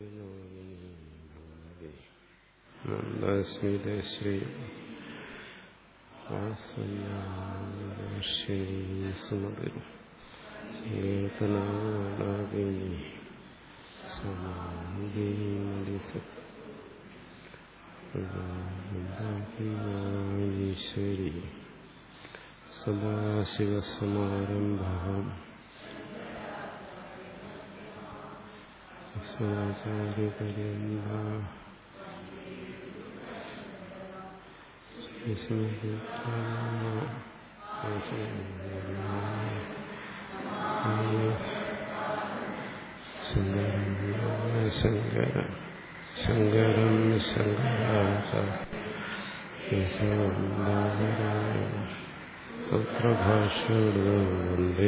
മന്ദസ്മിത ശ്രീ ശ്രീ സുമതി സങ്കീർത്തനാടാകിനി സമാധീശ്വരി സദാശിവസമാരംഭ അസ്മദാചാര്യപര്യന്ത ശങ്കര ശങ്കരം ശങ്കരാചാര്യഭാഷ്യോടേ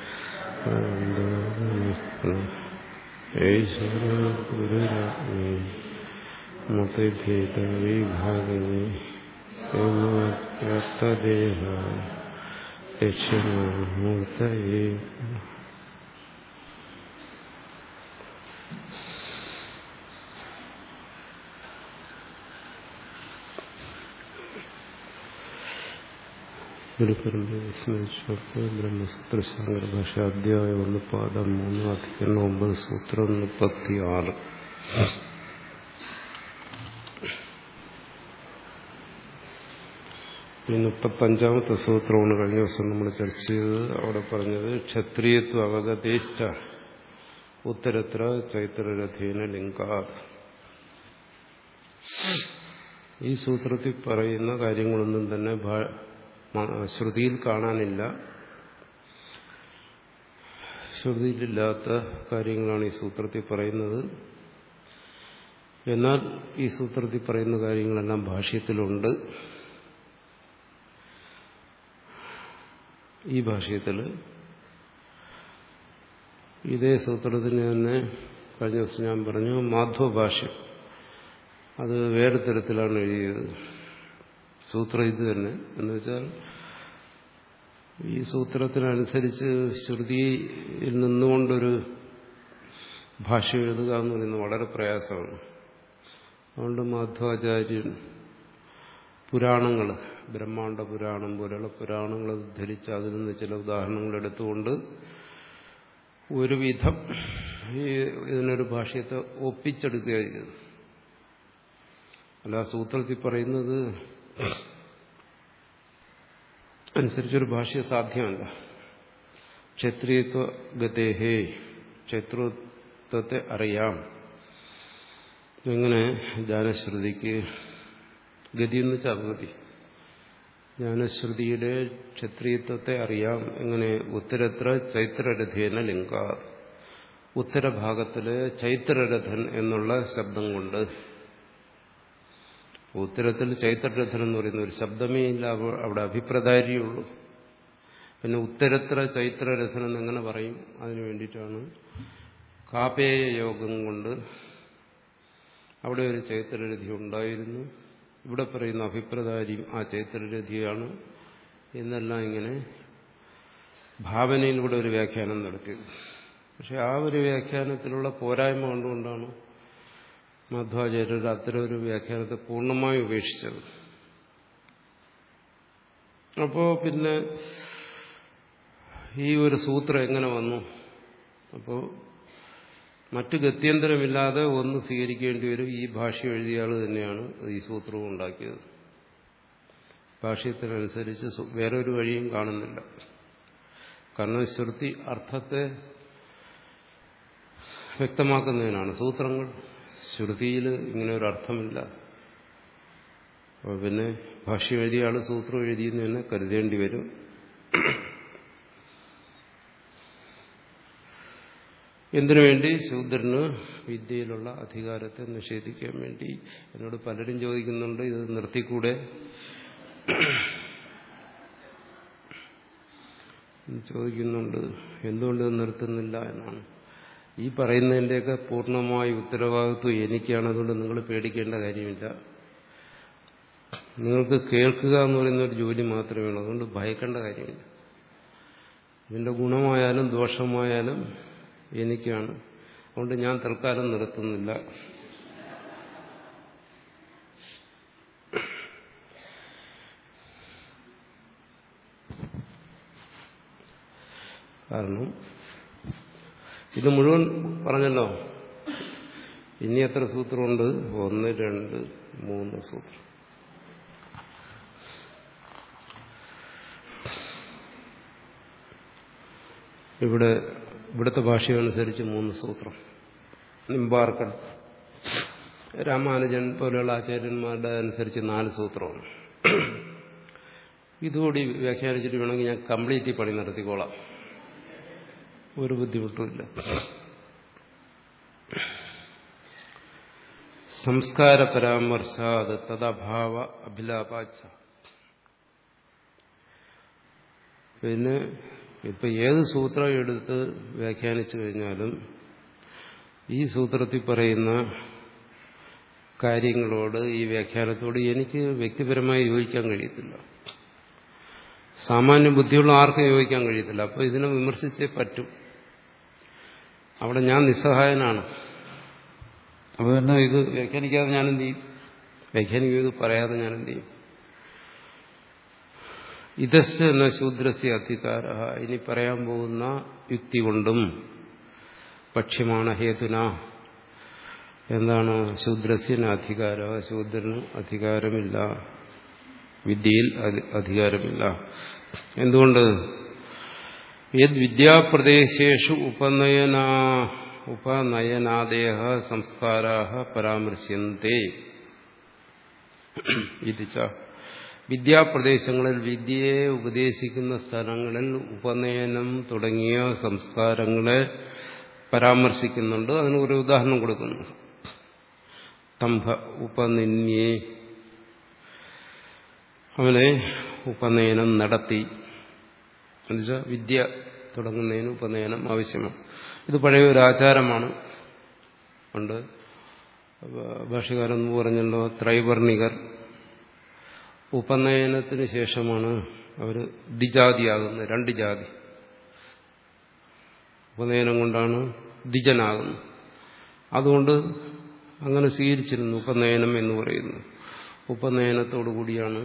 ഈശ്വര ഗുരുരാജ്ഞേ മതഭേദവിഭാഗിനി വ്യക്തദേഹ ദക്ഷിണാമൂർത്തയേ ഗുരുപരമ്പരയെ സ്മരിച്ചുകൊണ്ട് ബ്രഹ്മസൂത്ര ശങ്കര ഭാഷ അധ്യായം ഒന്ന് പാദം മൂന്ന് അധികരണം ഒമ്പത് സൂത്രം മുപ്പത്തി ആറ് ഈ മുപ്പത്തഞ്ചാമത്തെ സൂത്രമാണ് കഴിഞ്ഞ ദിവസം നമ്മൾ ചർച്ച ചെയ്തത് അവിടെ പറഞ്ഞത് ക്ഷത്രിയത്വ അവഗതേശ്ച ഉത്തരത്ര ചൈത്രരഥേന ലിംഗാത് ഈ സൂത്രത്തിൽ പറയുന്ന കാര്യങ്ങളൊന്നും തന്നെ ശ്രുതിയിൽ കാണാനില്ല ശ്രുതിയിലില്ലാത്ത കാര്യങ്ങളാണ് ഈ സൂത്രത്തിൽ പറയുന്നത് എന്നാൽ ഈ സൂത്രത്തിൽ പറയുന്ന കാര്യങ്ങളെല്ലാം ഭാഷ്യത്തിലുണ്ട് ഈ ഭാഷ്യത്തിൽ ഇതേ സൂത്രത്തിന് തന്നെ കഴിഞ്ഞ ദിവസം ഞാൻ പറഞ്ഞു മാധ്വ ഭാഷ്യം അത് വേറെ തരത്തിലാണ് എഴുതിയത് സൂത്രം ഇത് തന്നെ എന്ന് വെച്ചാൽ ഈ സൂത്രത്തിനനുസരിച്ച് ശ്രുതിയിൽ നിന്നുകൊണ്ടൊരു ഭാഷ എഴുതുക എന്ന് പറയുന്നത് വളരെ പ്രയാസമാണ് അതുകൊണ്ട് മാധ്വാചാര്യൻ പുരാണങ്ങൾ ബ്രഹ്മാണ്ഡ പുരാണം പോലെയുള്ള പുരാണങ്ങൾ ധരിച്ച് അതിൽ നിന്ന് ചില ഉദാഹരണങ്ങൾ എടുത്തുകൊണ്ട് ഒരുവിധം ഈ ഇതിനൊരു ഭാഷയത്തെ ഒപ്പിച്ചെടുക്കുക ചെയ്തത് അല്ല സൂത്രത്തിൽ പറയുന്നത് അനുസരിച്ചൊരു ഭാഷ്യ സാധ്യമല്ല ക്ഷത്രിയത്വ ഗതേഹേ ക്ഷത്രുത്വത്തെ അറിയാം എങ്ങനെ ജ്ഞാനശ്രുതിക്ക് ഗതി എന്ന് വെച്ചാൽ അവഗതി ജ്ഞാനശ്രുതിയുടെ ക്ഷത്രിയത്വത്തെ അറിയാം എങ്ങനെ ഉത്തരത്ര ചൈത്രരഥേന ലിംഗ ഉത്തരഭാഗത്തില് ചൈത്രരഥൻ എന്നുള്ള ശബ്ദം കൊണ്ട് ഉത്തരത്തിൽ ചൈത്രരഥൻ എന്ന് പറയുന്ന ഒരു ശബ്ദമേ ഇല്ല അവിടെ അഭിപ്രദാരിയുള്ളൂ പിന്നെ ഉത്തരത്ര ചൈത്രരഥൻ എന്നെങ്ങനെ പറയും അതിനു വേണ്ടിയിട്ടാണ് കാപേയ യോഗം കൊണ്ട് അവിടെ ഒരു ചൈത്രരഥി ഉണ്ടായിരുന്നു ഇവിടെ പറയുന്ന അഭിപ്രദാരിയും ആ ചൈത്രരഥിയാണ് എന്നെല്ലാം ഇങ്ങനെ ഭാവനയിലൂടെ ഒരു വ്യാഖ്യാനം നടത്തിയത് പക്ഷെ ആ ഒരു വ്യാഖ്യാനത്തിലുള്ള പോരായ്മ കൊണ്ടുകൊണ്ടാണ് മധ്വാചാര്യർ അത്തരം ഒരു വ്യാഖ്യാനത്തെ പൂർണ്ണമായി ഉപേക്ഷിച്ചത് അപ്പോ പിന്നെ ഈ ഒരു സൂത്രം എങ്ങനെ വന്നു അപ്പോൾ മറ്റു ഗത്യന്തരമില്ലാതെ ഒന്ന് സ്വീകരിക്കേണ്ടി വരും ഈ ഭാഷ എഴുതിയ ആൾ തന്നെയാണ് ഈ സൂത്രവും ഉണ്ടാക്കിയത് ഭാഷ്യത്തിനനുസരിച്ച് വേറൊരു വഴിയും കാണുന്നില്ല കാരണം ശ്രുതി അർത്ഥത്തെ വ്യക്തമാക്കുന്നതിനാണ് സൂത്രങ്ങൾ ശ്രുതിയിൽ ഇങ്ങനെ ഒരു അർത്ഥമില്ല അപ്പോൾ പിന്നെ ഭാഷ്യം എഴുതിയ ആൾ സൂത്രം എഴുതിയെന്ന് തന്നെ കരുതേണ്ടി വരും എന്തിനു വേണ്ടി ശൂദ്രന് വിദ്യയിലുള്ള അധികാരത്തെ നിഷേധിക്കാൻ വേണ്ടി എന്നോട് പലരും ചോദിക്കുന്നുണ്ട് ഇത് നിർത്തിക്കൂടെ ചോദിക്കുന്നുണ്ട് എന്തുകൊണ്ട് നിർത്തുന്നില്ല എന്നാണ് ഈ പറയുന്നതിൻ്റെയൊക്കെ പൂർണ്ണമായ ഉത്തരവാദിത്വം എനിക്കാണ് അതുകൊണ്ട് നിങ്ങൾ പേടിക്കേണ്ട കാര്യമില്ല നിങ്ങൾക്ക് കേൾക്കുക എന്ന് പറയുന്ന ഒരു ജോലി മാത്രമേ ഉള്ളൂ അതുകൊണ്ട് ഭയക്കേണ്ട കാര്യമില്ല ഇതിന്റെ ഗുണമായാലും ദോഷമായാലും എനിക്കാണ് അതുകൊണ്ട് ഞാൻ തൽക്കാലം നിർത്തുന്നില്ല കാരണം ഇത് മുഴുവൻ പറഞ്ഞല്ലോ ഇനി എത്ര സൂത്രമുണ്ട് ഒന്ന് രണ്ട് മൂന്ന് സൂത്രം ഇവിടെ ഇവിടുത്തെ ഭാഷയനുസരിച്ച് മൂന്ന് സൂത്രം നിമ്പാർക്കൻ രാമാനുജൻ പോലെയുള്ള ആചാര്യന്മാരുടെ അനുസരിച്ച് നാല് സൂത്രമാണ് ഇതുകൂടി വ്യാഖ്യാനിച്ചിട്ട് വേണമെങ്കിൽ ഞാൻ കംപ്ലീറ്റ് പണി നടത്തിക്കോളാം ഒരു ബുദ്ധിമുട്ടുമില്ല സംസ്കാര പരാമർശാത് തദഭാവ അഭിലാപാച്ച പിന്നെ ഇപ്പൊ ഏത് സൂത്രം എടുത്ത് വ്യാഖ്യാനിച്ചു കഴിഞ്ഞാലും ഈ സൂത്രത്തിൽ പറയുന്ന കാര്യങ്ങളോട് ഈ വ്യാഖ്യാനത്തോട് എനിക്ക് വ്യക്തിപരമായി യോജിക്കാൻ കഴിയത്തില്ല സാമാന്യ ബുദ്ധിയുള്ള ആർക്കും യോജിക്കാൻ കഴിയത്തില്ല അപ്പോൾ ഇതിനെ വിമർശിച്ചേ പറ്റും അവിടെ ഞാൻ നിസ്സഹായനാണ് അപ്പോൾ തന്നെ ഇത് വ്യാഖ്യാനിക്കാതെ ഞാൻ എന്ത് ചെയ്യും വ്യാഖ്യാനിക്കും ഇത് പറയാതെ ഞാൻ എന്ത് ചെയ്യും ഇതസ് എന്ന ശൂദ്രസ്യ അധികാര ഇനി പറയാൻ പോകുന്ന യുക്തി കൊണ്ടും പക്ഷ്യമാണ് ഹേതുന എന്താണ് ശൂദ്രസ്യന് അധികാര ശൂദ്രന് അധികാരമില്ല വിദ്യയിൽ അധികാരമില്ല എന്തുകൊണ്ട് യദ് വിദ്യാപ്രദേശേഷു ഉപനയന ഉപനയനാദേഹ സംസ്കാരാ പരാമർശ്യന്തേ ഇതിച്ച വിദ്യാപ്രദേശങ്ങളിൽ വിദ്യയെ ഉപദേശിക്കുന്ന സ്ഥലങ്ങളിൽ ഉപനയനം തുടങ്ങിയ സംസ്കാരങ്ങളെ പരാമർശിക്കുന്നുണ്ട് അതിന് ഒരു ഉദാഹരണം കൊടുക്കുന്നു തംഭ ഉപനിന്യേ അവനെ ഉപനയനം നടത്തി എന്നുവെച്ചാൽ വിദ്യ തുടങ്ങുന്നതിന് ഉപനയനം ആവശ്യമാണ് ഇത് പഴയ ഒരു ആചാരമാണ് ഉണ്ട് ഭാഷകാരൻ പറഞ്ഞല്ലോ ത്രൈവർണികർ ഉപനയനത്തിന് ശേഷമാണ് അവർ ദ്വിജാതിയാകുന്നത് രണ്ട് ജാതി ഉപനയനം കൊണ്ടാണ് ദ്വിജനാകുന്നത് അതുകൊണ്ട് അങ്ങനെ സ്വീകരിച്ചിരുന്നു ഉപനയനം എന്ന് പറയുന്നു ഉപനയനത്തോടു കൂടിയാണ്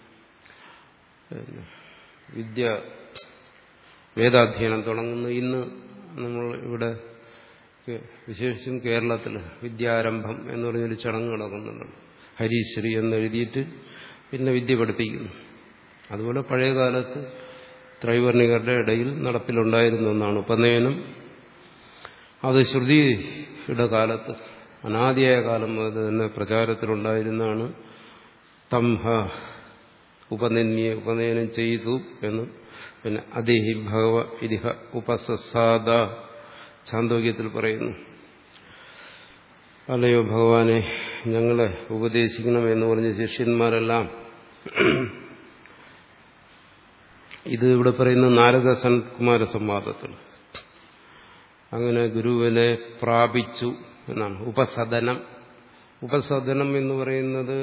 വിദ്യ വേദാധ്യയനം തുടങ്ങുന്നത് ഇന്ന് നമ്മൾ ഇവിടെ വിശേഷിച്ചും കേരളത്തിൽ വിദ്യാരംഭം എന്ന് പറഞ്ഞൊരു ചടങ്ങ് നടക്കുന്നുണ്ട് ഹരീശ്രീ എന്നെഴുതിയിട്ട് പിന്നെ വിദ്യ പഠിപ്പിക്കുന്നു അതുപോലെ പഴയ കാലത്ത് ത്രൈവർണികരുടെ ഇടയിൽ നടപ്പിലുണ്ടായിരുന്ന ഒന്നാണ് ഉപനയനം അത് ശ്രുതിയുടെ കാലത്ത് അനാദിയായ കാലം മുതൽ തന്നെ പ്രചാരത്തിലുണ്ടായിരുന്നാണ് തംഹ ഉപനന്യെ ഉപനയനം ചെയ്തു എന്നും പിന്നെ അതിഹി ഭഗവ ഇതിഹ ഉപസസാദ ചാന്തോക്യത്തിൽ പറയുന്നു അല്ലയോ ഭഗവാനെ ഞങ്ങളെ ഉപദേശിക്കണം എന്ന് പറഞ്ഞ ശിഷ്യന്മാരെല്ലാം ഇത് ഇവിടെ പറയുന്ന നാരദ സനത്കുമാര സംവാദത്തിൽ അങ്ങനെ ഗുരുവിനെ പ്രാപിച്ചു എന്നാണ് ഉപസദനം ഉപസദനം എന്ന് പറയുന്നത്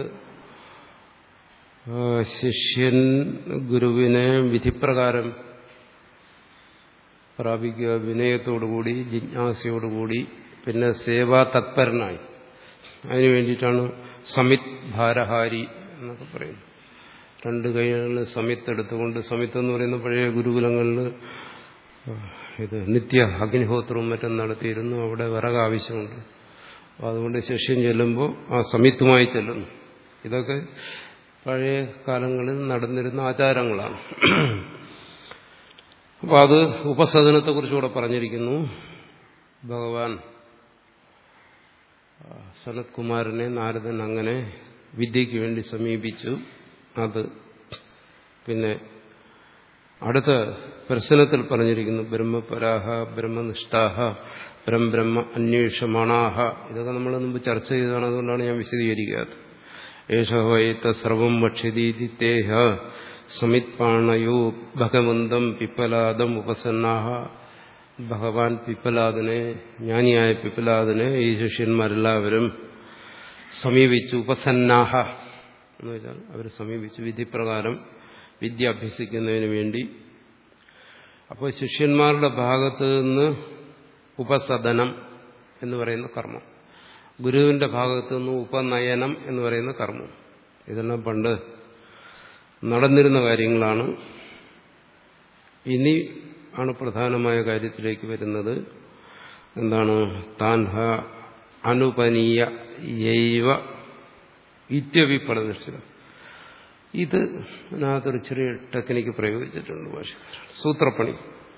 ശിഷ്യൻ ഗുരുവിനെ വിധിപ്രകാരം പ്രാപിക്കുക വിനയത്തോടുകൂടി ജിജ്ഞാസയോടുകൂടി പിന്നെ സേവാ തത്പരനായി അതിനു വേണ്ടിയിട്ടാണ് സമിത് ഭാരഹാരി എന്നൊക്കെ പറയുന്നത് രണ്ട് കൈകളിൽ സമിത്ത് എടുത്തുകൊണ്ട് സമിത്ത് എന്ന് പറയുന്ന പഴയ ഗുരുകുലങ്ങളിൽ ഇത് നിത്യ അഗ്നിഹോത്രവും മറ്റും നടത്തിയിരുന്നു അവിടെ വിറക് ആവശ്യമുണ്ട് അപ്പോൾ അതുകൊണ്ട് ശിഷ്യൻ ചെല്ലുമ്പോൾ ആ സമിത്തുമായി ചെല്ലുന്നു ഇതൊക്കെ പഴയ കാലങ്ങളിൽ നടന്നിരുന്ന ആചാരങ്ങളാണ് അപ്പോൾ അത് ഉപസദനത്തെക്കുറിച്ചുകൂടെ പറഞ്ഞിരിക്കുന്നു ഭഗവാൻ സനത് കുമാരനെ നാരദൻ അങ്ങനെ വിദ്യയ്ക്ക് വേണ്ടി സമീപിച്ചു അത് പിന്നെ അടുത്ത പ്രശ്നത്തിൽ പറഞ്ഞിരിക്കുന്നു ബ്രഹ്മപരാഹ ബ്രഹ്മനിഷ്ഠാഹ ബ്രഹ്മ ബ്രഹ്മ അന്വേഷമാണാഹ ഇതൊക്കെ നമ്മൾ മുമ്പ് ചർച്ച ചെയ്തതാണ് അതുകൊണ്ടാണ് ഞാൻ വിശദീകരിക്കാത്തത് ഏഷവൈത്ത സർവം വക്ഷ്യതീതി തേഹ സമിത്പാണയോ ഭഗവന്തം പിപ്പലാദം ഉപസന്നാഹ ഭഗവാൻ പിപ്പലാദിനെ ജ്ഞാനിയായ പിപ്പലാദിനെ ഈ ശിഷ്യന്മാരെല്ലാവരും സമീപിച്ചു ഉപസന്നാഹ എന്ന് വെച്ചാൽ അവർ സമീപിച്ചു വിധിപ്രകാരം വിദ്യ അഭ്യസിക്കുന്നതിന് വേണ്ടി അപ്പോൾ ശിഷ്യന്മാരുടെ ഭാഗത്ത് നിന്ന് ഉപസദനം എന്ന് പറയുന്ന കർമ്മം ഗുരുവിന്റെ ഭാഗത്തു നിന്ന് ഉപനയനം എന്ന് പറയുന്ന കർമ്മം ഇതെല്ലാം പണ്ട് നടന്നിരുന്ന കാര്യങ്ങളാണ് ഇനി ആണ് പ്രധാനമായ കാര്യത്തിലേക്ക് വരുന്നത് എന്താണ് താൻ ഹ അനുപനീയ യൈവ ഇത്യഭിപ്രതിഷ്ഠിത ഇത് അതിനകത്തൊരു ചെറിയ ടെക്നിക്ക് പ്രയോഗിച്ചിട്ടുണ്ട് ഭാഷകാരൻ സൂത്രപ്പണി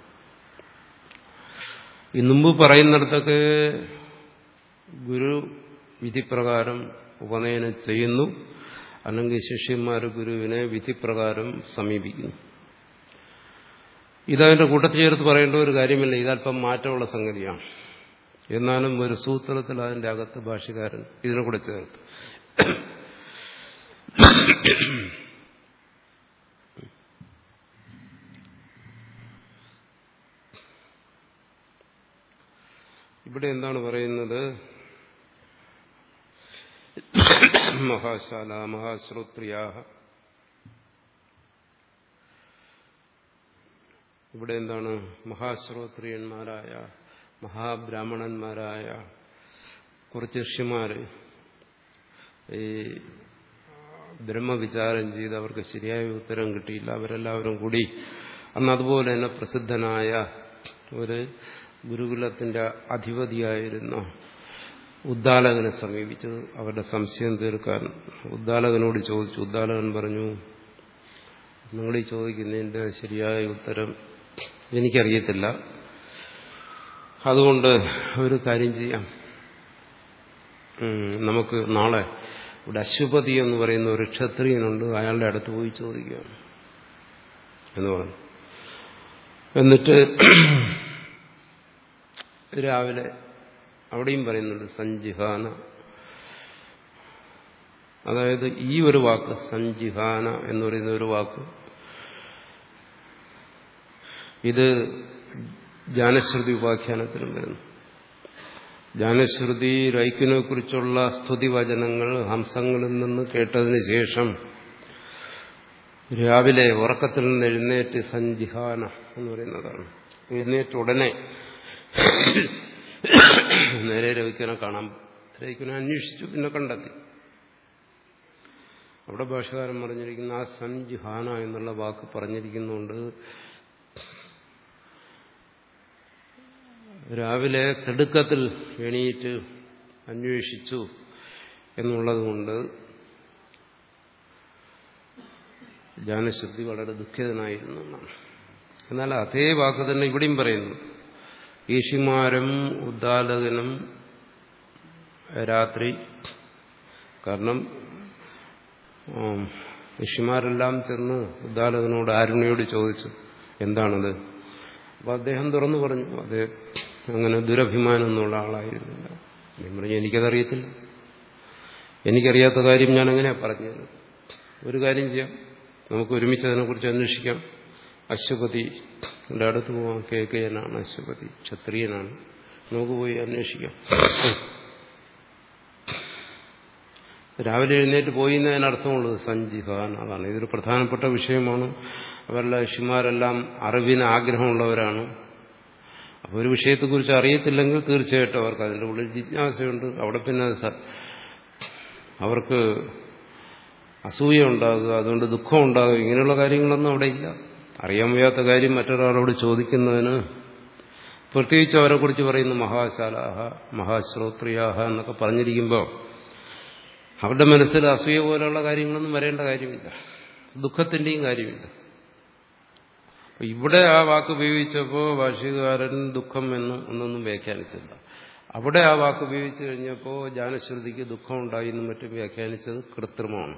ഈ മുമ്പ് പറയുന്നിടത്തൊക്കെ ഗുരു വിധിപ്രകാരം ഉപനയനം ചെയ്യുന്നു അല്ലെങ്കിൽ ശിഷ്യന്മാർ ഗുരുവിനെ വിധിപ്രകാരം സമീപിക്കുന്നു ഇതതിന്റെ കൂട്ടത്തിൽ ചേർത്ത് പറയേണ്ട ഒരു കാര്യമില്ല ഇതല്പം മാറ്റമുള്ള സംഗതിയാണ് എന്നാലും ഒരു സൂത്രത്തിൽ അതിന്റെ അകത്ത് ഭാഷകാരൻ ഇതിനെ കൂടെ ചേർത്ത് ഇവിടെ എന്താണ് പറയുന്നത് മഹാശാല മഹാശ്രോത്രിയാ ഇവിടെ എന്താണ് മഹാശ്രോത്രിയന്മാരായ മഹാബ്രാഹ്മണന്മാരായ കുറച്ച് ഋഷിമാര് ഈ ബ്രഹ്മവിചാരം ചെയ്ത് അവർക്ക് ശരിയായ ഉത്തരം കിട്ടിയില്ല അവരെല്ലാവരും കൂടി അന്ന് അതുപോലെ തന്നെ പ്രസിദ്ധനായ ഒരു ഗുരുകുലത്തിന്റെ അധിപതിയായിരുന്ന ഉദ്ദാലകനെ സമീപിച്ചത് അവരുടെ സംശയം തീർക്കാൻ ഉദ്ദാലകനോട് ചോദിച്ചു ഉദ്ദാലകൻ പറഞ്ഞു നിങ്ങൾ ഈ ചോദിക്കുന്നതിന്റെ ശരിയായ ഉത്തരം എനിക്കറിയത്തില്ല അതുകൊണ്ട് ഒരു കാര്യം ചെയ്യാം നമുക്ക് നാളെ ഇവിടെ അശ്വപതി എന്ന് പറയുന്ന ഒരു ക്ഷത്രിയനുണ്ട് അയാളുടെ അടുത്ത് പോയി ചോദിക്കുക എന്ന് പറഞ്ഞു എന്നിട്ട് രാവിലെ അവിടെയും പറയുന്നുണ്ട് സഞ്ജിഹാന അതായത് ഈ ഒരു വാക്ക് സഞ്ജിഹാന എന്ന് പറയുന്ന ഒരു വാക്ക് ഇത് ജാനശ്രുതി ഉപാഖ്യാനത്തിലും വരുന്നു ജാനശ്രുതി രൈക്കിനെ കുറിച്ചുള്ള സ്തുതിവചനങ്ങൾ ഹംസങ്ങളിൽ നിന്ന് കേട്ടതിന് ശേഷം രാവിലെ ഉറക്കത്തിൽ നിന്ന് എഴുന്നേറ്റ് സഞ്ജിഹാന എന്ന് പറയുന്നതാണ് എഴുന്നേറ്റ് ഉടനെ നേരെ രവിക്കനെ കാണാൻ രവിക്കനെ അന്വേഷിച്ചു പിന്നെ കണ്ടെത്തി അവിടെ ഭാഷകാരൻ പറഞ്ഞിരിക്കുന്ന ആ സഞ്ജിഹാന എന്നുള്ള വാക്ക് പറഞ്ഞിരിക്കുന്നുണ്ട് രാവിലെ തിടുക്കത്തിൽ എണീറ്റ് അന്വേഷിച്ചു എന്നുള്ളതുകൊണ്ട് ജാനശുദ്ധി വളരെ ദുഃഖിതനായിരുന്നു എന്നാണ് എന്നാൽ അതേ വാക്ക് തന്നെ ഇവിടെയും പറയുന്നു ഈഷിമാരും ഉദ്ദാലകനും രാത്രി കാരണം ഋഷിമാരെല്ലാം ചെന്ന് ഉദ്ദാലകനോട് ആരുണിയോട് ചോദിച്ചു എന്താണത് അപ്പൊ അദ്ദേഹം തുറന്നു പറഞ്ഞു അത് അങ്ങനെ ദുരഭിമാനം എന്നുള്ള ആളായിരുന്നില്ല ഞാൻ പറഞ്ഞു എനിക്കതറിയത്തില്ല എനിക്കറിയാത്ത കാര്യം ഞാൻ എങ്ങനെയാ പറഞ്ഞത് ഒരു കാര്യം ചെയ്യാം നമുക്ക് ഒരുമിച്ച് അതിനെക്കുറിച്ച് അന്വേഷിക്കാം അശ്വപതിയുടെ അടുത്ത് പോവാം കേകയനാണ് അശ്വപതി ക്ഷത്രിയനാണ് നമുക്ക് പോയി അന്വേഷിക്കാം രാവിലെ എഴുന്നേറ്റ് പോയി എന്നതിനർത്ഥമുള്ളത് സഞ്ജിഹാൻ അതാണ് ഇതൊരു പ്രധാനപ്പെട്ട വിഷയമാണ് അവരുടെ ഋഷിമാരെല്ലാം അറിവിന് ആഗ്രഹമുള്ളവരാണ് അപ്പോൾ ഒരു വിഷയത്തെക്കുറിച്ച് അറിയത്തില്ലെങ്കിൽ തീർച്ചയായിട്ടും അവർക്ക് അതിൻ്റെ ഉള്ളിൽ ജിജ്ഞാസയുണ്ട് അവിടെ പിന്നെ അവർക്ക് അസൂയ ഉണ്ടാകുക അതുകൊണ്ട് ദുഃഖം ഉണ്ടാകുക ഇങ്ങനെയുള്ള കാര്യങ്ങളൊന്നും അവിടെ ഇല്ല അറിയാൻ വയ്യാത്ത കാര്യം മറ്റൊരാളോട് ചോദിക്കുന്നതിന് പ്രത്യേകിച്ച് അവരെക്കുറിച്ച് പറയുന്ന മഹാശാലാഹ മഹാശ്രോത്രിയാഹ എന്നൊക്കെ പറഞ്ഞിരിക്കുമ്പോൾ അവരുടെ മനസ്സിൽ അസൂയ പോലെയുള്ള കാര്യങ്ങളൊന്നും വരേണ്ട കാര്യമില്ല ദുഃഖത്തിന്റെയും കാര്യമില്ല ഇവിടെ ആ വാക്ക് ഉപയോഗിച്ചപ്പോൾ ഭാഷ്യകാരൻ ദുഃഖം എന്ന് ഒന്നൊന്നും വ്യാഖ്യാനിച്ചില്ല അവിടെ ആ വാക്ക് ഉപയോഗിച്ചു കഴിഞ്ഞപ്പോൾ ജാനശ്രുതിക്ക് ദുഃഖം ഉണ്ടായി എന്നും മറ്റും വ്യാഖ്യാനിച്ചത് കൃത്രിമമാണ്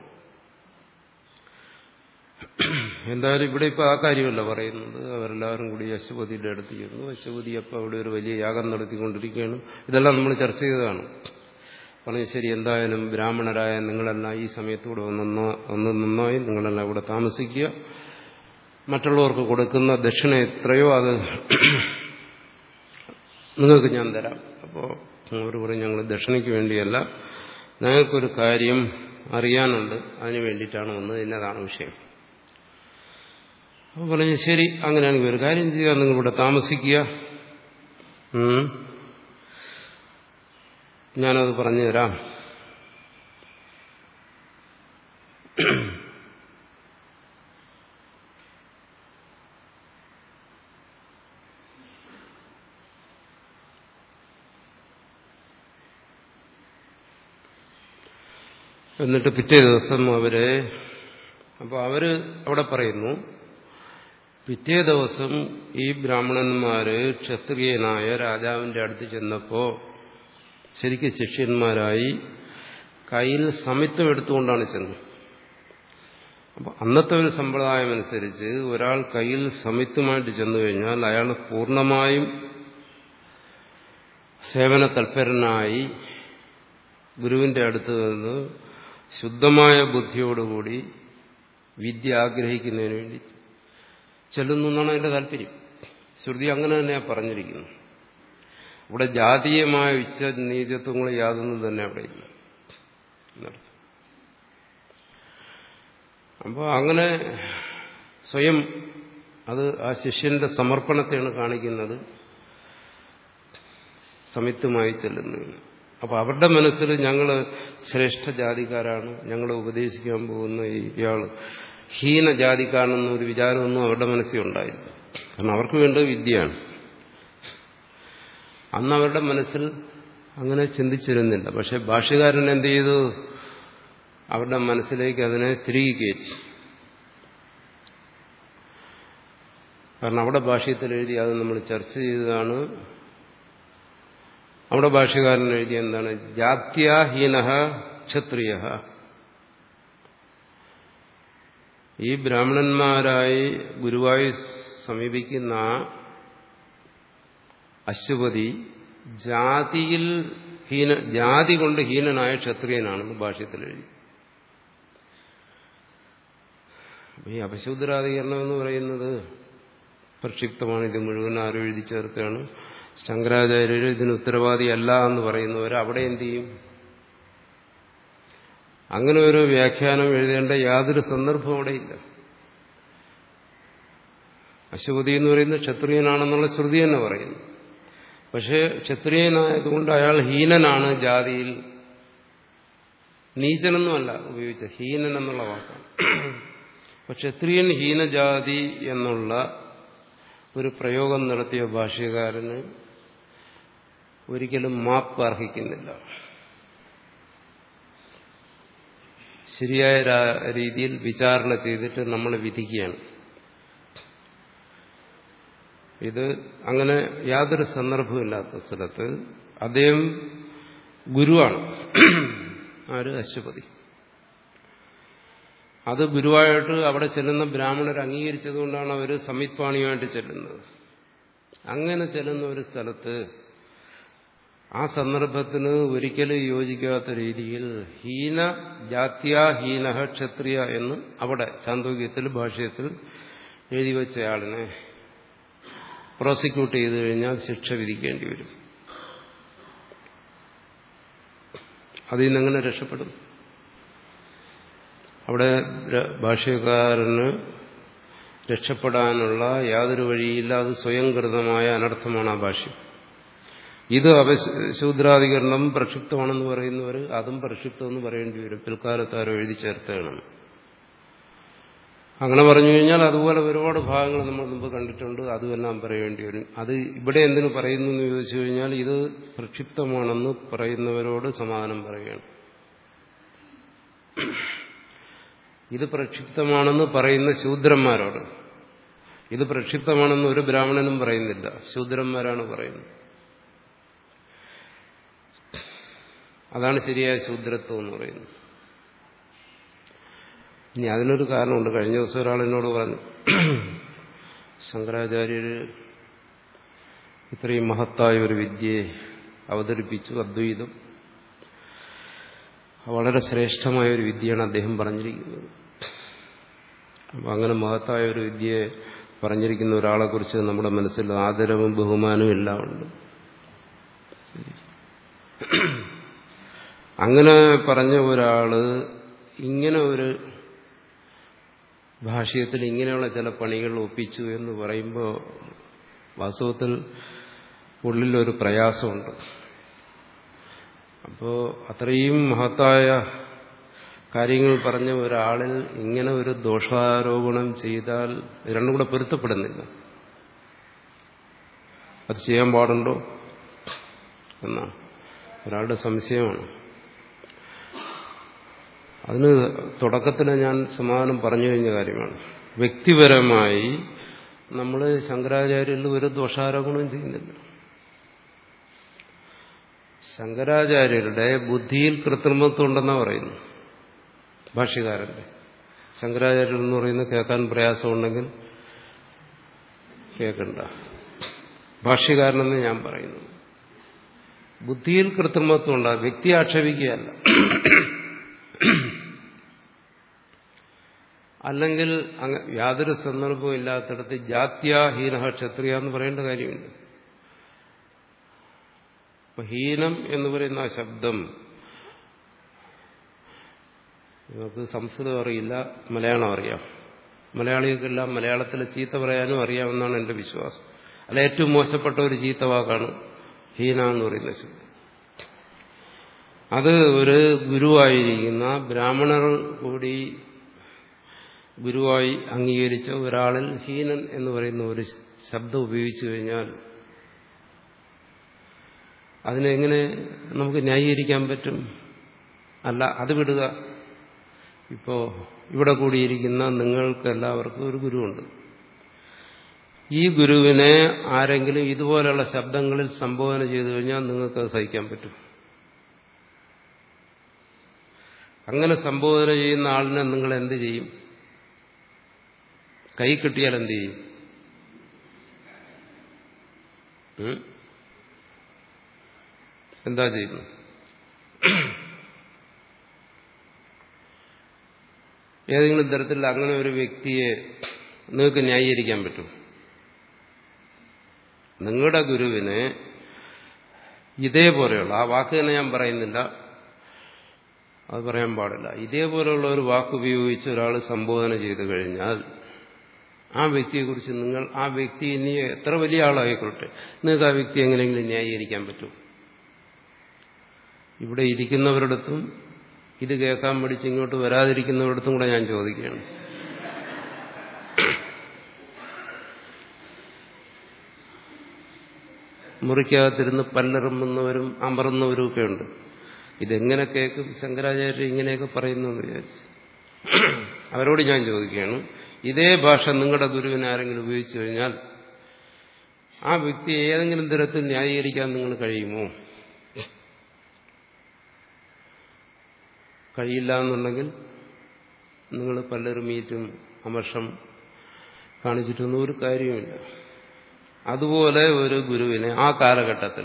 എന്തായാലും ഇവിടെ ഇപ്പൊ ആ കാര്യമല്ല പറയുന്നത് അവരെല്ലാവരും കൂടി അശ്വപതിയുടെ അടുത്ത് ചെന്നു അശ്വപതി അപ്പോൾ അവിടെ ഒരു വലിയ യാഗം നടത്തിക്കൊണ്ടിരിക്കുകയാണ് ഇതെല്ലാം നമ്മൾ ചർച്ച ചെയ്തതാണ് പറഞ്ഞു ശരി എന്തായാലും ബ്രാഹ്മണരായ നിങ്ങളെല്ലാം ഈ സമയത്തൂടെ ഒന്ന് ഒന്ന് നന്നായി നിങ്ങളെല്ലാം ഇവിടെ താമസിക്കുക മറ്റുള്ളവർക്ക് കൊടുക്കുന്ന ദക്ഷിണ എത്രയോ അത് നിങ്ങൾക്ക് ഞാൻ തരാം അപ്പോൾ അവർ പറയും ഞങ്ങൾ ദക്ഷിണയ്ക്ക് വേണ്ടിയല്ല ഞങ്ങൾക്കൊരു കാര്യം അറിയാനുണ്ട് അതിന് വേണ്ടിയിട്ടാണ് വന്നത് എന്നതാണ് വിഷയം അപ്പോൾ പറഞ്ഞു ശരി അങ്ങനെയാണെങ്കിൽ ഒരു കാര്യം ചെയ്യുക നിങ്ങൾ ഇവിടെ താമസിക്കുക ഞാനത് പറഞ്ഞുതരാം എന്നിട്ട് പിറ്റേ ദിവസം അവര് അപ്പോൾ അവര് അവിടെ പറയുന്നു പിറ്റേ ദിവസം ഈ ബ്രാഹ്മണന്മാര് ക്ഷത്രിയനായ രാജാവിന്റെ അടുത്ത് ചെന്നപ്പോ ശരിക്കും ശിഷ്യന്മാരായി കയ്യിൽ സമിത്വം എടുത്തുകൊണ്ടാണ് ചെന്നത് അപ്പൊ അന്നത്തെ ഒരു സമ്പ്രദായം അനുസരിച്ച് ഒരാൾ കയ്യിൽ സമിത്വമായിട്ട് ചെന്നു കഴിഞ്ഞാൽ അയാൾ പൂർണ്ണമായും സേവന തൽപരനായി ഗുരുവിന്റെ അടുത്ത് നിന്ന് ശുദ്ധമായ ബുദ്ധിയോടുകൂടി വിദ്യ ആഗ്രഹിക്കുന്നതിന് വേണ്ടി ചെല്ലുന്നു എന്നാണ് അതിന്റെ താല്പര്യം ശ്രുതി അങ്ങനെ തന്നെയാണ് പറഞ്ഞിരിക്കുന്നത് ഇവിടെ ജാതീയമായ ഉച്ച നീതിത്വങ്ങൾ യാതൊന്നും തന്നെ അവിടെ ഇല്ല എന്നർത്ഥം അപ്പോൾ അങ്ങനെ സ്വയം അത് ആ ശിഷ്യന്റെ സമർപ്പണത്തെയാണ് കാണിക്കുന്നത് സമിത്വമായി ചെല്ലുന്നതിന് അപ്പൊ അവരുടെ മനസ്സിൽ ഞങ്ങൾ ശ്രേഷ്ഠ ജാതിക്കാരാണ് ഞങ്ങളെ ഉപദേശിക്കാൻ പോകുന്ന ഇയാൾ ഹീന ജാതിക്കാരനെന്നൊരു വിചാരമൊന്നും അവരുടെ മനസ്സിൽ ഉണ്ടായില്ല കാരണം അവർക്ക് വേണ്ടത് വിദ്യയാണ് അന്ന് അവരുടെ മനസ്സിൽ അങ്ങനെ ചിന്തിച്ചിരുന്നില്ല പക്ഷെ ഭാഷകാരൻ എന്ത് ചെയ്തു അവരുടെ മനസ്സിലേക്ക് അതിനെ തിരികെ കയറ്റി കാരണം അവിടെ ഭാഷ്യത്തിൽ എഴുതി അത് നമ്മൾ ചർച്ച ചെയ്തതാണ് അവിടെ ഭാഷകാരൻ എഴുതിയ എന്താണ് ജാത്യാഹീന ക്ഷത്രിയ ഈ ബ്രാഹ്മണന്മാരായി ഗുരുവായി സമീപിക്കുന്ന അശ്വപതി ജാതിയിൽ ഹീന ജാതി കൊണ്ട് ഹീനനായ ക്ഷത്രിയനാണെന്ന് ഭാഷ്യത്തിൽ എഴുതി ഈ അപശൂദ്രാധികരണം എന്ന് പറയുന്നത് പ്രക്ഷിപ്തമാണ് ഇത് മുഴുവൻ ആരും എഴുതി ചേർത്താണ് ശങ്കരാചാര്യർ ഇതിന് ഉത്തരവാദിയല്ല എന്ന് പറയുന്നവർ അവിടെ എന്ത് ചെയ്യും അങ്ങനെ ഒരു വ്യാഖ്യാനം എഴുതേണ്ട യാതൊരു സന്ദർഭവും അവിടെയില്ല അശുപതി എന്ന് പറയുന്നത് ക്ഷത്രിയനാണെന്നുള്ള ശ്രുതി തന്നെ പറയുന്നു പക്ഷേ ക്ഷത്രിയനായതുകൊണ്ട് അയാൾ ഹീനനാണ് ജാതിയിൽ നീചനെന്നുമല്ല ഉപയോഗിച്ച ഹീനൻ എന്നുള്ള വാക്കാണ് അപ്പൊ ക്ഷത്രിയൻ ഹീനജാതി എന്നുള്ള ഒരു പ്രയോഗം നടത്തിയ ഭാഷ്യകാരന് ഒരിക്കലും മാപ്പ് അർഹിക്കുന്നില്ല ശരിയായ രീതിയിൽ വിചാരണ ചെയ്തിട്ട് നമ്മൾ വിധിക്കുകയാണ് ഇത് അങ്ങനെ യാതൊരു സന്ദർഭമില്ലാത്ത സ്ഥലത്ത് അദ്ദേഹം ഗുരുവാണ് ആര് അശ്വപതി അത് ഗുരുവായിട്ട് അവിടെ ചെല്ലുന്ന ബ്രാഹ്മണർ അംഗീകരിച്ചതുകൊണ്ടാണ് അവർ സംയുക്പാണിയുമായിട്ട് ചെല്ലുന്നത് അങ്ങനെ ചെല്ലുന്ന ഒരു സ്ഥലത്ത് ആ സന്ദർഭത്തിന് ഒരിക്കലും യോജിക്കാത്ത രീതിയിൽ ഹീന ജാത്യാഹീന ക്ഷത്രിയ എന്ന് അവിടെ ചാന്തോക്യത്തിൽ ഭാഷ്യത്തിൽ എഴുതി വെച്ചയാളിനെ പ്രോസിക്യൂട്ട് ചെയ്തു കഴിഞ്ഞാൽ ശിക്ഷ വിധിക്കേണ്ടി വരും അതിൽ നിന്നെങ്ങനെ രക്ഷപ്പെടും അവിടെ ഭാഷ്യക്കാരന് രക്ഷപ്പെടാനുള്ള യാതൊരു വഴിയില്ല അത് സ്വയം കൃതമായ അനർത്ഥമാണ് ആ ഭാഷ്യം ഇത് അപശൂദ്രാധികരണം പ്രക്ഷിപ്തമാണെന്ന് പറയുന്നവർ അതും പ്രക്ഷിപ്തമെന്ന് പറയേണ്ടി വരും പിൽക്കാലത്ത് ആരോ എഴുതി ചേർത്തതാണ് അങ്ങനെ പറഞ്ഞു കഴിഞ്ഞാൽ അതുപോലെ ഒരുപാട് ഭാഗങ്ങൾ നമ്മൾ മുമ്പ് കണ്ടിട്ടുണ്ട് അതുമെല്ലാം പറയേണ്ടി വരും അത് ഇവിടെ എന്തിനു പറയുന്നു എന്ന് ചോദിച്ചു കഴിഞ്ഞാൽ ഇത് പ്രക്ഷിപ്തമാണെന്ന് പറയുന്നവരോട് സമാധാനം പറയുകയാണ് ഇത് പ്രക്ഷിപ്തമാണെന്ന് പറയുന്ന ശൂദ്രന്മാരോട് ഇത് പ്രക്ഷിപ്തമാണെന്ന് ഒരു ബ്രാഹ്മണനും പറയുന്നില്ല ശൂദ്രന്മാരാണ് പറയുന്നത് അതാണ് ശരിയായ ശൂദ്രത്വം എന്ന് പറയുന്നത് ഇനി അതിനൊരു കാരണമുണ്ട് കഴിഞ്ഞ ദിവസം ഒരാൾ എന്നോട് പറഞ്ഞു ശങ്കരാചാര്യര് ഇത്രയും മഹത്തായ ഒരു വിദ്യയെ അവതരിപ്പിച്ചു അദ്വൈതം വളരെ ശ്രേഷ്ഠമായ ഒരു വിദ്യയാണ് അദ്ദേഹം പറഞ്ഞിരിക്കുന്നത് അപ്പം അങ്ങനെ മഹത്തായ ഒരു വിദ്യയെ പറഞ്ഞിരിക്കുന്ന ഒരാളെക്കുറിച്ച് നമ്മുടെ മനസ്സിൽ ആദരവും ബഹുമാനവും എല്ലാം ഉണ്ട് അങ്ങനെ പറഞ്ഞ ഒരാള് ഇങ്ങനെ ഒരു ഭാഷ്യത്തിൽ ഇങ്ങനെയുള്ള ചില പണികൾ ഒപ്പിച്ചു എന്ന് പറയുമ്പോൾ വാസ്തവത്തിൽ ഉള്ളിലൊരു പ്രയാസമുണ്ട് അപ്പോൾ അത്രയും മഹത്തായ കാര്യങ്ങൾ പറഞ്ഞ ഒരാളിൽ ഇങ്ങനെ ഒരു ദോഷാരോപണം ചെയ്താൽ രണ്ടും കൂടെ പൊരുത്തപ്പെടുന്നില്ല അത് ചെയ്യാൻ പാടുണ്ടോ എന്നാണ് ഒരാളുടെ സംശയമാണ് അതിന് തുടക്കത്തിൽ ഞാൻ സമാധാനം പറഞ്ഞു കഴിഞ്ഞ കാര്യമാണ് വ്യക്തിപരമായി നമ്മൾ ശങ്കരാചാര്യരിൽ ഒരു ദോഷാരോപണവും ചെയ്യുന്നില്ല ശങ്കരാചാര്യരുടെ ബുദ്ധിയിൽ കൃത്രിമത്വം ഉണ്ടെന്നാണ് പറയുന്നു ഭാഷ്യകാരന്റെ ശങ്കരാചാര്യർ എന്ന് പറയുന്നത് കേൾക്കാൻ പ്രയാസമുണ്ടെങ്കിൽ കേൾക്കണ്ട ഭാഷ്യകാരനെന്ന് ഞാൻ പറയുന്നു ബുദ്ധിയിൽ കൃത്രിമത്വം ഉണ്ടാകും വ്യക്തി ആക്ഷേപിക്കുകയല്ല അല്ലെങ്കിൽ യാതൊരു സന്ദർഭവും ഇല്ലാത്തിടത്ത് ജാത്യാഹീന ക്ഷത്രിയ എന്ന് പറയേണ്ട കാര്യമില്ല അപ്പൊ ഹീനം എന്ന് പറയുന്ന ആ ശബ്ദം നമുക്ക് സംസ്കൃതം അറിയില്ല മലയാളം അറിയാം മലയാളികൾക്കെല്ലാം മലയാളത്തിൽ ചീത്ത പറയാനും അറിയാമെന്നാണ് എൻ്റെ വിശ്വാസം അല്ല ഏറ്റവും മോശപ്പെട്ട ഒരു ചീത്ത വാക്കാണ് ഹീന എന്ന് പറയുന്ന ശബ്ദം അത് ഒരു ഗുരുവായിരിക്കുന്ന ബ്രാഹ്മണർ കൂടി ഗുരുവായി അംഗീകരിച്ച ഒരാളിൽ ഹീനൻ എന്ന് പറയുന്ന ഒരു ശബ്ദം ഉപയോഗിച്ചു കഴിഞ്ഞാൽ അതിനെങ്ങനെ നമുക്ക് ന്യായീകരിക്കാൻ പറ്റും അല്ല അത് വിടുക ഇപ്പോ ഇവിടെ കൂടിയിരിക്കുന്ന നിങ്ങൾക്ക് എല്ലാവർക്കും ഒരു ഗുരുവുണ്ട് ഈ ഗുരുവിനെ ആരെങ്കിലും ഇതുപോലെയുള്ള ശബ്ദങ്ങളിൽ സംബോധന ചെയ്തു കഴിഞ്ഞാൽ നിങ്ങൾക്ക് അത് സഹിക്കാൻ പറ്റും അങ്ങനെ സംബോധന ചെയ്യുന്ന ആളിനെ നിങ്ങൾ എന്ത് ചെയ്യും കൈ കിട്ടിയാൽ എന്ത് ചെയ്യും എന്താ ചെയ്യുന്നു ഏതെങ്കിലും തരത്തിൽ അങ്ങനെ ഒരു വ്യക്തിയെ നിങ്ങൾക്ക് ന്യായീകരിക്കാൻ പറ്റും നിങ്ങളുടെ ഗുരുവിനെ ഇതേപോലെയുള്ള ആ വാക്ക് തന്നെ ഞാൻ പറയുന്നില്ല അത് പറയാൻ പാടില്ല ഇതേപോലെയുള്ള ഒരു വാക്ക് ഉപയോഗിച്ച് ഒരാൾ സംബോധന ചെയ്തു കഴിഞ്ഞാൽ ആ വ്യക്തിയെക്കുറിച്ച് നിങ്ങൾ ആ വ്യക്തി ഇനി എത്ര വലിയ ആളായിക്കൊള്ളട്ടെ നിങ്ങൾക്ക് ആ വ്യക്തി എങ്ങനെയെങ്കിലും ന്യായീകരിക്കാൻ പറ്റും ഇവിടെ ഇരിക്കുന്നവരിടത്തും ഇത് കേൾക്കാൻ പഠിച്ച് ഇങ്ങോട്ട് വരാതിരിക്കുന്നവരിടത്തും കൂടെ ഞാൻ ചോദിക്കുകയാണ് മുറിക്കകത്തിരുന്ന് പല്ലെറുമ്പുന്നവരും അമറുന്നവരും ഒക്കെ ഉണ്ട് ഇതെങ്ങനെ കേൾക്കും ശങ്കരാചാര്യർ ഇങ്ങനെയൊക്കെ പറയുന്നു എന്ന് വിചാരിച്ചു അവരോട് ഞാൻ ചോദിക്കുകയാണ് ഇതേ ഭാഷ നിങ്ങളുടെ ഗുരുവിനെ ആരെങ്കിലും ഉപയോഗിച്ചു കഴിഞ്ഞാൽ ആ വ്യക്തിയെ ഏതെങ്കിലും തരത്തിൽ ന്യായീകരിക്കാൻ നിങ്ങൾ കഴിയുമോ കഴിയില്ല എന്നുണ്ടെങ്കിൽ നിങ്ങൾ പലരും മീറ്റും അമർഷം കാണിച്ചിട്ടൊന്നും ഒരു കാര്യമില്ല അതുപോലെ ഒരു ഗുരുവിനെ ആ കാലഘട്ടത്തിൽ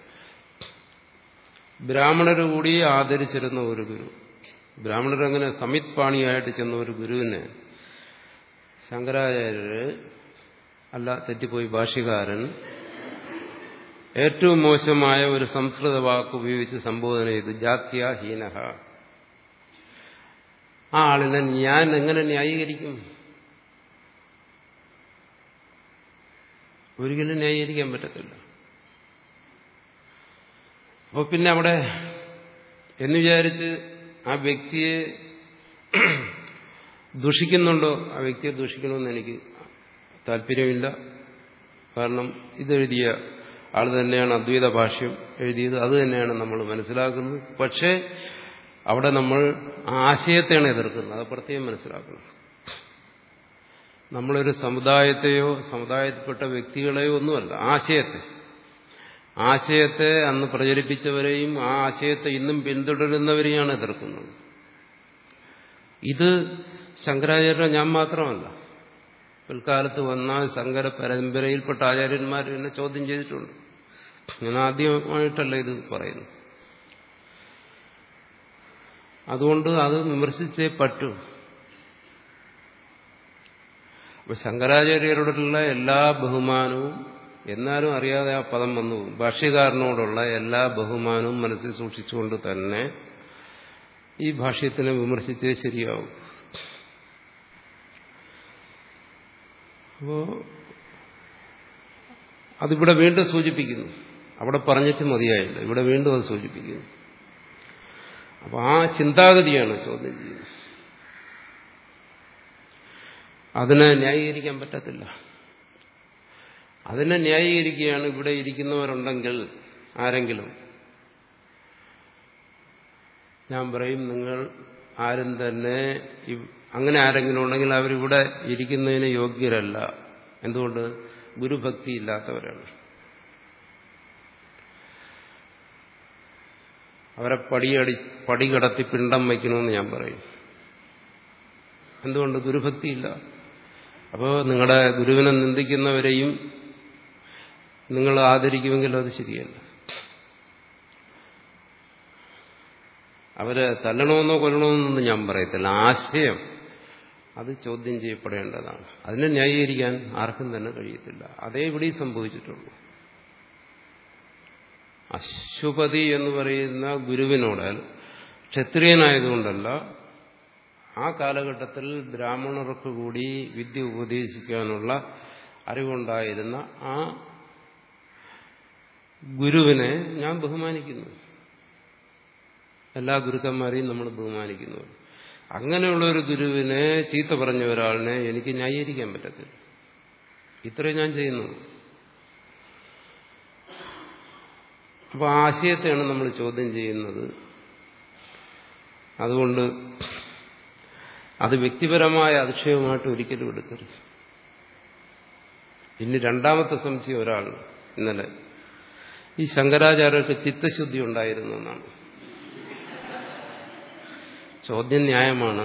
ബ്രാഹ്മണർ കൂടി ആദരിച്ചിരുന്ന ഒരു ഗുരു ബ്രാഹ്മണരങ്ങനെ സമിത് പാണിയായിട്ട് ചെന്ന ഒരു ഗുരുവിനെ ശങ്കരാചാര്യര് അല്ല തെറ്റിപ്പോയി ഭാഷ്യകാരൻ ഏറ്റവും മോശമായ ഒരു സംസ്കൃത വാക്ക് ഉപയോഗിച്ച് സംബോധന ചെയ്തു ജാത്യാഹീനഹ ആ ആളിനെ ഞാൻ എങ്ങനെ ന്യായീകരിക്കും ഒരിക്കലും ന്യായീകരിക്കാൻ പറ്റത്തില്ല അപ്പോൾ പിന്നെ അവിടെ എന്ന് വിചാരിച്ച് ആ വ്യക്തിയെ ദുഷിക്കുന്നുണ്ടോ ആ വ്യക്തിയെ ദുഷിക്കണമെന്ന് എനിക്ക് താല്പര്യമില്ല കാരണം ഇതെഴുതിയ ആൾ തന്നെയാണ് അദ്വൈത ഭാഷ്യം എഴുതിയത് അത് തന്നെയാണ് നമ്മൾ മനസ്സിലാക്കുന്നത് പക്ഷേ അവിടെ നമ്മൾ ആ ആശയത്തെയാണ് എതിർക്കുന്നത് അത് പ്രത്യേകം മനസ്സിലാക്കണം നമ്മളൊരു സമുദായത്തെയോ സമുദായത്തിൽപ്പെട്ട വ്യക്തികളെയോ ഒന്നുമല്ല ആശയത്തെ ആശയത്തെ അന്ന് പ്രചരിപ്പിച്ചവരെയും ആ ആശയത്തെ ഇന്നും പിന്തുടരുന്നവരെയാണ് എതിർക്കുന്നത് ഇത് ശങ്കരാചാര്യ ഞാൻ മാത്രമല്ല പിൽക്കാലത്ത് വന്ന ശങ്കര പരമ്പരയിൽപ്പെട്ട ആചാര്യന്മാർ എന്നെ ചോദ്യം ചെയ്തിട്ടുണ്ട് ഞാൻ ആദ്യമായിട്ടല്ല ഇത് പറയുന്നു അതുകൊണ്ട് അത് വിമർശിച്ചേ പറ്റൂ അപ്പൊ ശങ്കരാചാര്യരോടുള്ള എല്ലാ ബഹുമാനവും എന്നാലും അറിയാതെ ആ പദം വന്നു ഭാഷ്യകാരനോടുള്ള എല്ലാ ബഹുമാനവും മനസ്സിൽ സൂക്ഷിച്ചുകൊണ്ട് തന്നെ ഈ ഭാഷ്യത്തിനെ വിമർശിച്ചേ ശരിയാവും അപ്പോ അതിവിടെ വീണ്ടും സൂചിപ്പിക്കുന്നു അവിടെ പറഞ്ഞിട്ട് മതിയായില്ല ഇവിടെ വീണ്ടും അത് സൂചിപ്പിക്കുന്നു അപ്പൊ ആ ചിന്താഗതിയാണ് ചോദ്യം ചെയ്യുന്നത് അതിനെ ന്യായീകരിക്കാൻ പറ്റത്തില്ല അതിനെ ന്യായീകരിക്കുകയാണ് ഇവിടെ ഇരിക്കുന്നവരുണ്ടെങ്കിൽ ആരെങ്കിലും ഞാൻ പറയും നിങ്ങൾ ആരും തന്നെ അങ്ങനെ ആരെങ്കിലും ഉണ്ടെങ്കിൽ അവരിവിടെ ഇരിക്കുന്നതിന് യോഗ്യരല്ല എന്തുകൊണ്ട് ഗുരുഭക്തി ഇല്ലാത്തവരാണ് അവരെ പടിയടി പടി കടത്തി പിണ്ടം വയ്ക്കണമെന്ന് ഞാൻ പറയും എന്തുകൊണ്ട് ഗുരുഭക്തിയില്ല അപ്പോൾ നിങ്ങളുടെ ഗുരുവിനെ നിന്ദിക്കുന്നവരെയും നിങ്ങൾ ആദരിക്കുമെങ്കിൽ അത് ശരിയല്ല അവരെ തല്ലണമെന്നോ കൊല്ലണമെന്നൊന്നും ഞാൻ പറയത്തില്ല ആശയം അത് ചോദ്യം ചെയ്യപ്പെടേണ്ടതാണ് അതിനെ ന്യായീകരിക്കാൻ ആർക്കും തന്നെ കഴിയത്തില്ല അതേ ഇവിടെ സംഭവിച്ചിട്ടുള്ളൂ അശ്വപതി എന്ന് പറയുന്ന ഗുരുവിനോട് ക്ഷത്രിയനായതുകൊണ്ടല്ല ആ കാലഘട്ടത്തിൽ ബ്രാഹ്മണർക്ക് കൂടി വിദ്യ ഉപദേശിക്കാനുള്ള അറിവുണ്ടായിരുന്ന ആ ഗുരുവിനെ ഞാൻ ബഹുമാനിക്കുന്നു എല്ലാ ഗുരുക്കന്മാരെയും നമ്മൾ ബഹുമാനിക്കുന്നു അങ്ങനെയുള്ള ഒരു ഗുരുവിനെ ചീത്ത പറഞ്ഞ ഒരാളിനെ എനിക്ക് ന്യായീകരിക്കാൻ പറ്റത്തില്ല ഇത്രയും ഞാൻ ചെയ്യുന്നു അപ്പൊ ആശയത്തെയാണ് നമ്മൾ ചോദ്യം ചെയ്യുന്നത് അതുകൊണ്ട് അത് വ്യക്തിപരമായ അധിക്ഷേപമായിട്ട് ഒരിക്കലും എടുക്കരുത് ഇനി രണ്ടാമത്തെ സംശയം ഒരാൾ ഇന്നലെ ഈ ശങ്കരാചാര്യർക്ക് ചിത്തശുദ്ധി ഉണ്ടായിരുന്നു എന്നാണ് ചോദ്യം ന്യായമാണ്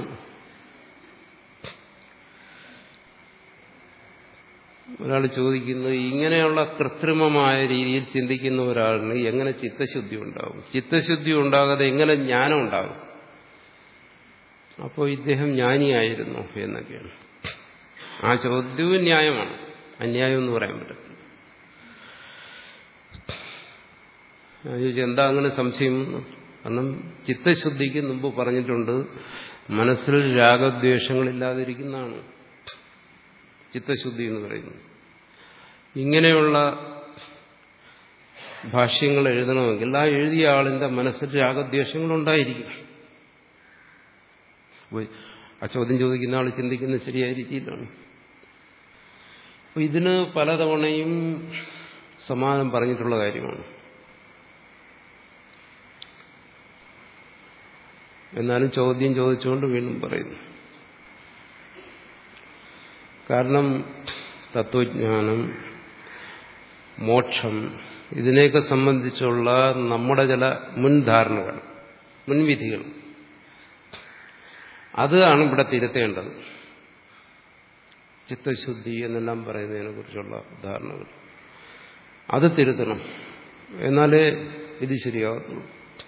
ഒരാൾ ചോദിക്കുന്നത് ഇങ്ങനെയുള്ള കൃത്രിമമായ രീതിയിൽ ചിന്തിക്കുന്ന ഒരാളിന് എങ്ങനെ ചിത്തശുദ്ധി ഉണ്ടാവും ചിത്തശുദ്ധി ഉണ്ടാകാതെ എങ്ങനെ ജ്ഞാനം ഉണ്ടാകും അപ്പോൾ ഇദ്ദേഹം ജ്ഞാനിയായിരുന്നു എന്നൊക്കെയാണ് ആ ചോദ്യവും ന്യായമാണ് അന്യായം എന്ന് പറയാൻ പറ്റത്തില്ല ഞാൻ ചോദിച്ചു എന്താ അങ്ങനെ സംശയം കാരണം ചിത്തശുദ്ധിക്ക് മുമ്പ് പറഞ്ഞിട്ടുണ്ട് മനസ്സിൽ രാഗദ്വേഷങ്ങളില്ലാതിരിക്കുന്നതാണ് ചിത്തശുദ്ധി എന്ന് പറയുന്നത് ഇങ്ങനെയുള്ള ഭാഷ്യങ്ങൾ എഴുതണമെങ്കിൽ ആ എഴുതിയ ആളിന്റെ മനസ്സിൽ രാഗദ്വേഷങ്ങളുണ്ടായിരിക്കും ആ ചോദ്യം ചോദിക്കുന്ന ആൾ ചിന്തിക്കുന്ന ശരിയായ രീതിയിലാണ് അപ്പൊ ഇതിന് പലതവണയും സമാനം പറഞ്ഞിട്ടുള്ള കാര്യമാണ് എന്നാലും ചോദ്യം ചോദിച്ചുകൊണ്ട് വീണ്ടും പറയുന്നു കാരണം തത്വജ്ഞാനം മോക്ഷം ഇതിനെയൊക്കെ സംബന്ധിച്ചുള്ള നമ്മുടെ ചില മുൻധാരണകൾ മുൻവിധികൾ അതാണ് ഇവിടെ തിരുത്തേണ്ടത് ചിത്തശുദ്ധി എന്നെല്ലാം പറയുന്നതിനെ കുറിച്ചുള്ള ധാരണകൾ അത് തിരുത്തണം എന്നാലേ ഇത് ശരിയാകത്തുള്ളൂ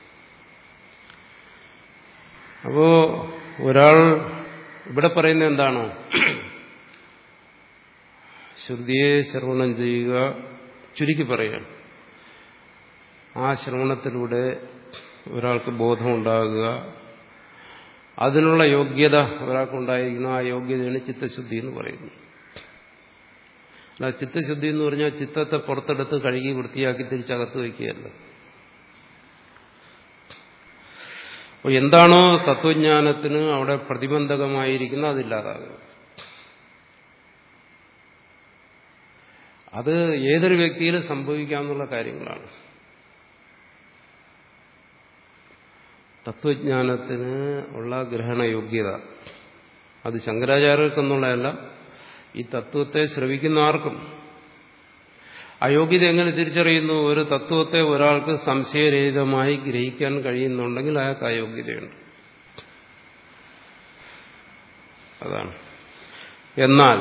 അപ്പോ ഒരാൾ ഇവിടെ പറയുന്ന എന്താണോ ശ്രുതിയെ ശ്രവണം ചെയ്യുക ചുരുക്കി പറയാം ആ ശ്രവണത്തിലൂടെ ഒരാൾക്ക് ബോധമുണ്ടാകുക അതിനുള്ള യോഗ്യത ഒരാൾക്കുണ്ടായിരിക്കുന്ന ആ യോഗ്യതയാണ് ചിത്തശുദ്ധി എന്ന് പറയുന്നത് അല്ല ചിത്തശുദ്ധി എന്ന് പറഞ്ഞാൽ ചിത്തത്തെ പുറത്തെടുത്ത് കഴുകി വൃത്തിയാക്കി തിരിച്ചകത്ത് വയ്ക്കുകയല്ല അപ്പോൾ എന്താണോ തത്വജ്ഞാനത്തിന് അവിടെ പ്രതിബന്ധകമായിരിക്കുന്നത് അതില്ലാതാകുക അത് ഏതൊരു വ്യക്തിയിലും സംഭവിക്കാവുന്ന കാര്യങ്ങളാണ് തത്വജ്ഞാനത്തിന് ഉള്ള ഗ്രഹണയോഗ്യത അത് ശങ്കരാചാര്യർക്കെന്നുള്ളതല്ല ഈ തത്വത്തെ ശ്രവിക്കുന്ന ആർക്കും അയോഗ്യത എങ്ങനെ തിരിച്ചറിയുന്നു ഒരു തത്വത്തെ ഒരാൾക്ക് സംശയരഹിതമായി ഗ്രഹിക്കാൻ കഴിയുന്നുണ്ടെങ്കിൽ അയാൾക്ക് അയോഗ്യതയുണ്ട് അതാണ് എന്നാൽ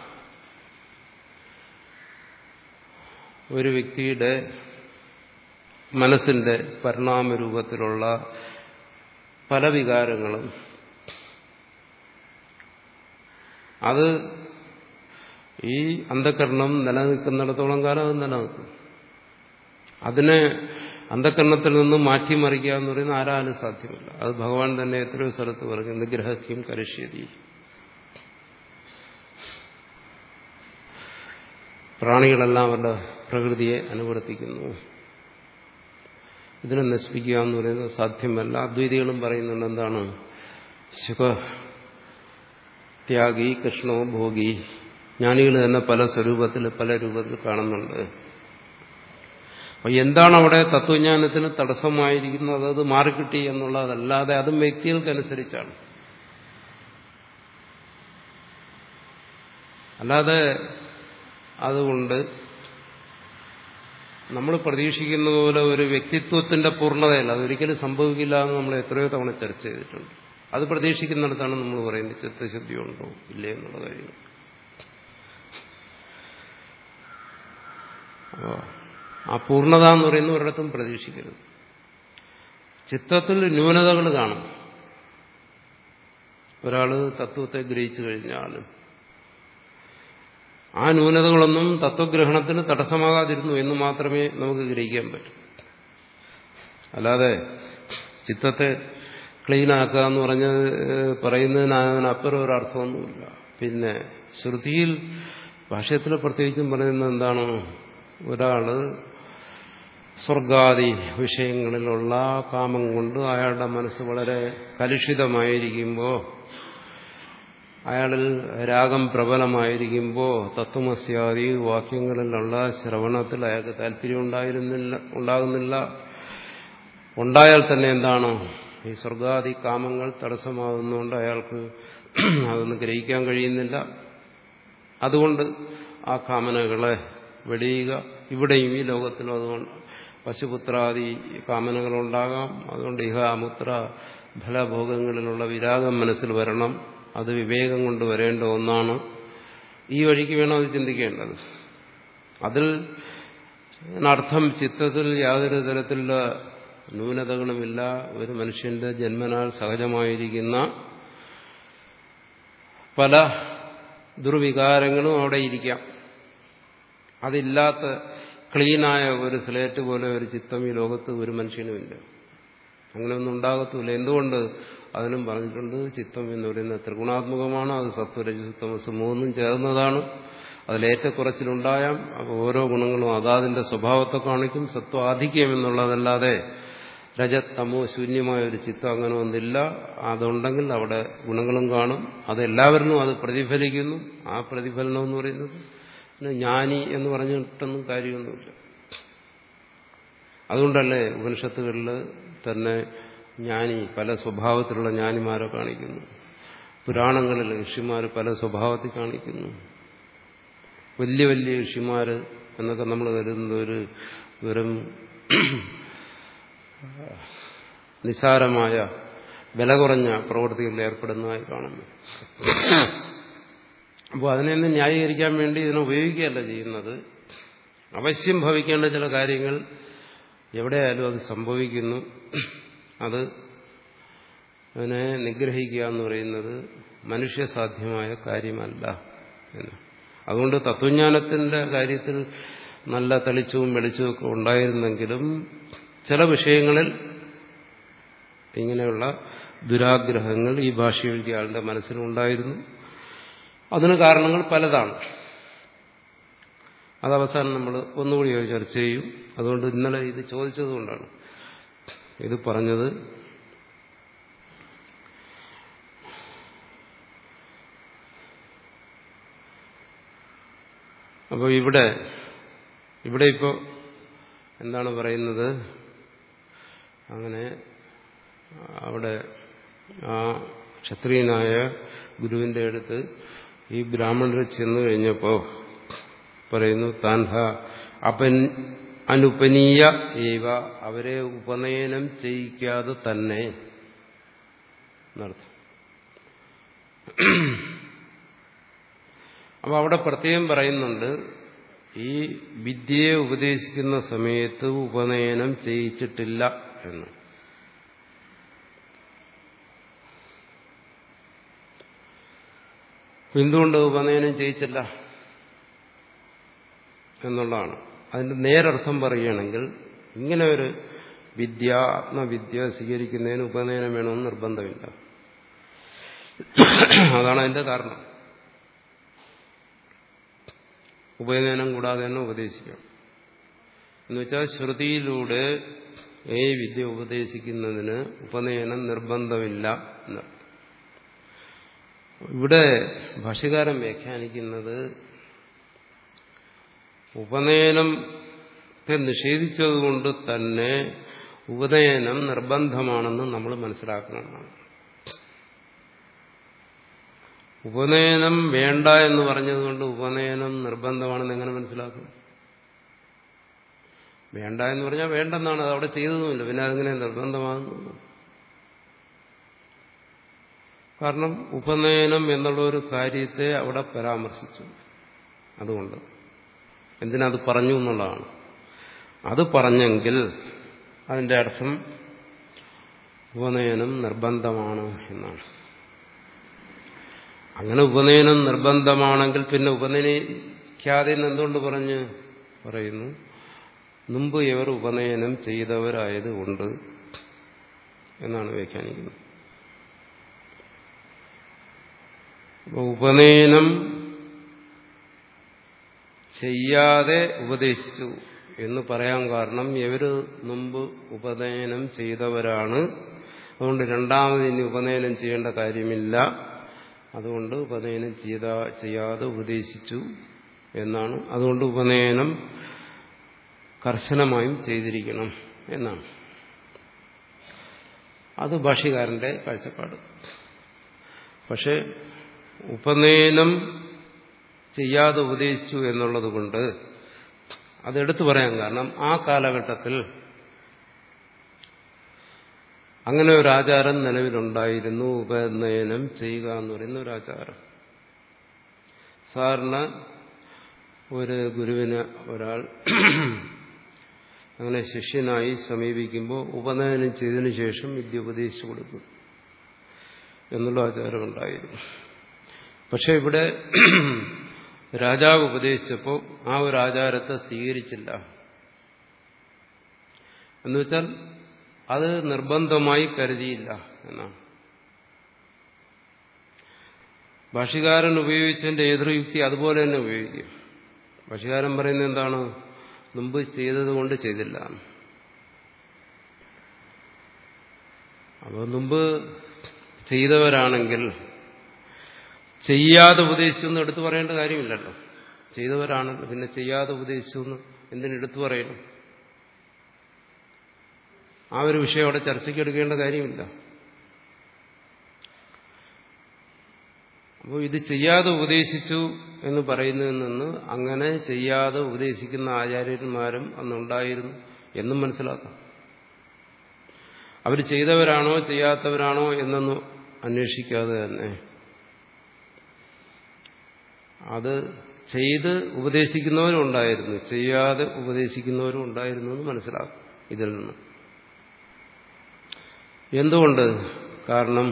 ഒരു വ്യക്തിയുടെ മനസ്സിന്റെ പരിണാമരൂപത്തിലുള്ള പല വികാരങ്ങളും അത് ഈ അന്ധകരണം നിലനിൽക്കുന്നിടത്തോളം കാലം അത് നിലനിൽക്കും അതിനെ അന്ധകരണത്തിൽ നിന്ന് മാറ്റിമറിക്കുക എന്ന് പറയുന്നത് ആരാലും സാധ്യമല്ല അത് ഭഗവാൻ തന്നെ എത്രയോ സ്ഥലത്ത് പറഞ്ഞു നിഗ്രഹക്കും കരുഷ്യതി പ്രാണികളെല്ലാം അവരുടെ പ്രകൃതിയെ അനുവർത്തിക്കുന്നു ഇതിനെ നശിപ്പിക്കുക എന്ന് പറയുന്നത് സാധ്യമല്ല അദ്വൈതികളും പറയുന്നുണ്ട് എന്താണ് ശുഖ ത്യാഗി കൃഷ്ണോ ഭോഗി ജ്ഞാനികൾ തന്നെ പല സ്വരൂപത്തിൽ പല രൂപത്തിൽ കാണുന്നുണ്ട് അപ്പൊ എന്താണ് അവിടെ തത്വജ്ഞാനത്തിന് തടസ്സമായിരിക്കുന്നത് അത് മാറിക്കിട്ടി എന്നുള്ളതല്ലാതെ അതും വ്യക്തികൾക്കനുസരിച്ചാണ് അല്ലാതെ അതുകൊണ്ട് നമ്മൾ പ്രതീക്ഷിക്കുന്ന പോലെ ഒരു വ്യക്തിത്വത്തിന്റെ പൂർണ്ണതയല്ല അതൊരിക്കലും സംഭവിക്കില്ല എന്ന് നമ്മൾ എത്രയോ തവണ ചർച്ച ചെയ്തിട്ടുണ്ട് അത് പ്രതീക്ഷിക്കുന്നിടത്താണ് നമ്മൾ പറയുന്നത് ചിത്തശുദ്ധി ഉണ്ടോ ഇല്ലേ എന്നുള്ള കാര്യം ആ പൂർണ്ണത എന്ന് പറയുന്ന ഒരിടത്തും പ്രതീക്ഷിക്കരുത് ചിത്തത്തിൽ ന്യൂനതകൾ കാണും ഒരാള് തത്വത്തെ ഗ്രഹിച്ചു കഴിഞ്ഞാലും ആ ന്യൂനതകളൊന്നും തത്വഗ്രഹണത്തിന് തടസ്സമാകാതിരുന്നു എന്ന് മാത്രമേ നമുക്ക് ഗ്രഹിക്കാൻ പറ്റൂ അല്ലാതെ ചിത്തത്തെ ക്ലീനാക്കുക എന്ന് പറഞ്ഞ് പറയുന്നതിന് അതിനപ്പുറം ഒരു അർത്ഥമൊന്നുമില്ല പിന്നെ ശ്രുതിയിൽ ഭാഷ്യത്തിൽ പ്രത്യേകിച്ചും പറയുന്നത് എന്താണ് ഒരാള് സ്വർഗാദി വിഷയങ്ങളിലുള്ള കാമം കൊണ്ട് അയാളുടെ മനസ്സ് വളരെ കലുഷിതമായിരിക്കുമ്പോൾ അയാളിൽ രാഗം പ്രബലമായിരിക്കുമ്പോൾ തത്വമസ്യാദി വാക്യങ്ങളിലുള്ള ശ്രവണത്തിൽ അയാൾക്ക് താല്പര്യം ഉണ്ടായിരുന്നില്ല ഉണ്ടാകുന്നില്ല ഉണ്ടായാൽ തന്നെ എന്താണ് ഈ സ്വർഗാദി കാമങ്ങൾ തടസ്സമാകുന്നതുകൊണ്ട് അയാൾക്ക് അതൊന്നും ഗ്രഹിക്കാൻ കഴിയുന്നില്ല അതുകൊണ്ട് ആ കാമനകളെ വെടിയുക ഇവിടെയും ഈ ലോകത്തിലും അതുകൊണ്ട് പശുപുത്രാദി കാമനകളുണ്ടാകാം അതുകൊണ്ട് ഇഹാമുത്ര ഫലഭോഗങ്ങളിലുള്ള വിരാഗം മനസ്സിൽ വരണം അത് വിവേകം കൊണ്ട് വരേണ്ട ഒന്നാണ് ഈ വഴിക്ക് വേണം അത് ചിന്തിക്കേണ്ടത് അതിൽ അർത്ഥം ചിത്തത്തിൽ യാതൊരു തരത്തിലുള്ള ന്യൂനതകളുമില്ല ഒരു മനുഷ്യന്റെ ജന്മനാൽ സഹജമായിരിക്കുന്ന പല ദുർവികാരങ്ങളും അവിടെ ഇരിക്കാം അതില്ലാത്ത ക്ലീനായ ഒരു സ്ലേറ്റ് പോലെ ഒരു ചിത്തം ഈ ലോകത്ത് ഒരു മനുഷ്യനുമില്ല അങ്ങനെയൊന്നും ഉണ്ടാകത്തുമില്ല എന്തുകൊണ്ട് അതിനും പറഞ്ഞിട്ടുണ്ട് ചിത്തം എന്ന് പറയുന്നത് ത്രിഗുണാത്മകമാണ് അത് സത്വരജതമസ് മൂന്നും ചേർന്നതാണ് അതിലേറ്റക്കുറച്ചിലുണ്ടായാം അപ്പോൾ ഓരോ ഗുണങ്ങളും അതാതിന്റെ സ്വഭാവത്തെ കാണിക്കും സത്വാധിക്യം എന്നുള്ളതല്ലാതെ രജത് തമോ ശൂന്യമായ ഒരു ചിത്തം അങ്ങനെ ഒന്നില്ല അതുണ്ടെങ്കിൽ അവിടെ ഗുണങ്ങളും കാണും അതെല്ലാവരിലും അത് പ്രതിഫലിക്കുന്നു ആ പ്രതിഫലനം എന്ന് പറയുന്നത് പിന്നെ ജ്ഞാനി എന്ന് പറഞ്ഞിട്ടൊന്നും കാര്യമൊന്നുമില്ല അതുകൊണ്ടല്ലേ ഉപനിഷത്തുകളിൽ തന്നെ ജ്ഞാനി പല സ്വഭാവത്തിലുള്ള ജ്ഞാനിമാരെ കാണിക്കുന്നു പുരാണങ്ങളിൽ ഋഷിമാർ പല സ്വഭാവത്തിൽ കാണിക്കുന്നു വലിയ വലിയ ഋഷിമാർ എന്നൊക്കെ നമ്മൾ കരുതുന്ന ഒരു വെറും നിസാരമായ വില കുറഞ്ഞ പ്രവൃത്തികളിൽ ഏർപ്പെടുന്നതായി കാണുന്നു അപ്പോൾ അതിനെയൊന്നും ന്യായീകരിക്കാൻ വേണ്ടി ഇതിനെ ഉപയോഗിക്കുകയല്ല ചെയ്യുന്നത് അവശ്യം ഭവിക്കേണ്ട ചില കാര്യങ്ങൾ എവിടെയായാലും അത് സംഭവിക്കുന്നു അത് അതിനെ നിഗ്രഹിക്കുക എന്ന് പറയുന്നത് മനുഷ്യസാധ്യമായ കാര്യമല്ല എന്ന് അതുകൊണ്ട് തത്വജ്ഞാനത്തിന്റെ കാര്യത്തിൽ നല്ല തെളിച്ചവും വെളിച്ചവും ഒക്കെ ഉണ്ടായിരുന്നെങ്കിലും ചില വിഷയങ്ങളിൽ ഇങ്ങനെയുള്ള ദുരാഗ്രഹങ്ങൾ ഈ ഭാഷ എഴുതിയ ആളുടെ മനസ്സിലുണ്ടായിരുന്നു അതിന് കാരണങ്ങൾ പലതാണ് അത് അവസാനം നമ്മൾ ഒന്നുകൂടി ചർച്ച ചെയ്യും അതുകൊണ്ട് ഇന്നലെ ഇത് ചോദിച്ചതുകൊണ്ടാണ് ഇത് പറഞ്ഞത് അപ്പോൾ ഇവിടെ ഇവിടെ ഇപ്പോൾ എന്താണ് പറയുന്നത് അങ്ങനെ അവിടെ ആ ക്ഷത്രിയനായ ഗുരുവിന്റെ അടുത്ത് ഈ ബ്രാഹ്മണർ ചെന്നു കഴിഞ്ഞപ്പോൾ പറയുന്നു താൻഹ അപൻ അനുപനീയ ഏവ അവരെ ഉപനയനം ചെയ്യിക്കാതെ തന്നെ എന്നർത്ഥം അപ്പൊ അവിടെ പ്രത്യേകം പറയുന്നുണ്ട് ഈ വിദ്യയെ ഉപദേശിക്കുന്ന സമയത്ത് ഉപനയനം ചെയ്യിച്ചിട്ടില്ല എന്ന് എന്തുകൊണ്ട് ഉപനയനം ചെയ്യിച്ചില്ല എന്നുള്ളതാണ് അതിന്റെ നേരർത്ഥം പറയുകയാണെങ്കിൽ ഇങ്ങനെ ഒരു വിദ്യ ആത്മവിദ്യ സ്വീകരിക്കുന്നതിന് ഉപനയനം വേണമെന്ന് നിർബന്ധമില്ല അതാണ് അതിന്റെ കാരണം ഉപനയനം കൂടാതെ തന്നെ ഉപദേശിക്കാം എന്നുവെച്ചാൽ ശ്രുതിയിലൂടെ ഈ വിദ്യ ഉപദേശിക്കുന്നതിന് ഉപനയനം നിർബന്ധമില്ല എന്നർത്ഥം ഇവിടെ ഭാഷ്യകാരൻ വ്യാഖ്യാനിക്കുന്നത് ഉപനയനത്തെ നിഷേധിച്ചതുകൊണ്ട് തന്നെ ഉപനയനം നിർബന്ധമാണെന്ന് നമ്മൾ മനസ്സിലാക്കണമെന്നാണ് ഉപനയനം വേണ്ട എന്ന് പറഞ്ഞതുകൊണ്ട് ഉപനയനം നിർബന്ധമാണെന്ന് എങ്ങനെ മനസ്സിലാക്കും വേണ്ട എന്ന് പറഞ്ഞാൽ വേണ്ടെന്നാണ് അത് അവിടെ ചെയ്തതുമില്ല പിന്നെ അതെങ്ങനെ നിർബന്ധമാകുന്നു കാരണം ഉപനയനം എന്നുള്ള ഒരു കാര്യത്തെ അവിടെ പരാമർശിച്ചു അതുകൊണ്ട് എന്തിനത് പറഞ്ഞു എന്നുള്ളതാണ് അത് പറഞ്ഞെങ്കിൽ അതിന്റെ അർത്ഥം ഉപനയനം നിർബന്ധമാണ് എന്നാണ് അങ്ങനെ ഉപനയനം നിർബന്ധമാണെങ്കിൽ പിന്നെ ഉപനയിക്കാതെ എന്തുകൊണ്ട് പറഞ്ഞ് പറയുന്നു മുമ്പ് ഇവർ ഉപനയനം ചെയ്തവരായത് കൊണ്ട് എന്നാണ് വ്യാഖ്യാനിക്കുന്നത് അപ്പോൾ ഉപനയനം ചെയ്യാതെ ഉപദേശിച്ചു എന്ന് പറയാൻ കാരണം ഇവർ മുമ്പ് ഉപനയനം ചെയ്തവരാണ് അതുകൊണ്ട് രണ്ടാമത് ഇനി ഉപനയനം ചെയ്യേണ്ട കാര്യമില്ല അതുകൊണ്ട് ഉപനയനം ചെയ്ത ചെയ്യാതെ ഉപദേശിച്ചു എന്നാണ് അതുകൊണ്ട് ഉപനയനം കർശനമായും ചെയ്തിരിക്കണം എന്നാണ് അത് ഭാഷ്യകാരന്റെ കാഴ്ചപ്പാട് പക്ഷെ ഉപനയനം ചെയ്യാതെ ഉപദേശിച്ചു എന്നുള്ളത് കൊണ്ട് അതെടുത്തു പറയാൻ കാരണം ആ കാലഘട്ടത്തിൽ അങ്ങനെ ഒരു ആചാരം നിലവിലുണ്ടായിരുന്നു ഉപനയനം ചെയ്യുക എന്ന് പറയുന്ന ഒരു ആചാരം സാധാരണ ഒരു ഗുരുവിന് ഒരാൾ അങ്ങനെ ശിഷ്യനായി സമീപിക്കുമ്പോൾ ഉപനയനം ചെയ്തതിനു ശേഷം വിദ്യ ഉപദേശിച്ചു കൊടുക്കും എന്നുള്ള ആചാരമുണ്ടായിരുന്നു പക്ഷെ ഇവിടെ രാജാവ് ഉപദേശിച്ചപ്പോൾ ആ ഒരു ആചാരത്തെ സ്വീകരിച്ചില്ല എന്നുവെച്ചാൽ അത് നിർബന്ധമായി കരുതിയില്ല എന്നാണ് ഭാഷകാരൻ ഉപയോഗിച്ചതിന്റെ എതിർയുക്തി അതുപോലെ തന്നെ ഉപയോഗിക്കും ഭാഷകാരൻ പറയുന്നത് എന്താണ് മുമ്പ് ചെയ്തത് കൊണ്ട് ചെയ്തില്ല അപ്പോൾ മുമ്പ് ചെയ്തവരാണെങ്കിൽ ചെയ്യാതെ ഉപദേശിച്ചു എന്ന് എടുത്തു പറയേണ്ട കാര്യമില്ലല്ലോ ചെയ്തവരാണല്ലോ പിന്നെ ചെയ്യാതെ ഉപദേശിച്ചു എന്ന് എന്തിനു എടുത്തു പറയണം ആ ഒരു വിഷയം അവിടെ ചർച്ചയ്ക്ക് എടുക്കേണ്ട കാര്യമില്ല അപ്പോൾ ഇത് ചെയ്യാതെ ഉപദേശിച്ചു എന്ന് പറയുന്നതിൽ നിന്ന് അങ്ങനെ ചെയ്യാതെ ഉപദേശിക്കുന്ന ആചാര്യന്മാരും അന്നുണ്ടായിരുന്നു എന്നും മനസ്സിലാക്കാം അവർ ചെയ്തവരാണോ ചെയ്യാത്തവരാണോ എന്നൊന്നും അന്വേഷിക്കാതെ തന്നെ അത് ചെയ്ത് ഉപദേശിക്കുന്നവരും ഉണ്ടായിരുന്നു ചെയ്യാതെ ഉപദേശിക്കുന്നവരും ഉണ്ടായിരുന്നു എന്ന് മനസ്സിലാക്കും ഇതിൽ നിന്ന് എന്തുകൊണ്ട് കാരണം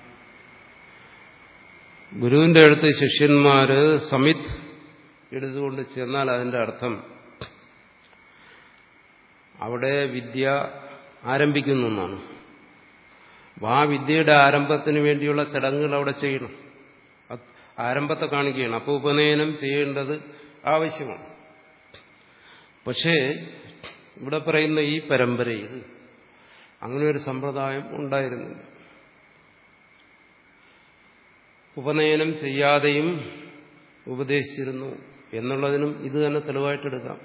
ഗുരുവിന്റെ അടുത്ത് ശിഷ്യന്മാര് സമിത് എടുത്തുകൊണ്ട് ചെന്നാൽ അതിന്റെ അർത്ഥം അവിടെ വിദ്യ ആരംഭിക്കുന്നു എന്നാണ് അപ്പൊ ആ വിദ്യയുടെ ആരംഭത്തിന് വേണ്ടിയുള്ള ചടങ്ങുകൾ അവിടെ ചെയ്യണം ആരംഭത്തെ കാണിക്കുകയാണ് അപ്പോൾ ഉപനയനം ചെയ്യേണ്ടത് ആവശ്യമാണ് പക്ഷേ ഇവിടെ പറയുന്ന ഈ പരമ്പരയിൽ അങ്ങനെ ഒരു സമ്പ്രദായം ഉണ്ടായിരുന്നില്ല ഉപനയനം ചെയ്യാതെയും ഉപദേശിച്ചിരുന്നു എന്നുള്ളതിനും ഇത് തന്നെ തെളിവായിട്ടെടുക്കാം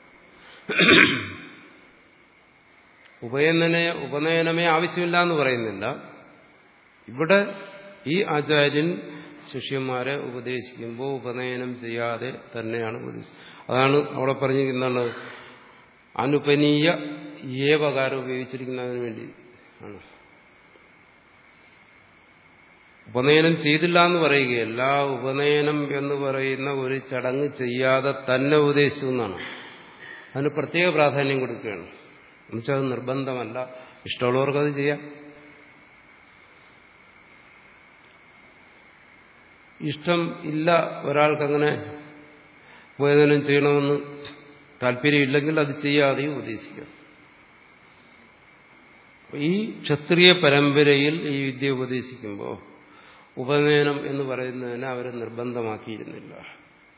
ഉപനയനെ ഉപനയനമേ ആവശ്യമില്ല എന്ന് പറയുന്നില്ല ഇവിടെ ഈ ആചാര്യൻ ശിഷ്യന്മാരെ ഉപദേശിക്കുമ്പോൾ ഉപനയനം ചെയ്യാതെ തന്നെയാണ് ഉപദേശിച്ചത് അതാണ് അവിടെ പറഞ്ഞിരിക്കുന്നതാണ് അനുപനീയ ഏവകാരം ഉപയോഗിച്ചിരിക്കുന്നതിന് വേണ്ടി ആണ് ഉപനയനം ചെയ്തില്ല എന്ന് പറയുകയല്ല ഉപനയനം എന്ന് പറയുന്ന ഒരു ചടങ്ങ് ചെയ്യാതെ തന്നെ ഉപദേശിച്ചു എന്നാണ് അതിന് പ്രത്യേക പ്രാധാന്യം കൊടുക്കുകയാണ് എന്നുവെച്ചാൽ അത് നിർബന്ധമല്ല ഇഷ്ടമുള്ളവർക്ക് അത് ചെയ്യാം ഇഷ്ടം ഇല്ല ഒരാൾക്കങ്ങനെ ഉപനയനം ചെയ്യണമെന്ന് താല്പര്യമില്ലെങ്കിൽ അത് ചെയ്യാതെയും ഉപദേശിക്കാം ഈ ക്ഷത്രിയ പരമ്പരയിൽ ഈ വിദ്യ ഉപദേശിക്കുമ്പോൾ ഉപനയനം എന്ന് പറയുന്നതിനെ അവർ നിർബന്ധമാക്കിയിരുന്നില്ല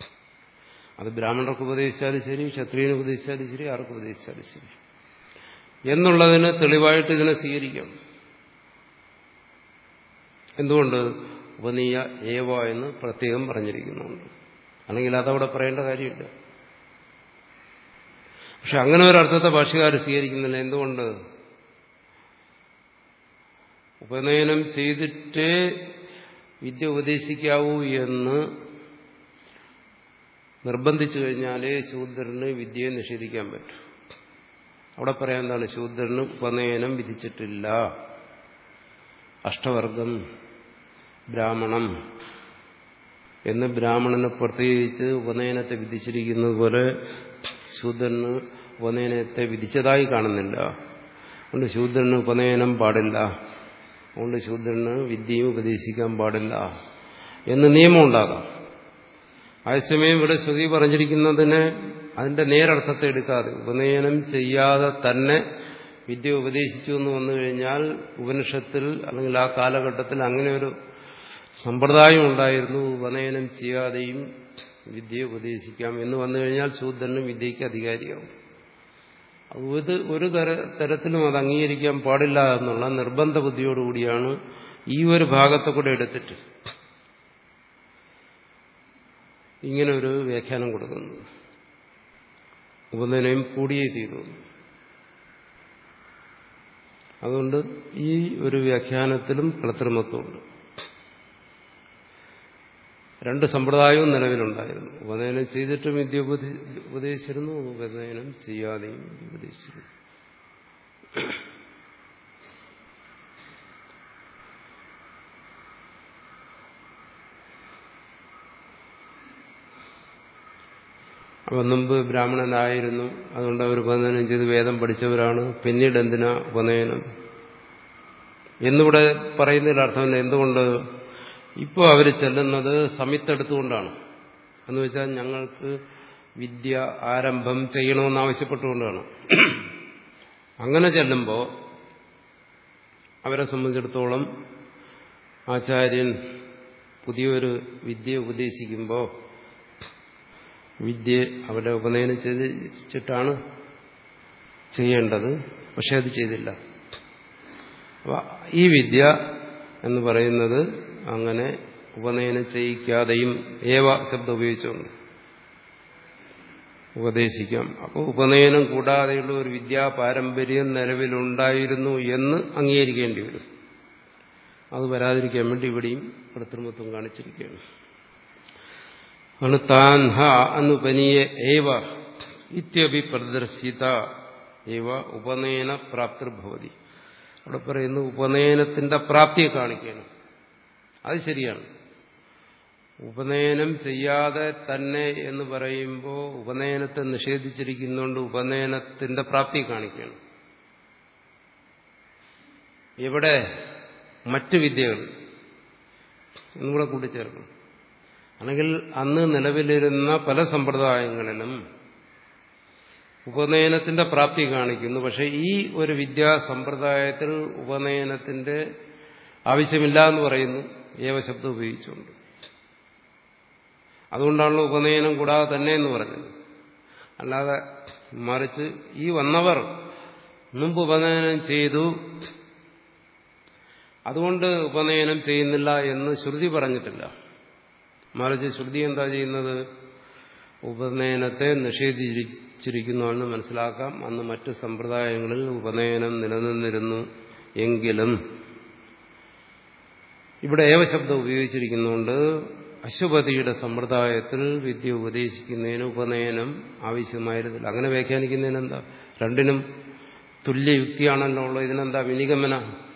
അത് ബ്രാഹ്മണർക്ക് ഉപദേശിച്ചാലും ശരി ക്ഷത്രിയന് ഉപദേശിച്ചാലും ശരി ആർക്ക് ഉപദേശിച്ചാലും ശരി എന്നുള്ളതിന് തെളിവായിട്ട് ഇതിനെ സ്വീകരിക്കാം എന്തുകൊണ്ട് ഉപനീയ ഏവ എന്ന് പ്രത്യേകം പറഞ്ഞിരിക്കുന്നുണ്ട് അല്ലെങ്കിൽ അതവിടെ പറയേണ്ട കാര്യമില്ല പക്ഷെ അങ്ങനെ ഒരു അർത്ഥത്തെ ഭാഷകാർ സ്വീകരിക്കുന്നില്ല എന്തുകൊണ്ട് ഉപനയനം ചെയ്തിട്ടേ വിദ്യ ഉപദേശിക്കാവൂ എന്ന് നിർബന്ധിച്ചു കഴിഞ്ഞാലേ ശൂദ്രന് വിദ്യയെ നിഷേധിക്കാൻ പറ്റൂ അവിടെ പറയാൻ എന്താണ് ശൂദ്രന് ഉപനയനം വിധിച്ചിട്ടില്ല അഷ്ടവർഗം ബ്രാഹ്മണം എന്ന് ബ്രാഹ്മണന് പ്രത്യേകിച്ച് ഉപനയനത്തെ വിധിച്ചിരിക്കുന്നത് പോലെ ശൂദ്രന് ഉപനയനത്തെ വിധിച്ചതായി കാണുന്നില്ല അതുകൊണ്ട് ശൂദ്രന് ഉപനയനം പാടില്ല അതുകൊണ്ട് ശൂദ്രന് വിദ്യയും ഉപദേശിക്കാൻ പാടില്ല എന്ന് നിയമം ഉണ്ടാകാം അതേസമയം ഇവിടെ ശ്രുതി പറഞ്ഞിരിക്കുന്നതിന് അതിന്റെ നേരർത്ഥത്തെ എടുക്കാതെ ഉപനയനം ചെയ്യാതെ തന്നെ വിദ്യ ഉപദേശിച്ചു എന്ന് വന്നു കഴിഞ്ഞാൽ ഉപനിഷത്തിൽ അല്ലെങ്കിൽ ആ കാലഘട്ടത്തിൽ അങ്ങനെ ഒരു സമ്പ്രദായം ഉണ്ടായിരുന്നു ഉപനയനം ചെയ്യാതെയും വിദ്യ ഉപദേശിക്കാം എന്ന് വന്നു കഴിഞ്ഞാൽ ശൂദ്രനും വിദ്യയ്ക്ക് അധികാരിയാവും അത് ഒരു തര തരത്തിലും അത് അംഗീകരിക്കാൻ പാടില്ല എന്നുള്ള നിർബന്ധ ബുദ്ധിയോടുകൂടിയാണ് ഈ ഒരു ഭാഗത്തെ കൂടെ എടുത്തിട്ട് ഇങ്ങനെ ഒരു വ്യാഖ്യാനം കൊടുക്കുന്നത് ഉപനയനം കൂടിയേ തീരൂ അതുകൊണ്ട് ഈ ഒരു വ്യാഖ്യാനത്തിലും കൃത്രിമത്വമുണ്ട് രണ്ട് സമ്പ്രദായവും നിലവിലുണ്ടായിരുന്നു ഉപനയനം ചെയ്തിട്ടും വിദ്യ ഉപദേശിച്ചിരുന്നു ഉപനയനം ചെയ്യാതെയും ഉപദേശിച്ചിരുന്നു അപ്പം മുമ്പ് ബ്രാഹ്മണനായിരുന്നു അതുകൊണ്ട് അവർ ഉപനയനം ചെയ്ത് വേദം പഠിച്ചവരാണ് പിന്നീട് എന്തിനാ ഉപനയനം എന്നിവിടെ പറയുന്നതിൽ അർത്ഥമില്ല എന്തുകൊണ്ട് ഇപ്പോൾ അവർ ചെല്ലുന്നത് സമിത്തെടുത്തുകൊണ്ടാണ് എന്ന് വെച്ചാൽ ഞങ്ങൾക്ക് വിദ്യ ആരംഭം ചെയ്യണമെന്ന് ആവശ്യപ്പെട്ടുകൊണ്ടാണ് അങ്ങനെ ചെല്ലുമ്പോൾ അവരെ സംബന്ധിച്ചിടത്തോളം ആചാര്യൻ പുതിയൊരു വിദ്യ ഉപദേശിക്കുമ്പോൾ വിദ്യ അവരെ ഉപനയനം ചെയ്തിട്ടാണ് ചെയ്യേണ്ടത് പക്ഷെ അത് ചെയ്തില്ല ഈ വിദ്യ എന്ന് പറയുന്നത് അങ്ങനെ ഉപനയനം ചെയ്യിക്കാതെയും ഏവ ശബ്ദം ഉപയോഗിച്ചുകൊണ്ട് ഉപദേശിക്കാം അപ്പോൾ ഉപനയനം കൂടാതെയുള്ള ഒരു വിദ്യാ പാരമ്പര്യം നിലവിലുണ്ടായിരുന്നു എന്ന് അംഗീകരിക്കേണ്ടി വരും അത് വരാതിരിക്കാൻ വേണ്ടി ഇവിടെയും കൃത്രിമത്വം കാണിച്ചിരിക്കുകയാണ് ആണ് താൻ ഹ അനുപനീയ ഏവ ഇത്യപി പ്രദർശിത ഏവ ഉപനയന പ്രാപ്തിർഭവതി അവിടെ പറയുന്നു ഉപനയനത്തിന്റെ പ്രാപ്തിയെ കാണിക്കുകയാണ് അത് ശരിയാണ് ഉപനയനം ചെയ്യാതെ തന്നെ എന്ന് പറയുമ്പോൾ ഉപനയനത്തെ നിഷേധിച്ചിരിക്കുന്നുണ്ട് ഉപനയനത്തിന്റെ പ്രാപ്തി കാണിക്കുകയാണ് ഇവിടെ മറ്റ് വിദ്യകൾ എന്നുകൂടെ കൂട്ടിച്ചേർക്കണം അല്ലെങ്കിൽ അന്ന് നിലവിലിരുന്ന പല സമ്പ്രദായങ്ങളിലും ഉപനയനത്തിന്റെ പ്രാപ്തി കാണിക്കുന്നു പക്ഷെ ഈ ഒരു വിദ്യാ സമ്പ്രദായത്തിൽ ഉപനയനത്തിന്റെ ആവശ്യമില്ല എന്ന് പറയുന്നു ഏവശബ്ദം ഉപയോഗിച്ചുകൊണ്ട് അതുകൊണ്ടാണല്ലോ ഉപനയനം കൂടാതെ തന്നെ എന്ന് പറഞ്ഞത് അല്ലാതെ മറിച്ച് ഈ വന്നവർ മുമ്പ് ഉപനയനം ചെയ്തു അതുകൊണ്ട് ഉപനയനം ചെയ്യുന്നില്ല എന്ന് ശ്രുതി പറഞ്ഞിട്ടില്ല മറിച്ച് ശ്രുതി എന്താ ചെയ്യുന്നത് ഉപനയനത്തെ നിഷേധിച്ചിരിക്കുന്നുവെന്ന് മനസ്സിലാക്കാം അന്ന് മറ്റ് സമ്പ്രദായങ്ങളിൽ ഉപനയനം നിലനിന്നിരുന്നു എങ്കിലും ഇവിടെ ഏവശബ്ദം ഉപയോഗിച്ചിരിക്കുന്നുണ്ട് അശ്വപതിയുടെ സമ്പ്രദായത്തിൽ വിദ്യ ഉപദേശിക്കുന്നതിന് ഉപനയനം ആവശ്യമായിരുന്നില്ല അങ്ങനെ വ്യാഖ്യാനിക്കുന്നതിന് എന്താ രണ്ടിനും തുല്യ യുക്തിയാണല്ലോ ഉള്ളത് ഇതിനെന്താ വിനിഗമന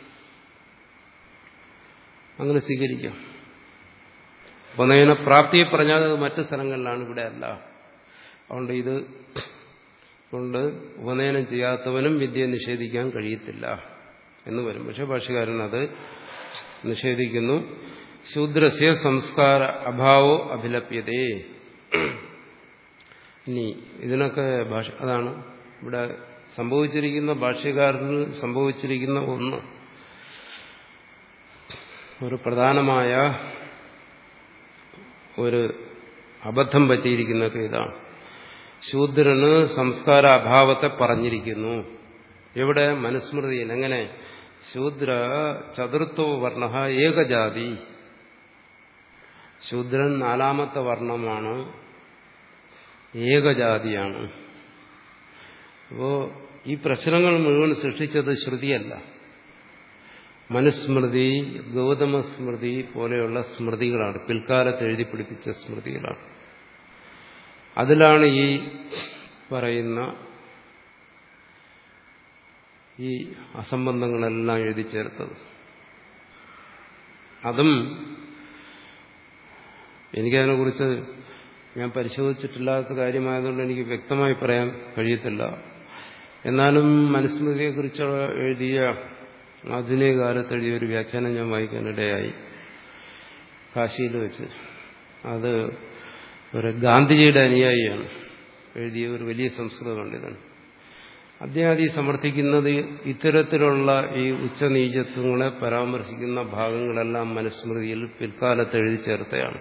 അങ്ങനെ സ്വീകരിക്കാം ഉപനയന പ്രാപ്തിയെ പറഞ്ഞാൽ അത് മറ്റു സ്ഥലങ്ങളിലാണ് ഇവിടെ അല്ല അതുകൊണ്ട് ഇത് കൊണ്ട് ഉപനയനം ചെയ്യാത്തവനും വിദ്യ നിഷേധിക്കാൻ കഴിയത്തില്ല എന്ന് വരും പക്ഷെ ഭാഷകാരൻ അത് നിഷേധിക്കുന്നു ശൂദ്രസ്യ സംസ്കാര അഭാവോ അഭിലപ്യതേ ഇനി ഇതിനൊക്കെ ഭാഷ അതാണ് ഇവിടെ സംഭവിച്ചിരിക്കുന്ന ഭാഷ്യകാരന് സംഭവിച്ചിരിക്കുന്ന ഒന്ന് ഒരു പ്രധാനമായ ഒരു അബദ്ധം പറ്റിയിരിക്കുന്നൊക്കെ ഇതാണ് ശൂദ്രന് സംസ്കാര അഭാവത്തെ പറഞ്ഞിരിക്കുന്നു എവിടെ മനുസ്മൃതിയിൽ എങ്ങനെ ശൂദ്ര ചതുർത്ഥോ വർണ്ണ ഏകജാതി ശൂദ്രൻ നാലാമത്തെ വർണ്ണമാണ് ഏകജാതിയാണ് അപ്പോ ഈ പ്രശ്നങ്ങൾ മുഴുവൻ സൃഷ്ടിച്ചത് ശ്രുതിയല്ല മനുസ്മൃതി ഗൗതമ സ്മൃതി പോലെയുള്ള സ്മൃതികളാണ് പിൽക്കാലത്ത് എഴുതി പിടിപ്പിച്ച സ്മൃതികളാണ് അതിലാണ് ഈ പറയുന്ന ഈ അസംബന്ധങ്ങളെല്ലാം എഴുതി ചേർത്തത് അതും എനിക്കതിനെക്കുറിച്ച് ഞാൻ പരിശോധിച്ചിട്ടില്ലാത്ത കാര്യമായതുകൊണ്ട് എനിക്ക് വ്യക്തമായി പറയാൻ കഴിയത്തില്ല എന്നാലും മനുസ്മൃതിയെക്കുറിച്ച് എഴുതിയ ആധുനിക കാലത്ത് എഴുതിയ ഒരു വ്യാഖ്യാനം ഞാൻ വായിക്കാനിടയായി കാശിയിൽ വെച്ച് അത് ഒരു ഗാന്ധിജിയുടെ അനുയായിയാണ് എഴുതിയ ഒരു വലിയ സംസ്കൃത പണ്ഡിതൻ അദ്ദേഹം ഈ സമർത്ഥിക്കുന്നത് ഇത്തരത്തിലുള്ള ഈ ഉച്ചനീചത്വങ്ങളെ പരാമർശിക്കുന്ന ഭാഗങ്ങളെല്ലാം മനുസ്മൃതിയിൽ പിൽക്കാലത്ത് എഴുതി ചേർത്തയാണ്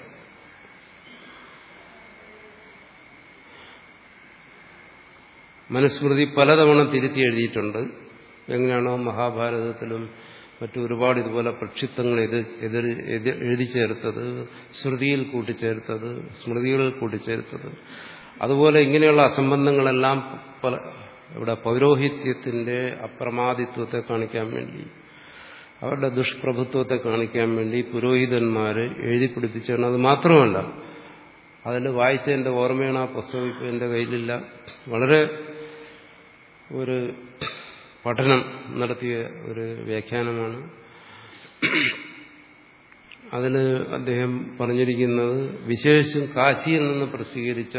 മനുസ്മൃതി പലതവണ തിരുത്തി എഴുതിയിട്ടുണ്ട് എങ്ങനെയാണോ മഹാഭാരതത്തിലും മറ്റു ഒരുപാട് ഇതുപോലെ പ്രക്ഷിപ്തങ്ങൾ ഇത് എതിർ എഴുതി ചേർത്തത് ശ്രുതിയിൽ കൂട്ടിച്ചേർത്തത് സ്മൃതികളിൽ കൂട്ടിച്ചേർത്തത് അതുപോലെ ഇങ്ങനെയുള്ള അസംബന്ധങ്ങളെല്ലാം പല ഇവിടെ പൗരോഹിത്യത്തിന്റെ അപ്രമാദിത്വത്തെ കാണിക്കാൻ വേണ്ടി അവരുടെ ദുഷ്പ്രഭുത്വത്തെ കാണിക്കാൻ വേണ്ടി പുരോഹിതന്മാര് എഴുതി പിടിപ്പിച്ചാണ് അത് മാത്രമല്ല അതിൽ വായിച്ചതിന്റെ ഓർമ്മയാണ് ആ പുസ്തകം ഇപ്പോൾ എൻ്റെ കയ്യിലില്ല വളരെ ഒരു പഠനം നടത്തിയ ഒരു വ്യാഖ്യാനമാണ് അതിൽ അദ്ദേഹം പറഞ്ഞിരിക്കുന്നത് വിശേഷിച്ചും കാശിയിൽ നിന്ന് പ്രസിദ്ധീകരിച്ച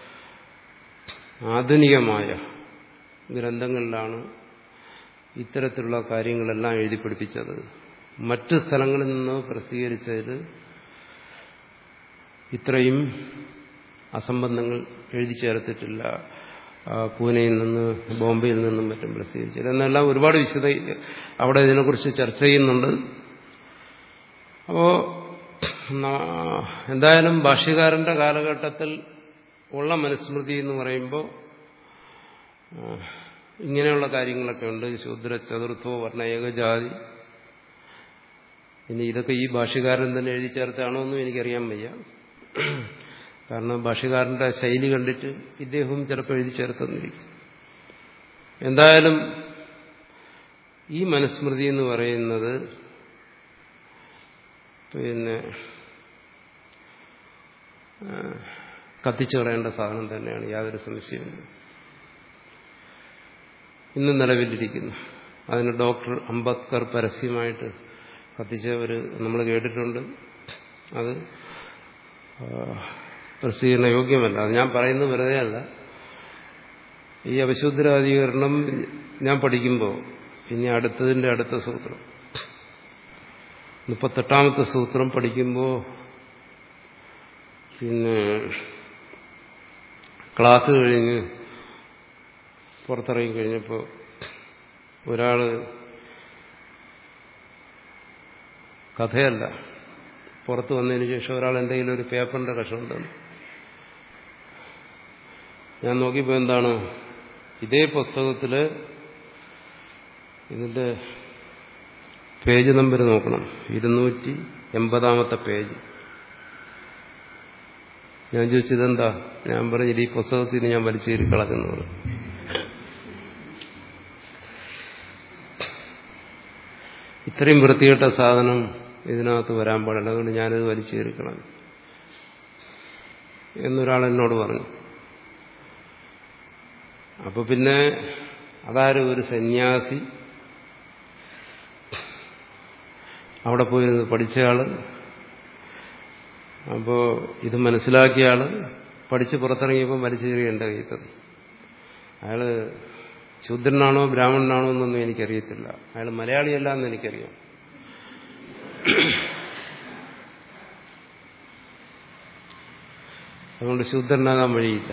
ആധുനികമായ ഗ്രന്ഥങ്ങളിലാണ് ഇത്തരത്തിലുള്ള കാര്യങ്ങളെല്ലാം എഴുതി പിടിപ്പിച്ചത് മറ്റ് സ്ഥലങ്ങളിൽ നിന്ന് പ്രസിദ്ധീകരിച്ചതിൽ ഇത്രയും അസംബന്ധങ്ങൾ എഴുതി ചേർത്തിട്ടില്ല പൂനെയിൽ നിന്ന് ബോംബെയിൽ നിന്നും മറ്റും പ്രസിദ്ധീകരിച്ചത് എന്നെല്ലാം ഒരുപാട് വിശദ അവിടെ ഇതിനെക്കുറിച്ച് ചർച്ച ചെയ്യുന്നുണ്ട് അപ്പോൾ എന്തായാലും ഭാഷ്യകാരന്റെ കാലഘട്ടത്തിൽ ഉള്ള മനുസ്മൃതി എന്ന് പറയുമ്പോൾ ഇങ്ങനെയുള്ള കാര്യങ്ങളൊക്കെ ഉണ്ട് ശൂദ്ര ചതുർത്ഥോ വർണ്ണ ഏകജാതി ഇനി ഇതൊക്കെ ഈ ഭാഷ്യകാരൻ തന്നെ എഴുതി ചേർത്താണോ എന്നും എനിക്കറിയാൻ വയ്യ കാരണം ഭാഷ്യകാരന്റെ ശൈലി കണ്ടിട്ട് ഇദ്ദേഹവും ചിലപ്പോൾ എഴുതി ചേർത്തെന്നിരിക്കും എന്തായാലും ഈ മനുസ്മൃതി എന്ന് പറയുന്നത് പിന്നെ കത്തിച്ചു കളയേണ്ട സാധനം തന്നെയാണ് യാതൊരു സംശയവും ഇന്ന് നിലവിലിരിക്കുന്നു അതിന് ഡോക്ടർ അംബേദ്കർ പരസ്യമായിട്ട് കത്തിച്ചവർ നമ്മൾ കേട്ടിട്ടുണ്ട് അത് പ്രസിദ്ധീകരണ യോഗ്യമല്ല അത് ഞാൻ പറയുന്നത് വെറുതെ അല്ല ഈ അവിശുദ്ധരാധികരണം ഞാൻ പഠിക്കുമ്പോൾ ഇനി അടുത്തതിൻ്റെ അടുത്ത സൂത്രം മുപ്പത്തെട്ടാമത്തെ സൂത്രം പഠിക്കുമ്പോൾ പിന്നെ ക്ലാസ് കഴിഞ്ഞ് പുറത്തിറങ്ങി കഴിഞ്ഞപ്പോൾ ഒരാൾ കഥയല്ല പുറത്ത് വന്നതിന് ശേഷം ഒരാൾ എന്തെങ്കിലും ഒരു പേപ്പറിന്റെ കഷ്ണം ഉണ്ടെന്ന് ഞാൻ നോക്കിയപ്പോൾ എന്താണ് ഇതേ പുസ്തകത്തില് ഇതിന്റെ പേജ് നമ്പർ നോക്കണം ഇരുന്നൂറ്റി എൺപതാമത്തെ പേജ് ഞാൻ ചോദിച്ചതെന്താ ഞാൻ പറഞ്ഞില്ല ഈ പുസ്തകത്തിന് ഞാൻ വലിച്ചേരി കളഞ്ഞെന്ന് പറഞ്ഞു ഇത്രയും വൃത്തികെട്ട സാധനം ഇതിനകത്ത് വരാൻ പാടില്ല അതുകൊണ്ട് ഞാനിത് വലിച്ചേറി കളഞ്ഞു എന്നൊരാൾ എന്നോട് പറഞ്ഞു അപ്പൊ പിന്നെ അതാരും ഒരു സന്യാസി അവിടെ പോയിരുന്ന് പഠിച്ചയാള് അപ്പോ ഇത് മനസ്സിലാക്കിയ ആള് പഠിച്ച് പുറത്തിറങ്ങിയപ്പോൾ വലിച്ചേറി എൻ്റെ കയ്യിൽ തന്നു അയാള് ശൂദ്രനാണോ ബ്രാഹ്മണനാണോ എന്നൊന്നും എനിക്കറിയത്തില്ല അയാൾ മലയാളിയല്ല എന്ന് എനിക്കറിയാം അതുകൊണ്ട് ശൂദ്രനാകാൻ വഴിയില്ല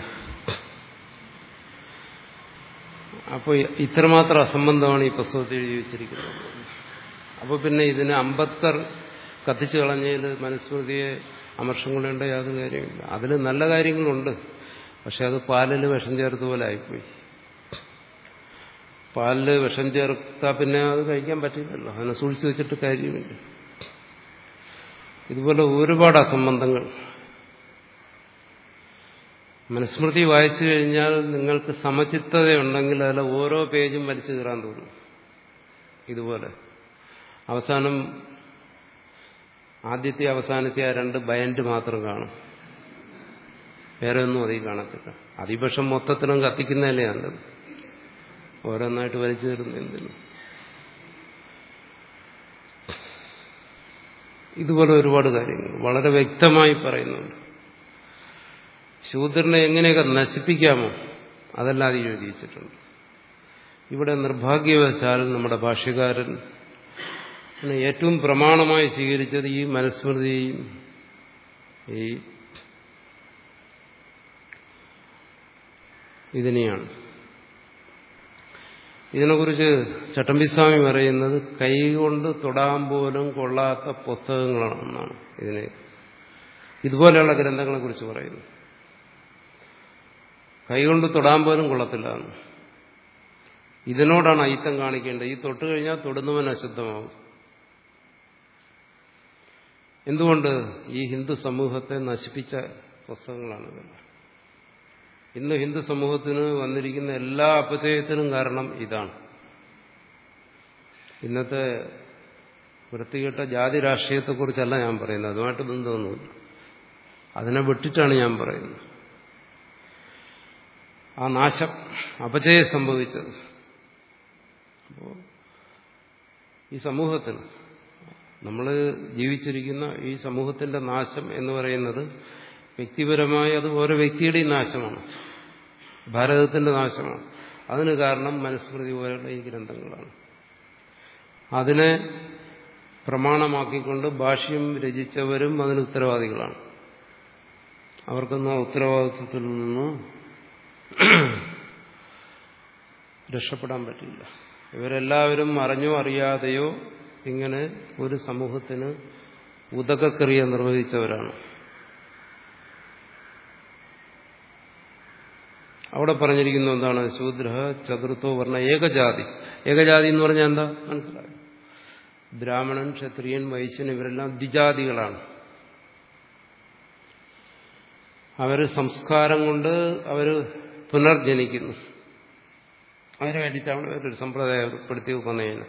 അപ്പോൾ ഇത്രമാത്രം അസംബന്ധമാണ് ഈ പുസ്തകത്തിൽ എഴുതി വെച്ചിരിക്കുന്നത് അപ്പോൾ പിന്നെ ഇതിന് അംബേദ്കർ കത്തിച്ചു കളഞ്ഞതിൽ മനുസ്മൃതിയെ അമർഷം കൊള്ളേണ്ട യാതൊരു കാര്യമില്ല അതിൽ നല്ല കാര്യങ്ങളുണ്ട് പക്ഷെ അത് പാലിൽ വിഷം ചേർത്ത പോലെ ആയിപ്പോയി പാലില് വിഷം ചേർത്താൽ പിന്നെ അത് കഴിക്കാൻ പറ്റില്ലല്ലോ അതിനെ സൂക്ഷിച്ചു വെച്ചിട്ട് കാര്യമില്ല ഇതുപോലെ ഒരുപാട് അസംബന്ധങ്ങൾ മനുസ്മൃതി വായിച്ചു കഴിഞ്ഞാൽ നിങ്ങൾക്ക് സമചിത്തതയുണ്ടെങ്കിൽ അതിലെ ഓരോ പേജും വലിച്ചു കീറാൻ തോന്നും ഇതുപോലെ അവസാനം ആദ്യത്തെ അവസാനത്തെ ആ രണ്ട് ബയൻഡ് മാത്രം കാണും വേറെ ഒന്നും അതിൽ കാണത്തില്ല അതിപക്ഷം മൊത്തത്തിനും കത്തിക്കുന്നതല്ലേ നല്ലത് ഓരോന്നായിട്ട് വലിച്ചു കയറുന്ന എന്തിനും ഇതുപോലെ ഒരുപാട് കാര്യങ്ങൾ വളരെ വ്യക്തമായി പറയുന്നുണ്ട് ശൂദ്രനെ എങ്ങനെയൊക്കെ നശിപ്പിക്കാമോ അതെല്ലാം അതിൽ എഴുതി വെച്ചിട്ടുണ്ട് ഇവിടെ നിർഭാഗ്യവശാൽ നമ്മുടെ ഭാഷ്യകാരൻ ഏറ്റവും പ്രമാണമായി സ്വീകരിച്ചത് ഈ മനുസ്മൃതിയും ഈ ഇതിനെയാണ് ഇതിനെക്കുറിച്ച് ചട്ടമ്പിസ്വാമി പറയുന്നത് കൈകൊണ്ട് തൊടാൻ പോലും കൊള്ളാത്ത പുസ്തകങ്ങളാണെന്നാണ് ഇതിനെ ഇതുപോലെയുള്ള ഗ്രന്ഥങ്ങളെ കുറിച്ച് പറയുന്നു കൈകൊണ്ട് തൊടാൻ പോലും കൊള്ളത്തില്ല എന്ന് ഇതിനോടാണ് അയിത്തം കാണിക്കേണ്ടത് ഈ തൊട്ട് കഴിഞ്ഞാൽ തൊടുന്നവൻ അശുദ്ധമാവും എന്തുകൊണ്ട് ഈ ഹിന്ദു സമൂഹത്തെ നശിപ്പിച്ച പുസ്തകങ്ങളാണ് ഇതെല്ലാം ഇന്ന് ഹിന്ദു സമൂഹത്തിന് വന്നിരിക്കുന്ന എല്ലാ അപചയത്തിനും കാരണം ഇതാണ് ഇന്നത്തെ വൃത്തികെട്ട ജാതി രാഷ്ട്രീയത്തെക്കുറിച്ചല്ല ഞാൻ പറയുന്നത് അതുമായിട്ട് ബന്ധമൊന്നുമില്ല അതിനെ വിട്ടിട്ടാണ് ഞാൻ പറയുന്നത് ആ നാശം അപചയം സംഭവിച്ചത് അപ്പോൾ ഈ സമൂഹത്തിന് നമ്മൾ ജീവിച്ചിരിക്കുന്ന ഈ സമൂഹത്തിന്റെ നാശം എന്ന് പറയുന്നത് വ്യക്തിപരമായി അത് ഓരോ വ്യക്തിയുടെയും നാശമാണ് ഭാരതത്തിന്റെ നാശമാണ് അതിന് കാരണം മനുസ്മൃതി പോലെയുള്ള ഈ ഗ്രന്ഥങ്ങളാണ് അതിനെ പ്രമാണമാക്കിക്കൊണ്ട് ഭാഷ്യം രചിച്ചവരും അതിന് ഉത്തരവാദികളാണ് അവർക്കൊന്നും ആ ഉത്തരവാദിത്വത്തിൽ നിന്ന് രക്ഷപ്പെടാൻ പറ്റില്ല ഇവരെല്ലാവരും അറിഞ്ഞോ അറിയാതെയോ ഇങ്ങനെ ഒരു സമൂഹത്തിന് ഉദകക്രിയ നിർവഹിച്ചവരാണ് അവിടെ പറഞ്ഞിരിക്കുന്ന എന്താണ് ശൂദ്ര ചതുർത്ഥോ വർണ്ണ ഏകജാതി ഏകജാതി എന്ന് പറഞ്ഞാൽ എന്താ മനസ്സിലായി ബ്രാഹ്മണൻ ക്ഷത്രിയൻ വൈശ്യൻ ഇവരെല്ലാം ദ്വിജാതികളാണ് അവര് സംസ്കാരം കൊണ്ട് അവര് പുനർജനിക്കുന്നു അതിനു വേണ്ടിയിട്ടാണ് ഒരു സമ്പ്രദായം ഏർപ്പെടുത്തി വന്നതിന്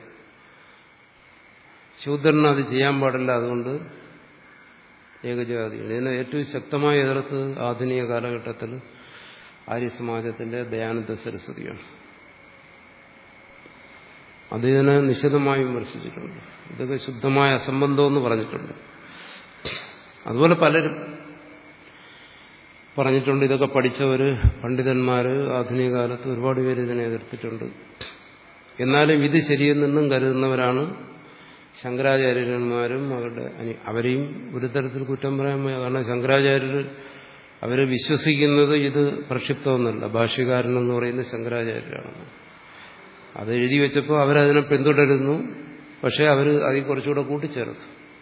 ശൂദ്രന് അത് ചെയ്യാൻ പാടില്ല അതുകൊണ്ട് ഏകജാതി ഇതിനെ ഏറ്റവും ശക്തമായി എതിർത്ത് ആധുനിക കാലഘട്ടത്തിൽ ആര്യസമാജത്തിന്റെ ദയാനന്ദ സരസ്വതിയാണ് അത് ഇതിനെ നിശിതമായി വിമർശിച്ചിട്ടുണ്ട് ഇതൊക്കെ ശുദ്ധമായ അസംബന്ധമെന്ന് പറഞ്ഞിട്ടുണ്ട് അതുപോലെ പലരും പറഞ്ഞിട്ടുണ്ട് ഇതൊക്കെ പഠിച്ചവര് പണ്ഡിതന്മാര് ആധുനിക കാലത്ത് ഒരുപാട് പേര് ഇതിനെ എതിർത്തിട്ടുണ്ട് എന്നാലും ഇത് ശരിയെന്നും കരുതുന്നവരാണ് ശങ്കരാചാര്യന്മാരും അവരുടെ അവരെയും ഒരു തരത്തിൽ കുറ്റം പറയാൻ കാരണം ശങ്കരാചാര്യർ അവർ വിശ്വസിക്കുന്നത് ഇത് പ്രക്ഷിപ്തമൊന്നുമല്ല ഭാഷ്യകാരൻ എന്ന് പറയുന്നത് ശങ്കരാചാര്യരാണ് അത് എഴുതി വെച്ചപ്പോൾ അവരതിനെ പിന്തുടരുന്നു പക്ഷെ അവർ അതിൽ കുറച്ചുകൂടെ കൂട്ടിച്ചേർത്തു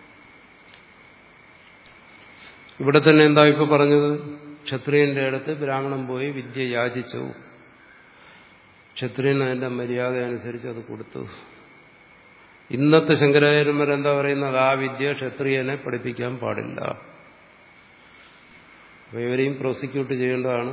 ഇവിടെ തന്നെ എന്താ ഇപ്പൊ പറഞ്ഞത് ക്ഷത്രിയന്റെ അടുത്ത് ബ്രാഹ്മണൻ പോയി വിദ്യ യാചിച്ചു ക്ഷത്രിയൻ അതിന്റെ മര്യാദ അനുസരിച്ച് അത് കൊടുത്തു ഇന്നത്തെ ശങ്കരാചാര്യന്മാർ എന്താ പറയുന്നത് ആ വിദ്യ ക്ഷത്രിയനെ പഠിപ്പിക്കാൻ പാടില്ല അപ്പൊ ഇവരെയും പ്രോസിക്യൂട്ട് ചെയ്യേണ്ടതാണ്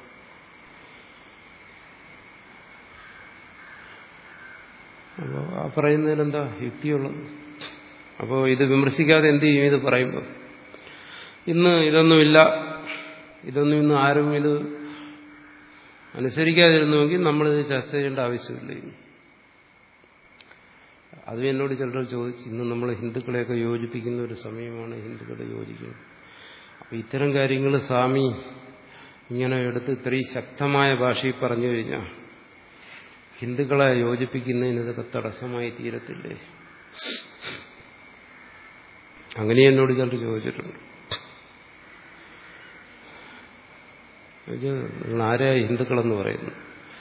അപ്പോൾ ആ പറയുന്നതിലെന്താ യുക്തിയുള്ളത് അപ്പോൾ ഇത് വിമർശിക്കാതെ എന്ത് ചെയ്യും ഇത് പറയുമ്പോൾ ഇന്ന് ഇതൊന്നുമില്ല ഇതൊന്നും ഇന്ന് ആരും ഇത് അനുസരിക്കാതിരുന്നുവെങ്കിൽ നമ്മളിത് ചർച്ച ചെയ്യേണ്ട ആവശ്യമില്ല ഇനി അതും എന്നോട് ചിലർ ചോദിച്ചു ഇന്ന് നമ്മൾ ഹിന്ദുക്കളെയൊക്കെ യോജിപ്പിക്കുന്ന ഒരു സമയമാണ് ഹിന്ദുക്കളെ യോജിക്കുന്നത് അപ്പം ഇത്തരം കാര്യങ്ങൾ സ്വാമി ഇങ്ങനെ എടുത്ത് ഇത്രയും ശക്തമായ ഭാഷയിൽ പറഞ്ഞു കഴിഞ്ഞാൽ ഹിന്ദുക്കളെ യോജിപ്പിക്കുന്നതിന് ഇതൊക്കെ തടസ്സമായി തീരത്തില്ലേ അങ്ങനെ എന്നോട് ചിലർ ചോദിച്ചിട്ടുണ്ട് നിങ്ങൾ ആരെയാ ഹിന്ദുക്കളെന്ന് പറയുന്നു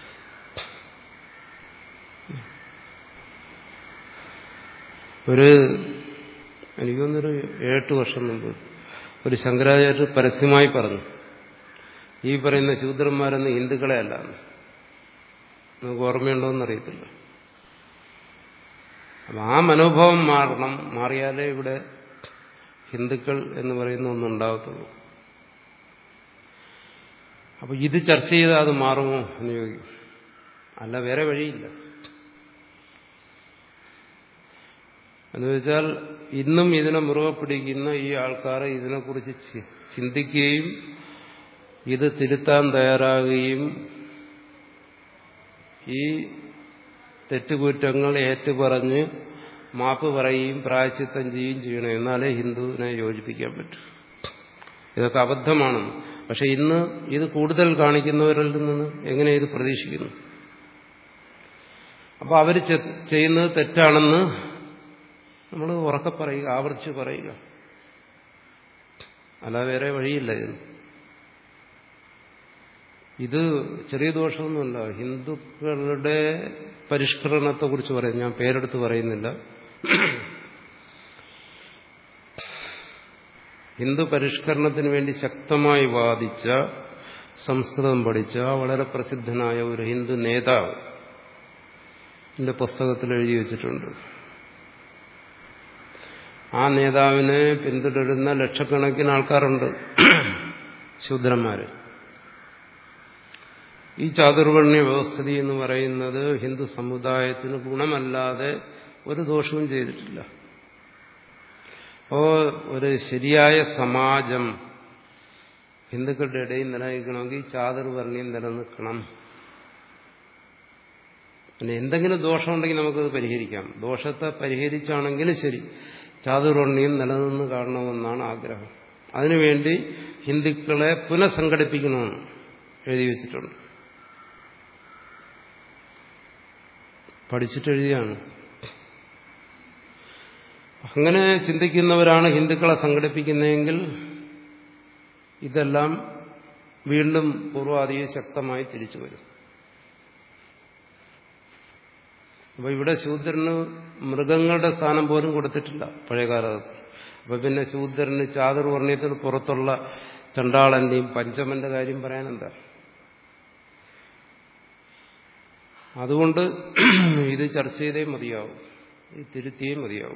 ഒരു എനിക്കൊന്നൊരു ഏഴെട്ട് വർഷം മുമ്പ് ഒരു ശങ്കരാചാര്യർ പരസ്യമായി പറഞ്ഞു ഈ പറയുന്ന ശൂദ്രന്മാരെന്ന് ഹിന്ദുക്കളെ അല്ല നമുക്ക് ഓർമ്മയുണ്ടോ എന്നറിയത്തില്ല അപ്പം ആ മനോഭാവം മാറണം മാറിയാലേ ഇവിടെ ഹിന്ദുക്കൾ എന്ന് പറയുന്ന ഒന്നുണ്ടാകത്തുള്ളൂ അപ്പൊ ഇത് ചർച്ച ചെയ്താൽ അത് മാറുമോ എന്ന് ചോദിക്കും അല്ല വേറെ വഴിയില്ല എന്ന് വെച്ചാൽ ഇന്നും ഇതിനെ മുറുകെ പിടിക്കുന്ന ഈ ആൾക്കാർ ഇതിനെക്കുറിച്ച് ചിന്തിക്കുകയും ഇത് തിരുത്താൻ തയ്യാറാകുകയും ഈ തെറ്റുകുറ്റങ്ങൾ ഏറ്റുപറഞ്ഞ് മാപ്പ് പറയുകയും പ്രായച്ചിത്തം ചെയ്യുകയും ചെയ്യണം എന്നാലേ ഹിന്ദുവിനെ യോജിപ്പിക്കാൻ പറ്റൂ ഇതൊക്കെ അബദ്ധമാണെന്ന് പക്ഷെ ഇന്ന് ഇത് കൂടുതൽ കാണിക്കുന്നവരിൽ നിന്ന് എങ്ങനെ ഇത് പ്രതീക്ഷിക്കുന്നു അപ്പോൾ അവർ ചെയ്യുന്നത് തെറ്റാണെന്ന് നമ്മൾ ഉറക്കെ പറയുക ആവർത്തിച്ച് പറയുക അല്ല വേറെ വഴിയില്ല ഇതിന് ഇത് ചെറിയ ദോഷമൊന്നുമല്ല ഹിന്ദുക്കളുടെ പരിഷ്കരണത്തെക്കുറിച്ച് പറയും ഞാൻ പേരെടുത്ത് പറയുന്നില്ല ഹിന്ദു പരിഷ്കരണത്തിന് വേണ്ടി ശക്തമായി വാദിച്ച സംസ്കൃതം പഠിച്ച വളരെ പ്രസിദ്ധനായ ഒരു ഹിന്ദു നേതാവ് എന്റെ പുസ്തകത്തിൽ എഴുതി വെച്ചിട്ടുണ്ട് ആ നേതാവിനെ പിന്തുടരുന്ന ലക്ഷക്കണക്കിന് ആൾക്കാരുണ്ട് ശൂദ്രന്മാര് ഈ ചാതുർവർണ്ണ്യ വ്യവസ്ഥിതി എന്ന് പറയുന്നത് ഹിന്ദു സമുദായത്തിന് ഗുണമല്ലാതെ ഒരു ദോഷവും ചെയ്തിട്ടില്ല അപ്പോ ഒരു ശരിയായ സമാജം ഹിന്ദുക്കളുടെ ഇടയിൽ നിലനിൽക്കണമെങ്കിൽ ചാതുർവർണ്ണ്യം നിലനിൽക്കണം പിന്നെ എന്തെങ്കിലും ദോഷമുണ്ടെങ്കിൽ നമുക്കത് പരിഹരിക്കാം ദോഷത്തെ പരിഹരിച്ചാണെങ്കിലും ശരി ചാതുർവർണ്ണ്യം നിലനിന്ന് കാണണമെന്നാണ് ആഗ്രഹം അതിനുവേണ്ടി ഹിന്ദുക്കളെ പുനഃസംഘടിപ്പിക്കണമെന്ന് എഴുതി വെച്ചിട്ടുണ്ട് പഠിച്ചിട്ടെഴുതിയാണ് അങ്ങനെ ചിന്തിക്കുന്നവരാണ് ഹിന്ദുക്കളെ സംഘടിപ്പിക്കുന്നതെങ്കിൽ ഇതെല്ലാം വീണ്ടും പൂർവാധികം ശക്തമായി തിരിച്ചു വരും അപ്പൊ ഇവിടെ ശൂദ്രന് മൃഗങ്ങളുടെ സ്ഥാനം പോലും കൊടുത്തിട്ടില്ല പഴയകാലത്ത് അപ്പൊ പിന്നെ ശൂദ്രന് ചാതുർവർണ്ണയത്തിന് പുറത്തുള്ള ചണ്ടാളന്റെയും പഞ്ചമന്റെ കാര്യം പറയാനെന്താ അതുകൊണ്ട് ഇത് ചർച്ച ചെയ്തേ മതിയാവും ഇത് തിരുത്തിയേ മതിയാവും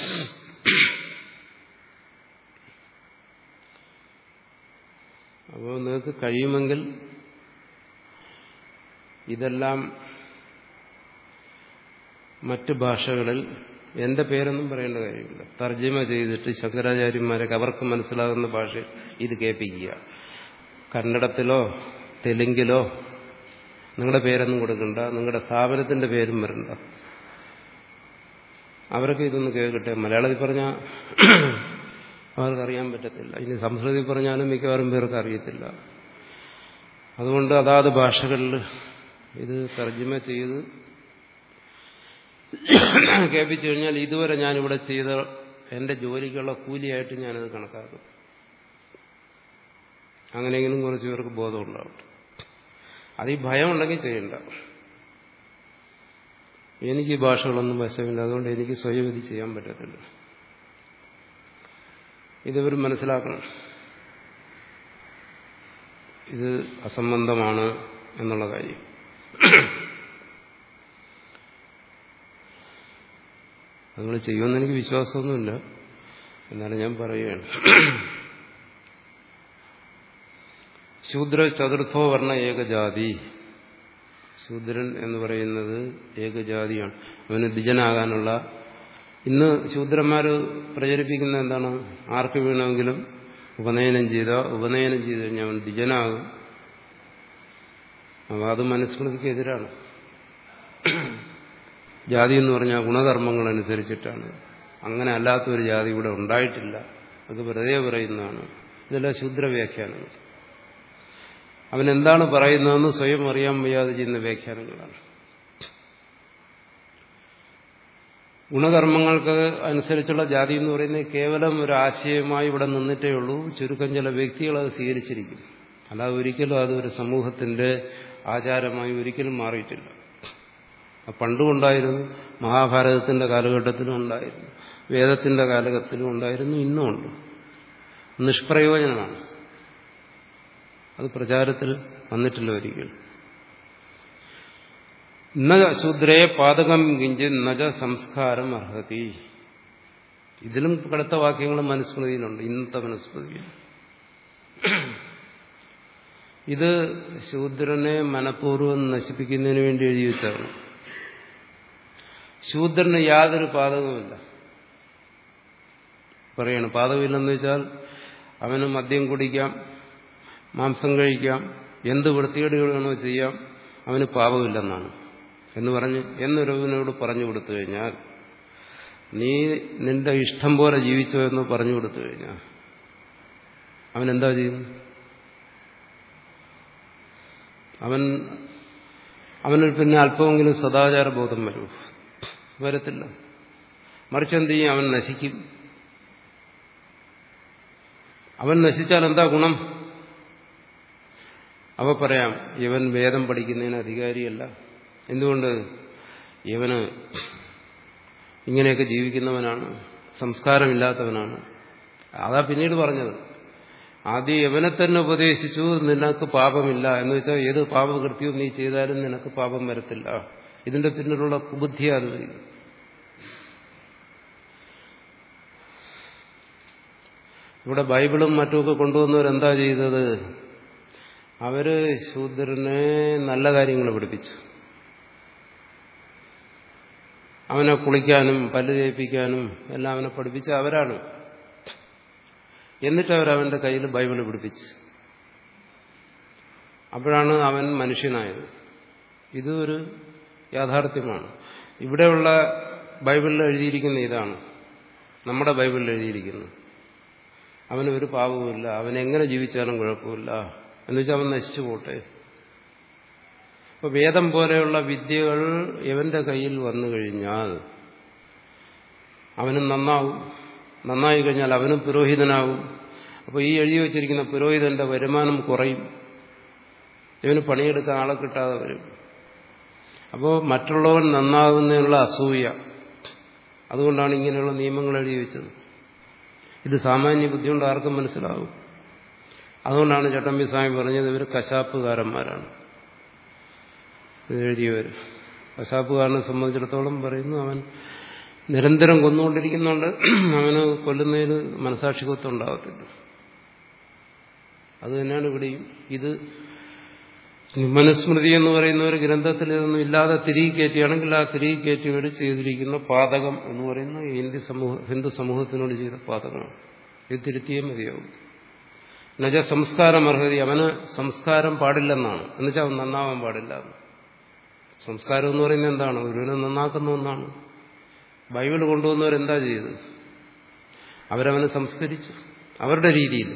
അപ്പോൾ നിങ്ങൾക്ക് കഴിയുമെങ്കിൽ ഇതെല്ലാം മറ്റ് ഭാഷകളിൽ എന്റെ പേരൊന്നും പറയേണ്ട കാര്യമില്ല തർജ്ജിമ ചെയ്തിട്ട് ശങ്കരാചാര്യന്മാരൊക്കെ അവർക്ക് മനസ്സിലാകുന്ന ഭാഷയിൽ ഇത് കേൾപ്പിക്കുക കന്നഡത്തിലോ തെലുങ്കിലോ നിങ്ങളുടെ പേരൊന്നും കൊടുക്കണ്ട നിങ്ങളുടെ സ്ഥാപനത്തിന്റെ പേരും വരണ്ട അവർക്ക് ഇതൊന്ന് കേൾക്കട്ടെ മലയാളത്തിൽ പറഞ്ഞാൽ അവർക്കറിയാൻ പറ്റത്തില്ല ഇനി സംസ്കൃതത്തിൽ പറഞ്ഞാലും മിക്കവാറും പേർക്ക് അറിയത്തില്ല അതുകൊണ്ട് അതാത് ഭാഷകളിൽ ഇത് തർജ്ജിമ ചെയ്ത് കേൾപ്പിച്ചു കഴിഞ്ഞാൽ ഇതുവരെ ഞാനിവിടെ ചെയ്ത എന്റെ ജോലിക്കുള്ള കൂലിയായിട്ട് ഞാനത് കണക്കാക്കും അങ്ങനെയെങ്കിലും കുറച്ച് പേർക്ക് ബോധമുണ്ടാവട്ടെ അത് ഈ ഭയം ഉണ്ടെങ്കിൽ ചെയ്യണ്ട എനിക്ക് ഈ ഭാഷകളൊന്നും വശമില്ല അതുകൊണ്ട് എനിക്ക് സ്വയം ഇത് ചെയ്യാൻ പറ്റത്തില്ല ഇതവർ മനസ്സിലാക്കണം ഇത് അസംബന്ധമാണ് എന്നുള്ള കാര്യം നിങ്ങൾ ചെയ്യുമെന്ന് എനിക്ക് വിശ്വാസമൊന്നുമില്ല എന്നാലും ഞാൻ പറയുകയാണ് ശൂദ്ര ചതുർത്ഥോ വർണ്ണ ഏകജാതി ശൂദ്രൻ എന്ന് പറയുന്നത് ഏകജാതിയാണ് അവന് ദ്വിജനാകാനുള്ള ഇന്ന് ശൂദ്രന്മാർ പ്രചരിപ്പിക്കുന്ന എന്താണ് ആർക്ക് വേണമെങ്കിലും ഉപനയനം ചെയ്ത ഉപനയനം ചെയ്ത് കഴിഞ്ഞാൽ അവൻ ദ്വിജനാകും അപ്പോൾ അത് മനുസ്മൃതിക്ക് എതിരാണ് ജാതി എന്ന് പറഞ്ഞാൽ ഗുണകർമ്മങ്ങൾ അനുസരിച്ചിട്ടാണ് അങ്ങനെ അല്ലാത്തൊരു ജാതി ഇവിടെ ഉണ്ടായിട്ടില്ല അത് വെറുതെ പറയുന്നതാണ് ഇതെല്ലാം ശൂദ്ര വ്യാഖ്യാനങ്ങൾ അവൻ എന്താണ് പറയുന്നതെന്ന് സ്വയം അറിയാൻ വയ്യാതെ ചെയ്യുന്ന വ്യാഖ്യാനങ്ങളാണ് ഗുണകർമ്മങ്ങൾക്ക് അനുസരിച്ചുള്ള ജാതി എന്ന് പറയുന്നത് കേവലം ഒരു ആശയമായി ഇവിടെ നിന്നിട്ടേ ഉള്ളൂ ചുരുക്കം ചില വ്യക്തികൾ അത് സ്വീകരിച്ചിരിക്കും അല്ലാതെ ഒരിക്കലും അത് ഒരു സമൂഹത്തിന്റെ ആചാരമായി ഒരിക്കലും മാറിയിട്ടില്ല പണ്ടുമുണ്ടായിരുന്നു മഹാഭാരതത്തിന്റെ കാലഘട്ടത്തിലും ഉണ്ടായിരുന്നു വേദത്തിന്റെ കാലഘട്ടത്തിലും ഉണ്ടായിരുന്നു ഇന്നും ഉണ്ട് നിഷ്പ്രയോജനമാണ് അത് പ്രചാരത്തിൽ വന്നിട്ടില്ല ഒരിക്കലും ന ശൂദ്രേ പാതകം കിഞ്ചി നജ സംസ്കാരം അർഹതി ഇതിലും കടുത്ത വാക്യങ്ങൾ മനുസ്മൃതിയിലുണ്ട് ഇന്നത്തെ മനുസ്മൃതിയിൽ ഇത് ശൂദ്രനെ മനഃപൂർവ്വം നശിപ്പിക്കുന്നതിന് വേണ്ടി എഴുതി വെച്ചാണ് ശൂദ്രന് യാതൊരു പാതകവുമില്ല പറയണം പാതകമില്ലെന്ന് വെച്ചാൽ അവന് മദ്യം കുടിക്കാം മാംസം കഴിക്കാം എന്ത് വൃത്തികേടുകൾ വേണോ ചെയ്യാം അവന് പാപമില്ലെന്നാണ് എന്ന് പറഞ്ഞ് എന്നൊരുവനോട് പറഞ്ഞു കൊടുത്തു കഴിഞ്ഞാൽ നീ നിന്റെ ഇഷ്ടം പോലെ ജീവിച്ചോ എന്ന് പറഞ്ഞു കൊടുത്തു കഴിഞ്ഞാൽ അവൻ എന്താ ചെയ്യുന്നു അവൻ അവനിൽ പിന്നെ അല്പമെങ്കിലും സദാചാര ബോധം വരൂ വരത്തില്ല മറിച്ച് എന്ത് ചെയ്യും അവൻ നശിക്കും അവൻ നശിച്ചാൽ എന്താ ഗുണം അവ പറയാം ഇവൻ വേദം പഠിക്കുന്നതിന് അധികാരിയല്ല എന്തുകൊണ്ട് ഇവന് ഇങ്ങനെയൊക്കെ ജീവിക്കുന്നവനാണ് സംസ്കാരമില്ലാത്തവനാണ് അതാ പിന്നീട് പറഞ്ഞത് ആദ്യം യവനെ തന്നെ ഉപദേശിച്ചു നിനക്ക് പാപമില്ല എന്ന് വെച്ചാൽ ഏത് പാപകൃത്യവും നീ ചെയ്താലും നിനക്ക് പാപം വരത്തില്ല ഇതിന്റെ പിന്നിലുള്ള കുബുദ്ധി അത് ഇവിടെ ബൈബിളും മറ്റുമൊക്കെ കൊണ്ടുവന്നവരെന്താ ചെയ്തത് അവര് ശൂദ്രനെ നല്ല കാര്യങ്ങൾ പഠിപ്പിച്ചു അവനെ കുളിക്കാനും പല്ല് തേപ്പിക്കാനും എല്ലാം അവനെ പഠിപ്പിച്ച അവരാണ് എന്നിട്ട് അവരവന്റെ കയ്യിൽ ബൈബിൾ പിടിപ്പിച്ചു അപ്പോഴാണ് അവൻ മനുഷ്യനായത് ഇത് ഒരു യാഥാർത്ഥ്യമാണ് ഇവിടെയുള്ള ബൈബിളിൽ എഴുതിയിരിക്കുന്ന ഇതാണ് നമ്മുടെ ബൈബിളിൽ എഴുതിയിരിക്കുന്നത് അവന് ഒരു പാപവുമില്ല അവൻ എങ്ങനെ ജീവിച്ചാലും കുഴപ്പമില്ല എന്നുവെച്ചാൽ അവൻ നശിച്ചു പോട്ടെ അപ്പൊ വേദം പോലെയുള്ള വിദ്യകൾ ഇവന്റെ കയ്യിൽ വന്നു കഴിഞ്ഞാൽ അവനും നന്നാവും നന്നായി കഴിഞ്ഞാൽ അവനും പുരോഹിതനാവും അപ്പോൾ ഈ എഴുതി വച്ചിരിക്കുന്ന പുരോഹിതന്റെ വരുമാനം കുറയും ഇവന് പണിയെടുക്കാൻ ആളെ കിട്ടാതെ വരും അപ്പോൾ മറ്റുള്ളവൻ നന്നാകുന്നതിനുള്ള അസൂയ അതുകൊണ്ടാണ് ഇങ്ങനെയുള്ള നിയമങ്ങൾ എഴുതി വെച്ചത് ഇത് സാമാന്യ ബുദ്ധി കൊണ്ട് ആർക്കും മനസ്സിലാവും അതുകൊണ്ടാണ് ചട്ടമ്പി സ്വാമി പറഞ്ഞത് ഇവർ കശാപ്പുകാരന്മാരാണ് ഇത് എഴുതിയവർ കശാപ്പുകാരനെ സംബന്ധിച്ചിടത്തോളം പറയുന്നു അവൻ നിരന്തരം കൊന്നുകൊണ്ടിരിക്കുന്നുണ്ട് അവന് കൊല്ലുന്നതിൽ മനസാക്ഷികത്വം ഉണ്ടാകത്തില്ല അത് തന്നെയാണ് ഇവിടെയും ഇത് മനുസ്മൃതി എന്ന് പറയുന്ന ഒരു ഗ്രന്ഥത്തിൽ ഇതൊന്നും ഇല്ലാതെ തിരികെ കയറ്റിയാണെങ്കിൽ ആ തിരികെ കയറ്റിയവർ ചെയ്തിരിക്കുന്ന പാതകം എന്ന് പറയുന്ന ഹിന്ദു സമൂഹ ഹിന്ദു സമൂഹത്തിനോട് ചെയ്ത പാതകമാണ് ഇത് തിരുത്തിയേ മതിയാവും എന്നുവെച്ചാൽ സംസ്കാരം അർഹതി അവന് സംസ്കാരം പാടില്ലെന്നാണ് എന്നുവെച്ചാൽ അവൻ നന്നാവാൻ പാടില്ല സംസ്കാരം എന്ന് പറയുന്നത് എന്താണ് ഒരുവനെ നന്നാക്കുന്ന ഒന്നാണ് ബൈബിൾ കൊണ്ടുവന്നവരെന്താ ചെയ്തത് അവരവനെ സംസ്കരിച്ചു അവരുടെ രീതിയിൽ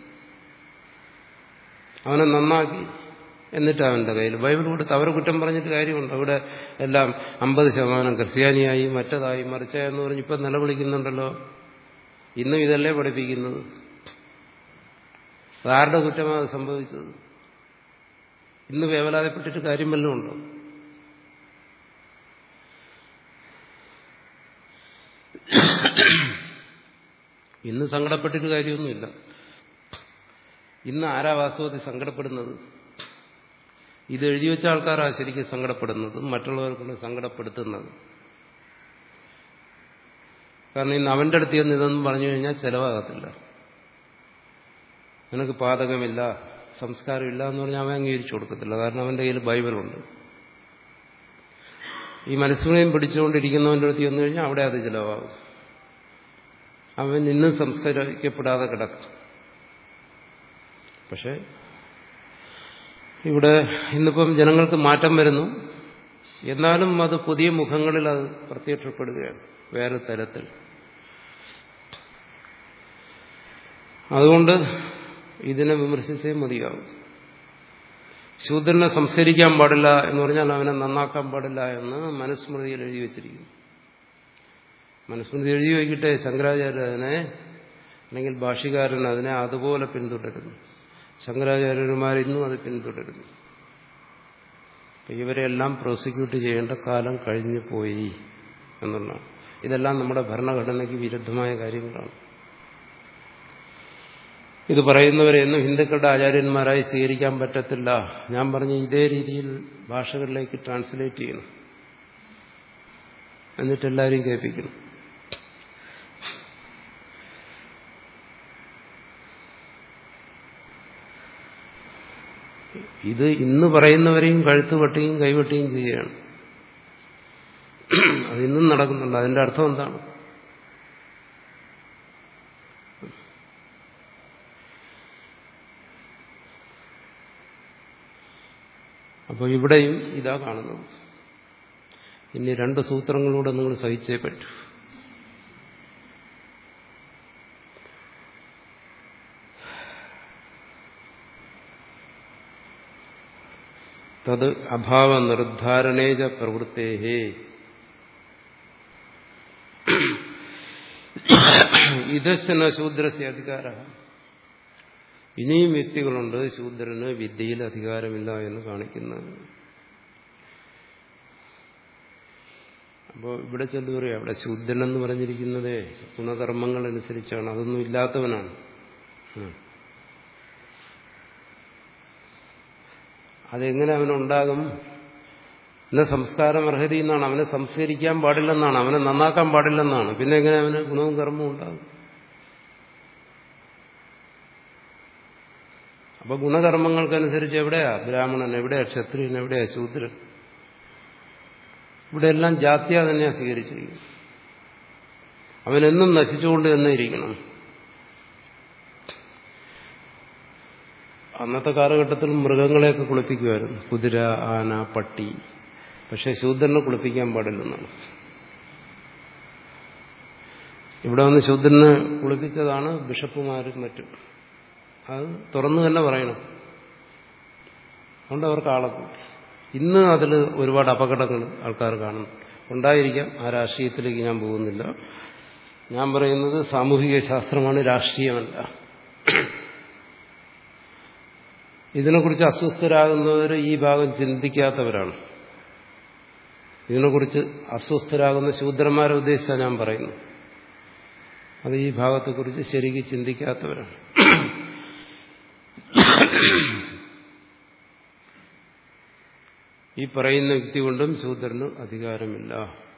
അവനെ നന്നാക്കി എന്നിട്ട് അവന്റെ കയ്യിൽ ബൈബിൾ കൊടുത്ത് അവരെ കുറ്റം പറഞ്ഞിട്ട് കാര്യമുണ്ട് അവിടെ എല്ലാം അമ്പത് ശതമാനം ക്രിസ്ത്യാനിയായി മറ്റതായി മറിച്ചായി എന്ന് പറഞ്ഞ് ഇപ്പം നിലവിളിക്കുന്നുണ്ടല്ലോ ഇന്നും ഇതല്ലേ പഠിപ്പിക്കുന്നത് അതാരുടെ കുറ്റമാണ് അത് സംഭവിച്ചത് ഇന്ന് വേവലാതിപ്പെട്ടിട്ട് കാര്യം വല്ലതും ഉണ്ടോ ഇന്ന് സങ്കടപ്പെട്ടിട്ട് കാര്യമൊന്നുമില്ല ഇന്ന് ആരാ വാസ്തവത്തിൽ സങ്കടപ്പെടുന്നത് ഇത് എഴുതി വെച്ച ആൾക്കാരാ ശരിക്കും സങ്കടപ്പെടുന്നത് മറ്റുള്ളവർക്കൊണ്ട് സങ്കടപ്പെടുത്തുന്നത് കാരണം ഇന്ന് അവന്റെ അടുത്ത് ചെന്ന് ഇതൊന്നും പറഞ്ഞു കഴിഞ്ഞാൽ ചെലവാകത്തില്ല നിനക്ക് പാതകമില്ല സംസ്കാരമില്ല എന്ന് പറഞ്ഞാൽ അവൻ അംഗീകരിച്ചു കൊടുക്കത്തില്ല കാരണം അവന്റെ കയ്യിൽ ബൈബിളുണ്ട് ഈ മനസ്സുകളെയും പിടിച്ചുകൊണ്ടിരിക്കുന്നവന്റെ അടുത്ത് ചെന്നു കഴിഞ്ഞാൽ അവിടെ അത് ചിലവാകും അവൻ ഇന്നും സംസ്കരിക്കപ്പെടാതെ കിടക്കും പക്ഷെ ഇവിടെ ഇന്നിപ്പം ജനങ്ങൾക്ക് മാറ്റം വരുന്നു എന്നാലും അത് പുതിയ മുഖങ്ങളിൽ അത് പ്രത്യക്ഷപ്പെടുകയാണ് വേറെ തരത്തിൽ അതുകൊണ്ട് ഇതിനെ വിമർശിച്ചേ മതിയാവും ശൂദ്രനെ സംസ്കരിക്കാൻ പാടില്ല എന്ന് പറഞ്ഞാൽ അവനെ നന്നാക്കാൻ പാടില്ല എന്ന് മനുസ്മൃതിയിൽ എഴുതി വച്ചിരിക്കുന്നു മനുസ്മൃതി എഴുതി വയ്ക്കട്ടെ ശങ്കരാചാര്യ അതിനെ അല്ലെങ്കിൽ ഭാഷ്യകാരൻ അതിനെ അതുപോലെ പിന്തുടരുന്നു ശങ്കരാചാര്യന്മാർ ഇന്നും അത് പിന്തുടരുന്നു ഇവരെല്ലാം പ്രോസിക്യൂട്ട് ചെയ്യേണ്ട കാലം കഴിഞ്ഞു പോയി എന്നുള്ളതാണ് ഇതെല്ലാം നമ്മുടെ ഭരണഘടനയ്ക്ക് വിരുദ്ധമായ കാര്യങ്ങളാണ് ഇത് പറയുന്നവരെയൊന്നും ഹിന്ദുക്കളുടെ ആചാര്യന്മാരായി സ്വീകരിക്കാൻ പറ്റത്തില്ല ഞാൻ പറഞ്ഞ ഇതേ രീതിയിൽ ഭാഷകളിലേക്ക് ട്രാൻസ്ലേറ്റ് ചെയ്യണം എന്നിട്ട് എല്ലാവരെയും കേൾപ്പിക്കണം ഇത് ഇന്ന് പറയുന്നവരെയും കഴുത്ത് വെട്ടുകയും കൈവെട്ടുകയും ചെയ്യുകയാണ് അത് ഇന്നും നടക്കുന്നുണ്ട് അതിന്റെ അർത്ഥം എന്താണ് അപ്പോൾ ഇവിടെയും ഇതാ കാണുന്നത് ഇനി രണ്ട് സൂത്രങ്ങളൂടെ നിങ്ങൾ സഹിച്ചേ പറ്റൂ തത് അഭാവ നിർദ്ധാരണേജ പ്രവൃത്തേഹേ ഇതശന ശൂദ്രസ്യ അധികാര ഇനിയും വ്യക്തികളുണ്ട് ശൂദ്രന് വിദ്യയിൽ അധികാരമില്ല എന്ന് കാണിക്കുന്നത് അപ്പോൾ ഇവിടെ ചെല്ലു പറയാം അവിടെ ശൂദ്രൻ എന്ന് പറഞ്ഞിരിക്കുന്നതേ ഗുണകർമ്മങ്ങൾ അനുസരിച്ചാണ് അതൊന്നും ഇല്ലാത്തവനാണ് അതെങ്ങനെ അവനുണ്ടാകും എന്ന സംസ്കാരം അർഹതി എന്നാണ് അവനെ സംസ്കരിക്കാൻ പാടില്ലെന്നാണ് അവനെ നന്നാക്കാൻ പാടില്ലെന്നാണ് പിന്നെ എങ്ങനെ അവന് ഗുണവും കർമ്മവും ഉണ്ടാകും അപ്പൊ ഗുണകർമ്മങ്ങൾക്കനുസരിച്ച് എവിടെയാ ബ്രാഹ്മണൻ എവിടെയാ ക്ഷത്രിയൻ എവിടെയാ ശൂദ്രൻ ഇവിടെ എല്ലാം ജാത്യ തന്നെയാ സ്വീകരിച്ചിരിക്കുന്നത് അവനെന്നും നശിച്ചുകൊണ്ട് തന്നെ ഇരിക്കണം അന്നത്തെ കാലഘട്ടത്തിൽ മൃഗങ്ങളെയൊക്കെ കുളിപ്പിക്കുമായിരുന്നു കുതിര ആന പട്ടി പക്ഷെ ശൂദ്രനെ കുളിപ്പിക്കാൻ പാടില്ലെന്നാണ് ഇവിടെ വന്ന് ശൂദ്രനെ കുളിപ്പിച്ചതാണ് ബിഷപ്പുമാരും മറ്റും അത് തുറന്നു തന്നെ പറയണം അതുകൊണ്ട് അവർക്ക് ആളെ കൂട്ടി ഇന്ന് അതിൽ ഒരുപാട് അപകടങ്ങൾ ആൾക്കാർ കാണുന്നു ഉണ്ടായിരിക്കാം ആ രാഷ്ട്രീയത്തിലേക്ക് ഞാൻ പോകുന്നില്ല ഞാൻ പറയുന്നത് സാമൂഹിക ശാസ്ത്രമാണ് രാഷ്ട്രീയമല്ല ഇതിനെക്കുറിച്ച് അസ്വസ്ഥരാകുന്നവർ ഈ ഭാഗം ചിന്തിക്കാത്തവരാണ് ഇതിനെക്കുറിച്ച് അസ്വസ്ഥരാകുന്ന ശൂദ്രന്മാരെ ഉദ്ദേശിച്ചാണ് ഞാൻ പറയുന്നത് അത് ഈ ഭാഗത്തെക്കുറിച്ച് ശരിക്കും ചിന്തിക്കാത്തവരാണ് ഈ പറയുന്ന വ്യക്തി കൊണ്ടും ശൂദ്രന് അധികാരമില്ല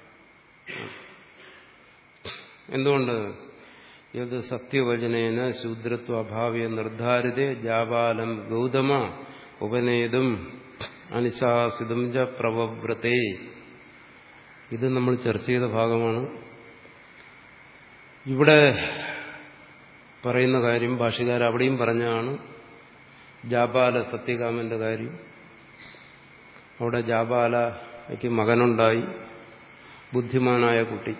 എന്തുകൊണ്ട് യത് സത്യവചനേന ശൂദ്രത്വ അഭാവ്യ നിർദ്ധാരിതേ ജാപാലം ഗൗതമ ഉപനേതും അനുശാസിതും ച പ്രവവ്രതേ ഇത് നമ്മൾ ചർച്ച ചെയ്ത ഭാഗമാണ് ഇവിടെ പറയുന്ന കാര്യം ഭാഷകാർ അവിടെയും പറഞ്ഞാണ് ജാപാല സത്യകാമന്റെ കാര്യം അവിടെ ജാപാലയ്ക്ക് മകനുണ്ടായി ബുദ്ധിമാനായ കുട്ടി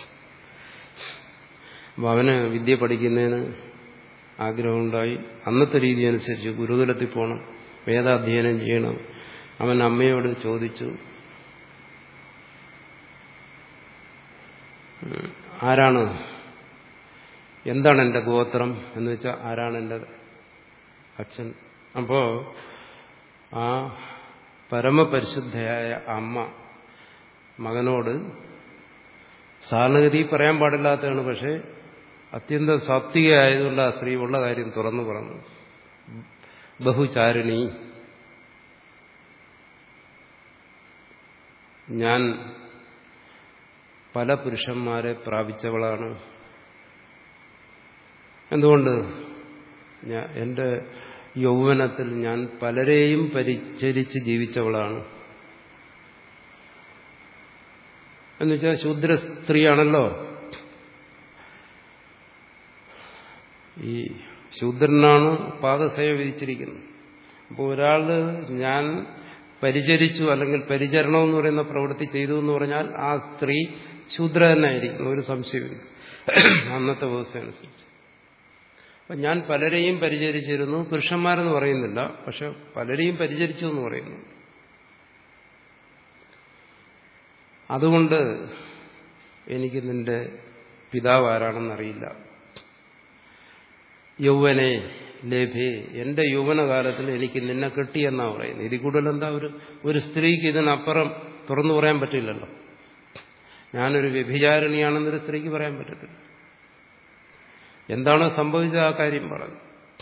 അപ്പം അവന് വിദ്യ പഠിക്കുന്നതിന് ആഗ്രഹമുണ്ടായി അന്നത്തെ രീതി അനുസരിച്ച് ഗുരുകുലത്തിൽ പോകണം വേദാധ്യയനം ചെയ്യണം അവൻ അമ്മയോട് ചോദിച്ചു ആരാണ് എന്താണ് എൻ്റെ ഗോത്രം എന്ന് വെച്ചാൽ ആരാണ് എൻ്റെ അച്ഛൻ അപ്പോ ആ പരമപരിശുദ്ധയായ അമ്മ മകനോട് സാധാരണഗതി പറയാൻ പാടില്ലാത്തതാണ് പക്ഷേ അത്യന്തം സാത്വികയായതുകൊണ്ട് ആ സ്ത്രീ ഉള്ള കാര്യം തുറന്നു പറഞ്ഞു ബഹുചാരിണി ഞാൻ പല പുരുഷന്മാരെ പ്രാപിച്ചവളാണ് എന്തുകൊണ്ട് ഞാൻ എൻ്റെ യൗവനത്തിൽ ഞാൻ പലരെയും പരിചരിച്ച് ജീവിച്ചവളാണ് എന്നുവെച്ചാൽ ശൂദ്ര സ്ത്രീയാണല്ലോ ഈ ശൂദ്രനാണ് പാദസേവ വിധിച്ചിരിക്കുന്നത് അപ്പോൾ ഒരാൾ ഞാൻ പരിചരിച്ചു അല്ലെങ്കിൽ പരിചരണം എന്ന് പറയുന്ന പ്രവൃത്തി ചെയ്തു എന്ന് പറഞ്ഞാൽ ആ സ്ത്രീ ശൂദ്ര തന്നെ ആയിരിക്കും ഒരു സംശയമില്ല അന്നത്തെ വ്യവസ്ഥ അനുസരിച്ച് അപ്പം ഞാൻ പലരെയും പരിചരിച്ചിരുന്നു പുരുഷന്മാരെന്ന് പറയുന്നില്ല പക്ഷെ പലരെയും പരിചരിച്ചു എന്ന് പറയുന്നു അതുകൊണ്ട് എനിക്ക് നിന്റെ പിതാവ് ആരാണെന്നറിയില്ല യൗവനെ ലേഭേ എന്റെ യൗവനകാലത്തിൽ എനിക്ക് നിന്നെ കിട്ടിയെന്നാ പറയുന്നത് ഇതിൽ കൂടുതൽ എന്താ ഒരു ഒരു സ്ത്രീക്ക് ഇതിനപ്പുറം തുറന്നു പറയാൻ പറ്റില്ലല്ലോ ഞാനൊരു വ്യഭിചാരിണിയാണെന്നൊരു സ്ത്രീക്ക് പറയാൻ പറ്റത്തില്ല എന്താണോ സംഭവിച്ച ആ കാര്യം പറഞ്ഞു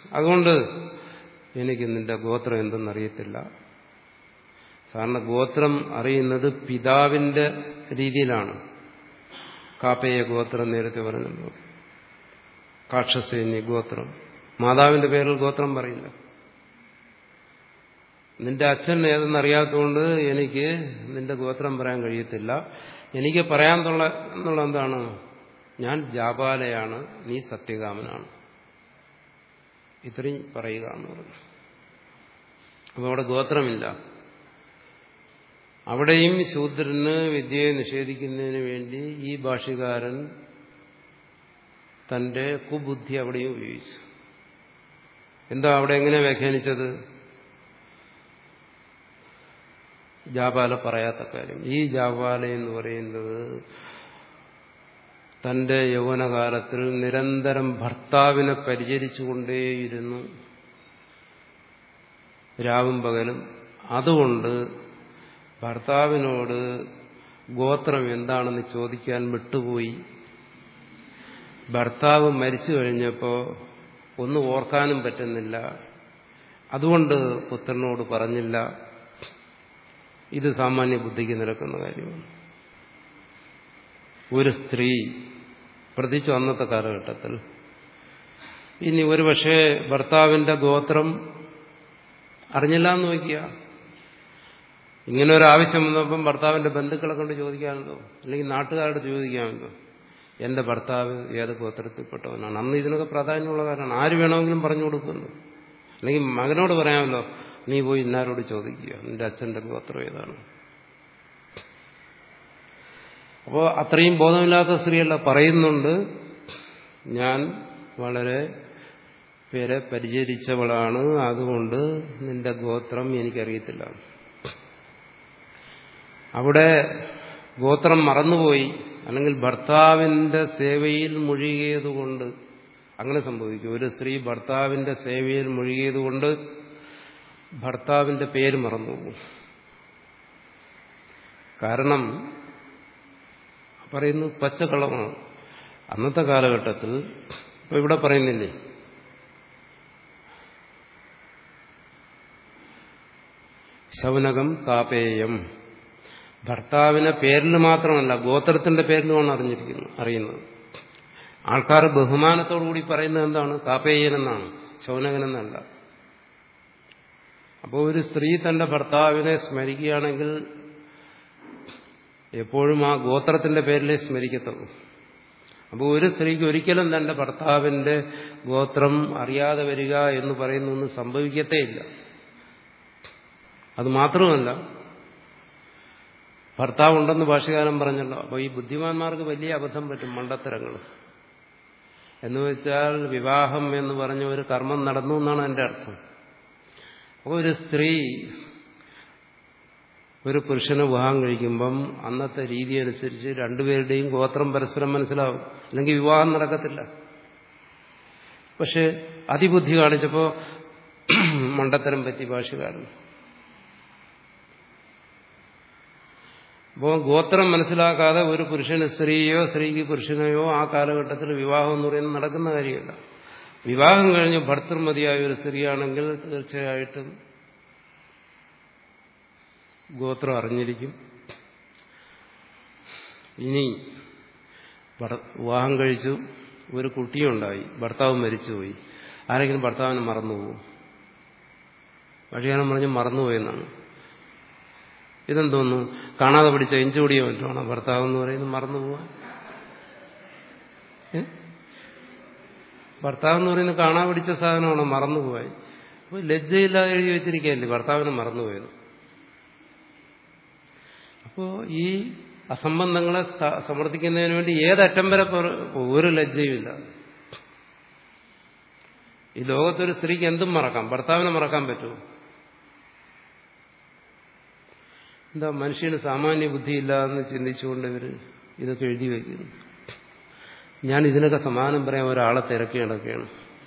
അതുകൊണ്ട് എനിക്ക് നിന്റെ ഗോത്രം എന്തെന്നറിയത്തില്ല സാധാരണ ഗോത്രം അറിയുന്നത് പിതാവിന്റെ രീതിയിലാണ് കാപ്പയ ഗോത്രം നേരത്തെ പറഞ്ഞല്ലോ കാക്ഷസേന്യ ഗോത്രം മാതാവിന്റെ പേരിൽ ഗോത്രം പറയില്ല നിന്റെ അച്ഛൻ ഏതെന്നറിയാത്തതുകൊണ്ട് എനിക്ക് നിന്റെ ഗോത്രം പറയാൻ കഴിയത്തില്ല എനിക്ക് പറയാൻ തൊള്ള എന്നുള്ള എന്താണ് ഞാൻ ജാപാലയാണ് നീ സത്യകാമനാണ് ഇത്രയും പറയുക എന്ന് പറഞ്ഞു അപ്പൊ അവിടെ ഗോത്രമില്ല അവിടെയും ശൂദ്രന് വിദ്യയെ നിഷേധിക്കുന്നതിന് വേണ്ടി ഈ ഭാഷകാരൻ തന്റെ കുബുദ്ധി അവിടെയും ഉപയോഗിച്ചു എന്താ അവിടെ എങ്ങനെ വ്യാഖ്യാനിച്ചത് ജാപാല പറയാത്ത കാര്യം ഈ ജാപാല എന്ന് പറയുന്നത് തന്റെ യൗവനകാലത്തിൽ നിരന്തരം ഭർത്താവിനെ പരിചരിച്ചുകൊണ്ടേയിരുന്നു രാവും പകലും അതുകൊണ്ട് ഭർത്താവിനോട് ഗോത്രം എന്താണെന്ന് ചോദിക്കാൻ വിട്ടുപോയി ഭർത്താവ് മരിച്ചു കഴിഞ്ഞപ്പോൾ ഒന്നും ഓർക്കാനും പറ്റുന്നില്ല അതുകൊണ്ട് പുത്രനോട് പറഞ്ഞില്ല ഇത് സാമാന്യ ബുദ്ധിക്ക് നിരക്കുന്ന കാര്യമാണ് ഒരു സ്ത്രീ പ്രത്യേകിച്ച് അന്നത്തെ കാലഘട്ടത്തിൽ ഇനി ഒരു പക്ഷേ ഭർത്താവിന്റെ ഗോത്രം അറിഞ്ഞില്ല എന്ന് നോക്കിയ ഇങ്ങനെ ഒരു ആവശ്യം വന്നപ്പം ഭർത്താവിന്റെ ബന്ധുക്കളെ കൊണ്ട് ചോദിക്കാമല്ലോ അല്ലെങ്കിൽ നാട്ടുകാരോട് ചോദിക്കാമല്ലോ എന്റെ ഭർത്താവ് ഏത് ഗോത്രത്തിൽപ്പെട്ടവനാണ് അന്ന് ഇതിനൊക്കെ പ്രാധാന്യമുള്ള കാരണമാണ് ആര് വേണമെങ്കിലും പറഞ്ഞു കൊടുക്കുന്നു അല്ലെങ്കിൽ മകനോട് പറയാമല്ലോ നീ പോയി ഇന്നാരോട് ചോദിക്കുക നിന്റെ അച്ഛന്റെ ഗോത്രം ഏതാണ് അപ്പോൾ അത്രയും ബോധമില്ലാത്ത സ്ത്രീയല്ല പറയുന്നുണ്ട് ഞാൻ വളരെ പേരെ പരിചരിച്ചവളാണ് അതുകൊണ്ട് നിന്റെ ഗോത്രം എനിക്കറിയത്തില്ല അവിടെ ഗോത്രം മറന്നുപോയി അല്ലെങ്കിൽ ഭർത്താവിന്റെ സേവയിൽ മുഴുകിയതുകൊണ്ട് അങ്ങനെ സംഭവിക്കും ഒരു സ്ത്രീ ഭർത്താവിന്റെ സേവയിൽ മുഴുകിയതുകൊണ്ട് ഭർത്താവിന്റെ പേര് മറന്നുപോകും കാരണം പറയുന്നു പച്ചക്കള്ളമാണ് അന്നത്തെ കാലഘട്ടത്തിൽ ഇപ്പൊ ഇവിടെ പറയുന്നില്ലേ ശൗനകം കാപേയം ഭർത്താവിനെ പേരിൽ മാത്രമല്ല ഗോത്രത്തിന്റെ പേരിലുമാണ് അറിഞ്ഞിരിക്കുന്നത് അറിയുന്നത് ആൾക്കാർ ബഹുമാനത്തോടുകൂടി പറയുന്നത് എന്താണ് കാപ്പേയൻ എന്നാണ് ശൗനകൻ എന്നല്ല അപ്പോൾ ഒരു സ്ത്രീ തന്റെ ഭർത്താവിനെ സ്മരിക്കുകയാണെങ്കിൽ എപ്പോഴും ആ ഗോത്രത്തിന്റെ പേരിലേ സ്മരിക്കത്തുള്ളൂ അപ്പോൾ ഒരു സ്ത്രീക്ക് ഒരിക്കലും തന്റെ ഭർത്താവിന്റെ ഗോത്രം അറിയാതെ വരിക എന്ന് പറയുന്നൊന്നും സംഭവിക്കത്തേ ഇല്ല അത് മാത്രമല്ല ഭർത്താവ് ഉണ്ടെന്ന് ഭാഷകാലം പറഞ്ഞല്ലോ അപ്പോൾ ഈ ബുദ്ധിമാന്മാർക്ക് വലിയ അബദ്ധം പറ്റും മണ്ടത്തരങ്ങൾ എന്ന് വെച്ചാൽ വിവാഹം എന്ന് പറഞ്ഞ ഒരു കർമ്മം നടന്നു എന്നാണ് എൻ്റെ അർത്ഥം അപ്പോൾ ഒരു സ്ത്രീ ഒരു പുരുഷനെ വിവാഹം കഴിക്കുമ്പം അന്നത്തെ രീതി അനുസരിച്ച് രണ്ടുപേരുടെയും ഗോത്രം പരസ്പരം മനസ്സിലാവും അല്ലെങ്കിൽ വിവാഹം നടക്കത്തില്ല പക്ഷെ അതിബുദ്ധി കാണിച്ചപ്പോൾ മണ്ടത്തരം പറ്റി ഭാഷകാരൻ അപ്പോൾ ഗോത്രം മനസ്സിലാക്കാതെ ഒരു പുരുഷന് സ്ത്രീയോ സ്ത്രീക്ക് പുരുഷനെയോ ആ കാലഘട്ടത്തിൽ വിവാഹം എന്ന് പറയുന്നത് നടക്കുന്ന കാര്യമല്ല വിവാഹം കഴിഞ്ഞ് ഭർത്തൃമതിയായ ഒരു സ്ത്രീയാണെങ്കിൽ തീർച്ചയായിട്ടും ഗോത്രം അറിഞ്ഞിരിക്കും ഇനി വിവാഹം കഴിച്ചു ഒരു കുട്ടിയുണ്ടായി ഭർത്താവ് മരിച്ചുപോയി ആരെങ്കിലും ഭർത്താവിനെ മറന്നുപോകും വഴിയാനം പറഞ്ഞ് മറന്നുപോയെന്നാണ് ഇതെന്തോന്നു കാണാതെ പിടിച്ച എഞ്ചോടിയോ മറ്റുമാണ് ഭർത്താവ് എന്ന് പറയുന്നത് മറന്നുപോവാൻ ഭർത്താവ് എന്ന് പറയുന്നത് കാണാൻ പിടിച്ച സാധനമാണ് മറന്നുപോയി അപ്പോൾ ലജ്ജയില്ലാതെ എഴുതി വെച്ചിരിക്കുകയല്ലേ ഭർത്താവിനെ മറന്നുപോയത് അപ്പോൾ ഈ അസംബന്ധങ്ങളെ സമർത്ഥിക്കുന്നതിന് വേണ്ടി ഏതറ്റം വരെ ഒരു ലജ്ജയുമില്ല ഈ ലോകത്തൊരു സ്ത്രീക്ക് എന്തും മറക്കാം ഭർത്താവിനെ മറക്കാൻ പറ്റുമോ എന്താ മനുഷ്യന് സാമാന്യ ബുദ്ധിയില്ല എന്ന് ചിന്തിച്ചുകൊണ്ട് ഇവർ ഇതൊക്കെ എഴുതി വയ്ക്കുന്നു ഞാൻ ഇതിനൊക്കെ സമാനം പറയാൻ ഒരാളെ തിരക്കി നടക്കുകയാണ്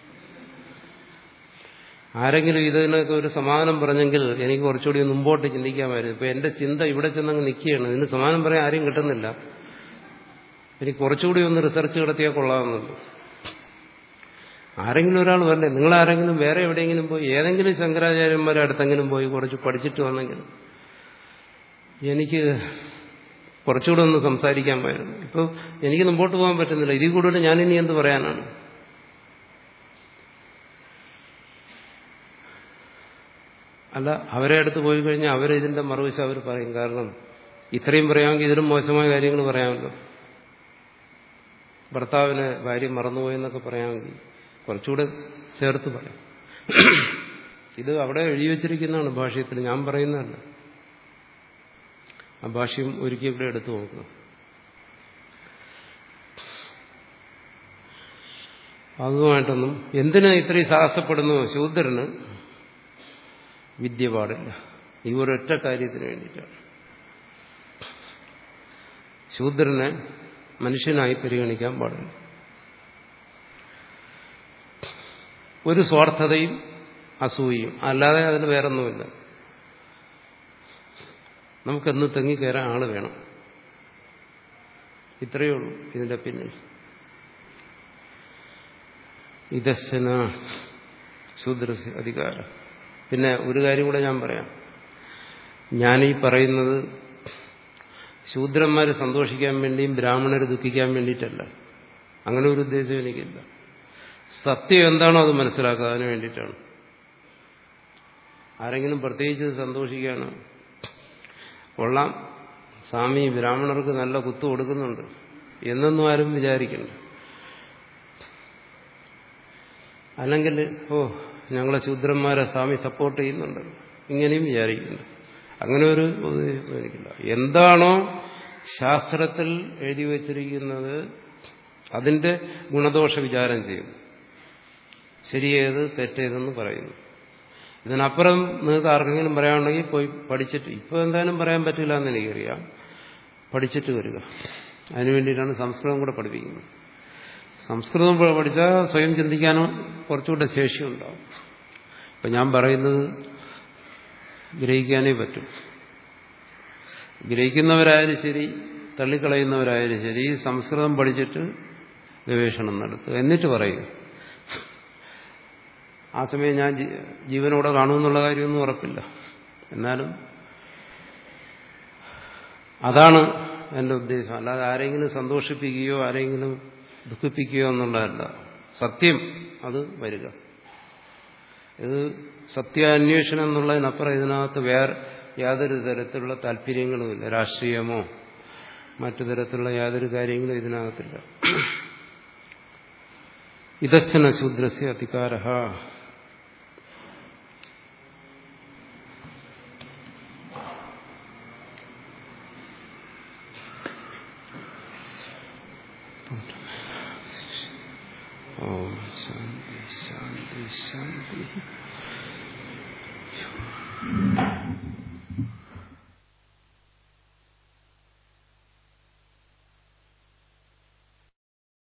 ആരെങ്കിലും ഇതിനൊക്കെ ഒരു സമാനം പറഞ്ഞെങ്കിൽ എനിക്ക് കുറച്ചുകൂടി മുമ്പോട്ട് ചിന്തിക്കാമായിരുന്നു ഇപ്പൊ എന്റെ ചിന്ത ഇവിടെ ചെന്നങ്ങ് നിൽക്കുകയാണ് ഇതിന് സമാനം പറയാൻ ആരും കിട്ടുന്നില്ല എനിക്ക് കുറച്ചുകൂടി ഒന്ന് റിസർച്ച് നടത്തിയാൽ കൊള്ളാമെന്നുണ്ട് ആരെങ്കിലും ഒരാൾ വരണ്ടേ നിങ്ങളാരെങ്കിലും വേറെ എവിടെയെങ്കിലും പോയി ഏതെങ്കിലും ശങ്കരാചാര്യന്മാരുടെ അടുത്തെങ്കിലും പോയി കുറച്ച് പഠിച്ചിട്ട് വന്നെങ്കിലും എനിക്ക് കുറച്ചുകൂടെ ഒന്ന് സംസാരിക്കാൻ പോയിരുന്നു ഇപ്പോൾ എനിക്ക് മുമ്പോട്ട് പോകാൻ പറ്റുന്നില്ല ഇതിൽ കൂടുതൽ ഞാനിനി എന്ത് പറയാനാണ് അല്ല അവരെ അടുത്ത് പോയി കഴിഞ്ഞാൽ അവർ ഇതിന്റെ മറുവശം അവർ പറയും കാരണം ഇത്രയും പറയാമെങ്കിൽ ഇതിലും മോശമായ കാര്യങ്ങൾ പറയാമല്ലോ ഭർത്താവിനെ ഭാര്യ മറന്നുപോയെന്നൊക്കെ പറയാമെങ്കിൽ കുറച്ചുകൂടെ ചേർത്ത് പറയാം ഇത് അവിടെ എഴുതി വച്ചിരിക്കുന്നതാണ് ഭാഷ്യത്തിൽ ഞാൻ പറയുന്നതല്ല ആ ഭാഷ്യം ഒരിക്കൽ കൂടെ എടുത്തു നോക്കുക അതുമായിട്ടൊന്നും എന്തിനാ ഇത്രയും സാഹസപ്പെടുന്നു ശൂദ്രന് വിദ്യ പാടില്ല ഈ ഒരൊറ്റ കാര്യത്തിന് വേണ്ടിയിട്ടാണ് ശൂദ്രനെ മനുഷ്യനായി പരിഗണിക്കാൻ പാടില്ല ഒരു സ്വാർത്ഥതയും അസൂയയും അല്ലാതെ അതിന് വേറൊന്നുമില്ല നമുക്കെന്ന് തെങ്ങിക്കയറാൻ ആള് വേണം ഇത്രയേ ഉള്ളൂ ഇതിന്റെ പിന്നിൽ ഇതശന ശൂദ്രസ്യ അധികാരം പിന്നെ ഒരു കാര്യം കൂടെ ഞാൻ പറയാം ഞാനീ പറയുന്നത് ശൂദ്രന്മാരെ സന്തോഷിക്കാൻ വേണ്ടിയും ബ്രാഹ്മണരെ ദുഃഖിക്കാൻ വേണ്ടിയിട്ടല്ല അങ്ങനെ ഒരു ഉദ്ദേശം എനിക്കില്ല സത്യം എന്താണോ അത് മനസ്സിലാക്കുക അതിന് വേണ്ടിയിട്ടാണ് ആരെങ്കിലും പ്രത്യേകിച്ച് സന്തോഷിക്കാനോ കൊള്ളാം സ്വാമി ബ്രാഹ്മണർക്ക് നല്ല കുത്തു കൊടുക്കുന്നുണ്ട് എന്നൊന്നും ആരും വിചാരിക്കണ്ട അല്ലെങ്കിൽ ഓ ഞങ്ങളെ ശൂദ്രന്മാരെ സ്വാമി സപ്പോർട്ട് ചെയ്യുന്നുണ്ട് ഇങ്ങനെയും വിചാരിക്കുന്നുണ്ട് അങ്ങനെ ഒരു എനിക്കില്ല എന്താണോ ശാസ്ത്രത്തിൽ എഴുതി വച്ചിരിക്കുന്നത് അതിന്റെ ഗുണദോഷ വിചാരം ചെയ്യും ശരിയേത് തെറ്റേതെന്ന് പറയുന്നു ഇതിനപ്പുറം നിങ്ങൾക്ക് ആർക്കെങ്കിലും പറയാനുണ്ടെങ്കിൽ പോയി പഠിച്ചിട്ട് ഇപ്പോൾ എന്തായാലും പറയാൻ പറ്റില്ല എന്ന് എനിക്കറിയാം പഠിച്ചിട്ട് വരിക അതിനു വേണ്ടിയിട്ടാണ് സംസ്കൃതം കൂടെ പഠിപ്പിക്കുന്നത് സംസ്കൃതം പഠിച്ചാൽ സ്വയം ചിന്തിക്കാനും കുറച്ചുകൂടെ ശേഷിയുണ്ടാവും അപ്പം ഞാൻ പറയുന്നത് ഗ്രഹിക്കാനേ പറ്റും ഗ്രഹിക്കുന്നവരായാലും ശരി തള്ളിക്കളയുന്നവരായാലും ശരി സംസ്കൃതം പഠിച്ചിട്ട് ഗവേഷണം നടത്തുക എന്നിട്ട് പറയുക ആ സമയം ഞാൻ ജീവനോടെ കാണുമെന്നുള്ള കാര്യമൊന്നും ഉറപ്പില്ല എന്നാലും അതാണ് എൻ്റെ ഉദ്ദേശം അല്ലാതെ ആരെങ്കിലും സന്തോഷിപ്പിക്കുകയോ ആരെങ്കിലും ദുഃഖിപ്പിക്കുകയോ എന്നുള്ളതല്ല സത്യം അത് വരിക ഇത് സത്യാന്വേഷണം എന്നുള്ളതിനപ്പുറം ഇതിനകത്ത് വേറെ യാതൊരു തരത്തിലുള്ള താല്പര്യങ്ങളുമില്ല രാഷ്ട്രീയമോ മറ്റു തരത്തിലുള്ള യാതൊരു കാര്യങ്ങളും ഇതിനകത്തില്ല ഇതച്ഛന ശൂദ്രസ്യ അധികാര ഓം ശാന്തി ശാന്തി ശാന്തി